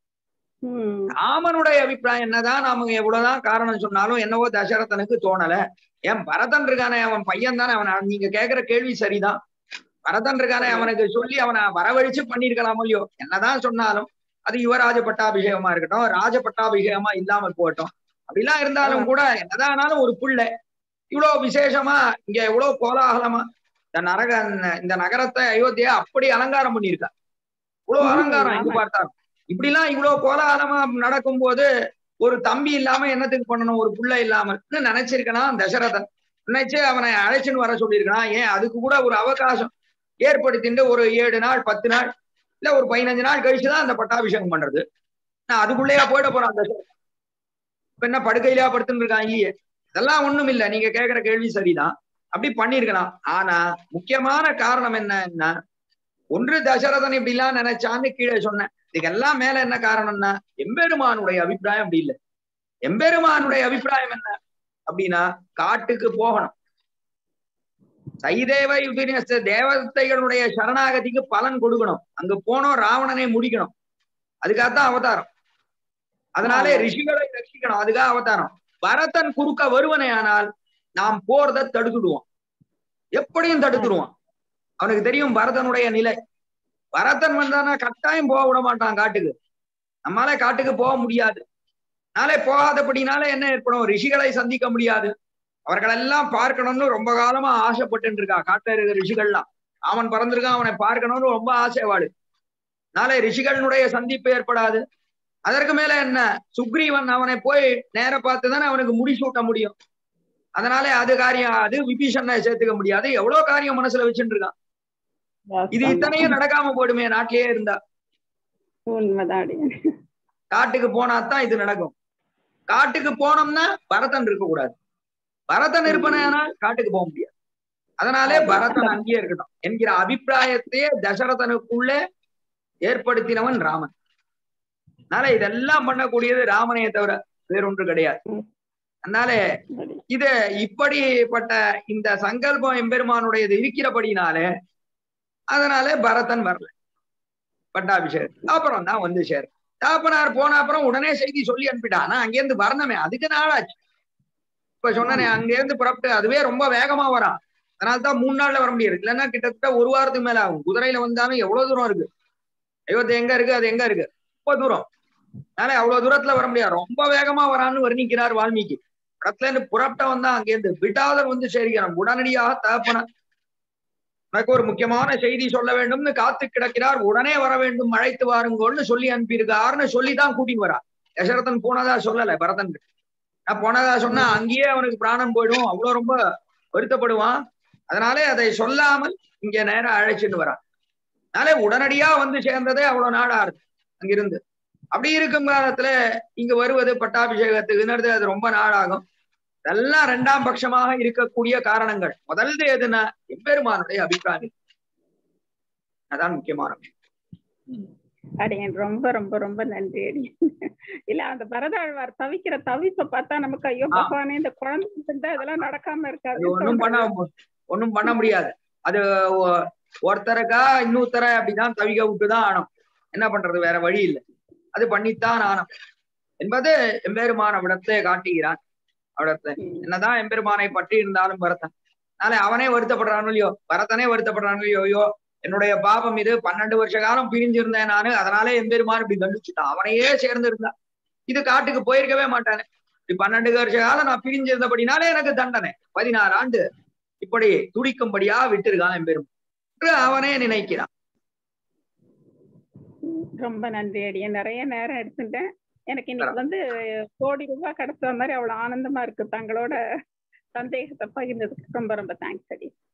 ம் ராமனுடைய அபிப்பிராயம் என்னதான் நாம எவ்வளவுதான் காரணம் சொன்னாலும் என்னவோ தசரதனுக்கு தோணல ஏன் பரதன் இருக்கானே அவன் பையன் தானே அவன் நீங்க கேக்குற கேள்வி சரிதான் பரதன் இருக்கானே அவனுக்கு சொல்லி அவனை வரவழிச்சு பண்ணிருக்கலாம் இல்லையோ என்னதான் சொன்னாலும் அது யுவராஜ பட்டாபிஷேகமா இருக்கட்டும் ராஜ பட்டாபிஷேகமா இல்லாமல் போகட்டும் அப்படிலாம் இருந்தாலும் கூட என்னதான் ஆனாலும் ஒரு புள்ளை இவ்வளவு விசேஷமா இங்க இவ்வளவு கோலாகலமா இந்த நரக இந்த நகரத்தை அயோத்தியா அப்படி அலங்காரம் பண்ணியிருக்கா இவ்வளவு ம், அலங்காரம் எங்க ஆமா. பார்த்தாலும் இப்படிலாம் இவ்வளவு கோலாகலமா நடக்கும்போது ஒரு தம்பி இல்லாம என்னத்துக்கு பண்ணணும் ஒரு புள்ள இல்லாமல்னு நினைச்சிருக்கணும் தசரதன் நினைச்சு அவனை அழைச்சின்னு வர சொல்லியிருக்கான் ஏன் அதுக்கு கூட ஒரு அவகாசம் ஏற்படுத்திட்டு ஒரு ஏழு நாள் பத்து நாள் இல்ல ஒரு பதினஞ்சு நாள் கழிச்சுதான் அந்த பட்டாபிஷேகம் பண்றது நான் அதுக்குள்ளேயா போயிட போறான் தசரதன் இப்ப என்ன படுக்கையிலயா படுத்துன்னு இருக்கான் இல்லையே இதெல்லாம் ஒண்ணும் இல்ல நீங்க கேக்குற கேள்வி சரிதான் அப்படி பண்ணிருக்கலாம் ஆனா முக்கியமான காரணம் என்னன்னா ஒன்று தசரதன் இப்படி எல்லாம் நினைச்சான்னு கீழே சொன்னேன் இதுக்கெல்லாம் மேல என்ன காரணம்னா எம்பெருமானுடைய அபிப்பிராயம் அப்படி இல்லை எம்பெருமானுடைய அபிப்பிராயம் என்ன அப்படின்னா காட்டுக்கு போகணும் சைதேவ யுதினஸ்த தேவதைகளுடைய சரணாகதிக்கு பலன் கொடுக்கணும் அங்க போனோம் ராவணனை முடிக்கணும் அதுக்காகத்தான் அவதாரம் அதனாலே ரிஷிகளை ரட்சிக்கணும் அதுக்காக அவதாரம் பரதன் குறுக்க வருவனே ஆனால் நாம் போறத தடுத்துடுவோம் எப்படியும் தடுத்துடுவான் அவனுக்கு தெரியும் பரதனுடைய நிலை பரதன் வந்தானா கட்டாயம் போக விட மாட்டான் காட்டுக்கு நம்மால காட்டுக்கு போக முடியாது நாளே போகாதபடினால என்ன ஏற்படும் ரிஷிகளை சந்திக்க முடியாது அவர்களெல்லாம் பார்க்கணும்னு ரொம்ப காலமா ஆசைப்பட்டு இருக்கா காட்டுல இருக்கிற ரிஷிகள்லாம் அவன் பறந்திருக்கான் அவனை பார்க்கணும்னு ரொம்ப ஆசைவாடு நாளை ரிஷிகளுடைய சந்திப்பு ஏற்படாது அதற்கு மேல என்ன சுக்ரீவன் அவனை போய் நேர பார்த்து தானே அவனுக்கு முடிசூட்ட முடியும் அதனாலே அது காரியம் அது விபீஷனை சேர்த்துக்க முடியாது எவ்வளவு காரியம் மனசுல வச்சுட்டு இருக்கான் இது இத்தனையும் நடக்காம போயிடுமே நாட்டிலேயே இருந்தா உண்மைதாடி காட்டுக்கு போனாதான் இது நடக்கும் காட்டுக்கு போனோம்னா பரதன் இருக்கக்கூடாது பரதன் இருப்பனால் காட்டுக்கு போக முடியாது அதனாலே பரதன் அங்கேயே இருக்கட்டும் என்கிற அபிப்பிராயத்தையே தசரதனுக்குள்ளே ஏற்படுத்தினவன் ராமன் அதனால இதெல்லாம் பண்ணக்கூடியது ராமனையை தவிர வேறொன்று கிடையாது அதனால இது இப்படிப்பட்ட இந்த சங்கல்பம் எம்பெருமானுடையது இருக்கிறபடினாலே அதனாலே பரதன் வரல பட்டாபிஷேகம் அப்புறம் தான் வந்து சேர் தாப்பனார் போன அப்புறம் உடனே செய்தி சொல்லி அனுப்பிட்டான் ஆனா அங்கேருந்து வரணுமே அதுக்கு நாளாச்சு இப்ப சொன்னனே அங்கேருந்து புறப்பட்டு அதுவே ரொம்ப வேகமா வரான் அதனால தான் மூணு நாள்ல வர முடியாது இல்லைன்னா கிட்டத்தட்ட ஒரு வாரத்துக்கு மேல ஆகும் குதிரையில வந்தாலும் எவ்வளவு தூரம் இருக்கு அயோத்தி எங்க இருக்கு அது எங்க இருக்கு ரொம்ப தூரம் அதனால அவ்வளவு தூரத்துல வர முடியாது ரொம்ப வேகமா வரான்னு வர்ணிக்கிறார் வால்மீகி படத்துல இருந்து புறப்பட்ட வந்தா அங்கேருந்து விட்டாதர் வந்து சேர்க்கிறான் உடனடியாக தகப்பன எனக்கு ஒரு முக்கியமான செய்தி சொல்ல வேண்டும்னு காத்து கிடக்கிறார் உடனே வர வேண்டும் அழைத்து வாருங்கள்னு சொல்லி அனுப்பியிருக்காருன்னு சொல்லிதான் கூட்டிட்டு வரா தசரதன் போனதா சொல்லல பரதன் நான் போனதா சொன்னா அங்கேயே அவனுக்கு பிராணம் போயிடும் அவ்வளவு ரொம்ப வருத்தப்படுவான் அதனாலே அதை சொல்லாமல் இங்க நேரா அழைச்சிட்டு வரான் அதனாலே உடனடியா வந்து சேர்ந்ததே அவ்வளவு நாடா இருக்கு அங்கிருந்து அப்படி இருக்கும் காலத்துல இங்க வருவது பட்டாபிஷேகத்துக்குன்னு அது ரொம்ப நாடாகும் இதெல்லாம் ரெண்டாம் பட்சமாக இருக்கக்கூடிய காரணங்கள் முதல்து எதுனா எம்பெருமானுடைய அபிப்பிராயம் அதான் முக்கியமான விஷயம் அடியன் ரொம்ப ரொம்ப ரொம்ப நன்றி அடியன் இல்ல அந்த பரதாழ்வார் தவிக்கிற தவிப்ப பார்த்தா நமக்கு ஐயோ ஆ. பகவானே இந்த குழந்தை இருந்தா இதெல்லாம் நடக்காம அது ஒண்ணும் பண்ண இருக்காது ஒண்ணும் பண்ண முடியாது அது ஒ- ஒருத்தருக்கா இன்னொருத்தரை அப்படிதான் தவிக்க விட்டுதான் ஆனோம் என்ன பண்றது வேற வழி இல்லை அது பண்ணித்தான் ஆனோம் என்பது எம்பெருமான் அவிடத்தை காட்டுகிறான் அவிடத்தை என்னதான் எம்பெருமானை பற்றி இருந்தாலும் பரதன் அதனால அவனே வருத்தப்படுறானோ இல்லையோ பரதனே வருத்தப்படுறானோ இல்லையோ ஐயோ என்னுடைய பாபம் இது பன்னெண்டு வருஷ காலம் பிரிஞ்சிருந்தேன் நானு அதனாலே எம்பெருமான் இப்படி தண்டிச்சுட்டான் அவனையே சேர்ந்து இருந்தான் இது காட்டுக்கு போயிருக்கவே மாட்டானே இப்படி பன்னெண்டு வருஷ காலம் நான் பிரிஞ்சிருந்தபடினாலே எனக்கு தண்டனை பதினாறு ஆண்டு இப்படி துடிக்கும்படியா விட்டிருக்கான் எம்பெருமான் என்று அவனே நினைக்கிறான் ரொம்ப நன்றி அடியன் நிறைய நேரம் எடுத்துட்டேன் எனக்கு இன்னைக்கு வந்து கோடி ரூபாய் கிடைச்ச மாதிரி அவ்வளவு ஆனந்தமா இருக்கு தங்களோட சந்தேகத்தை பகிர்ந்ததுக்கு ரொம்ப ரொம்ப தேங்க்ஸ் அடி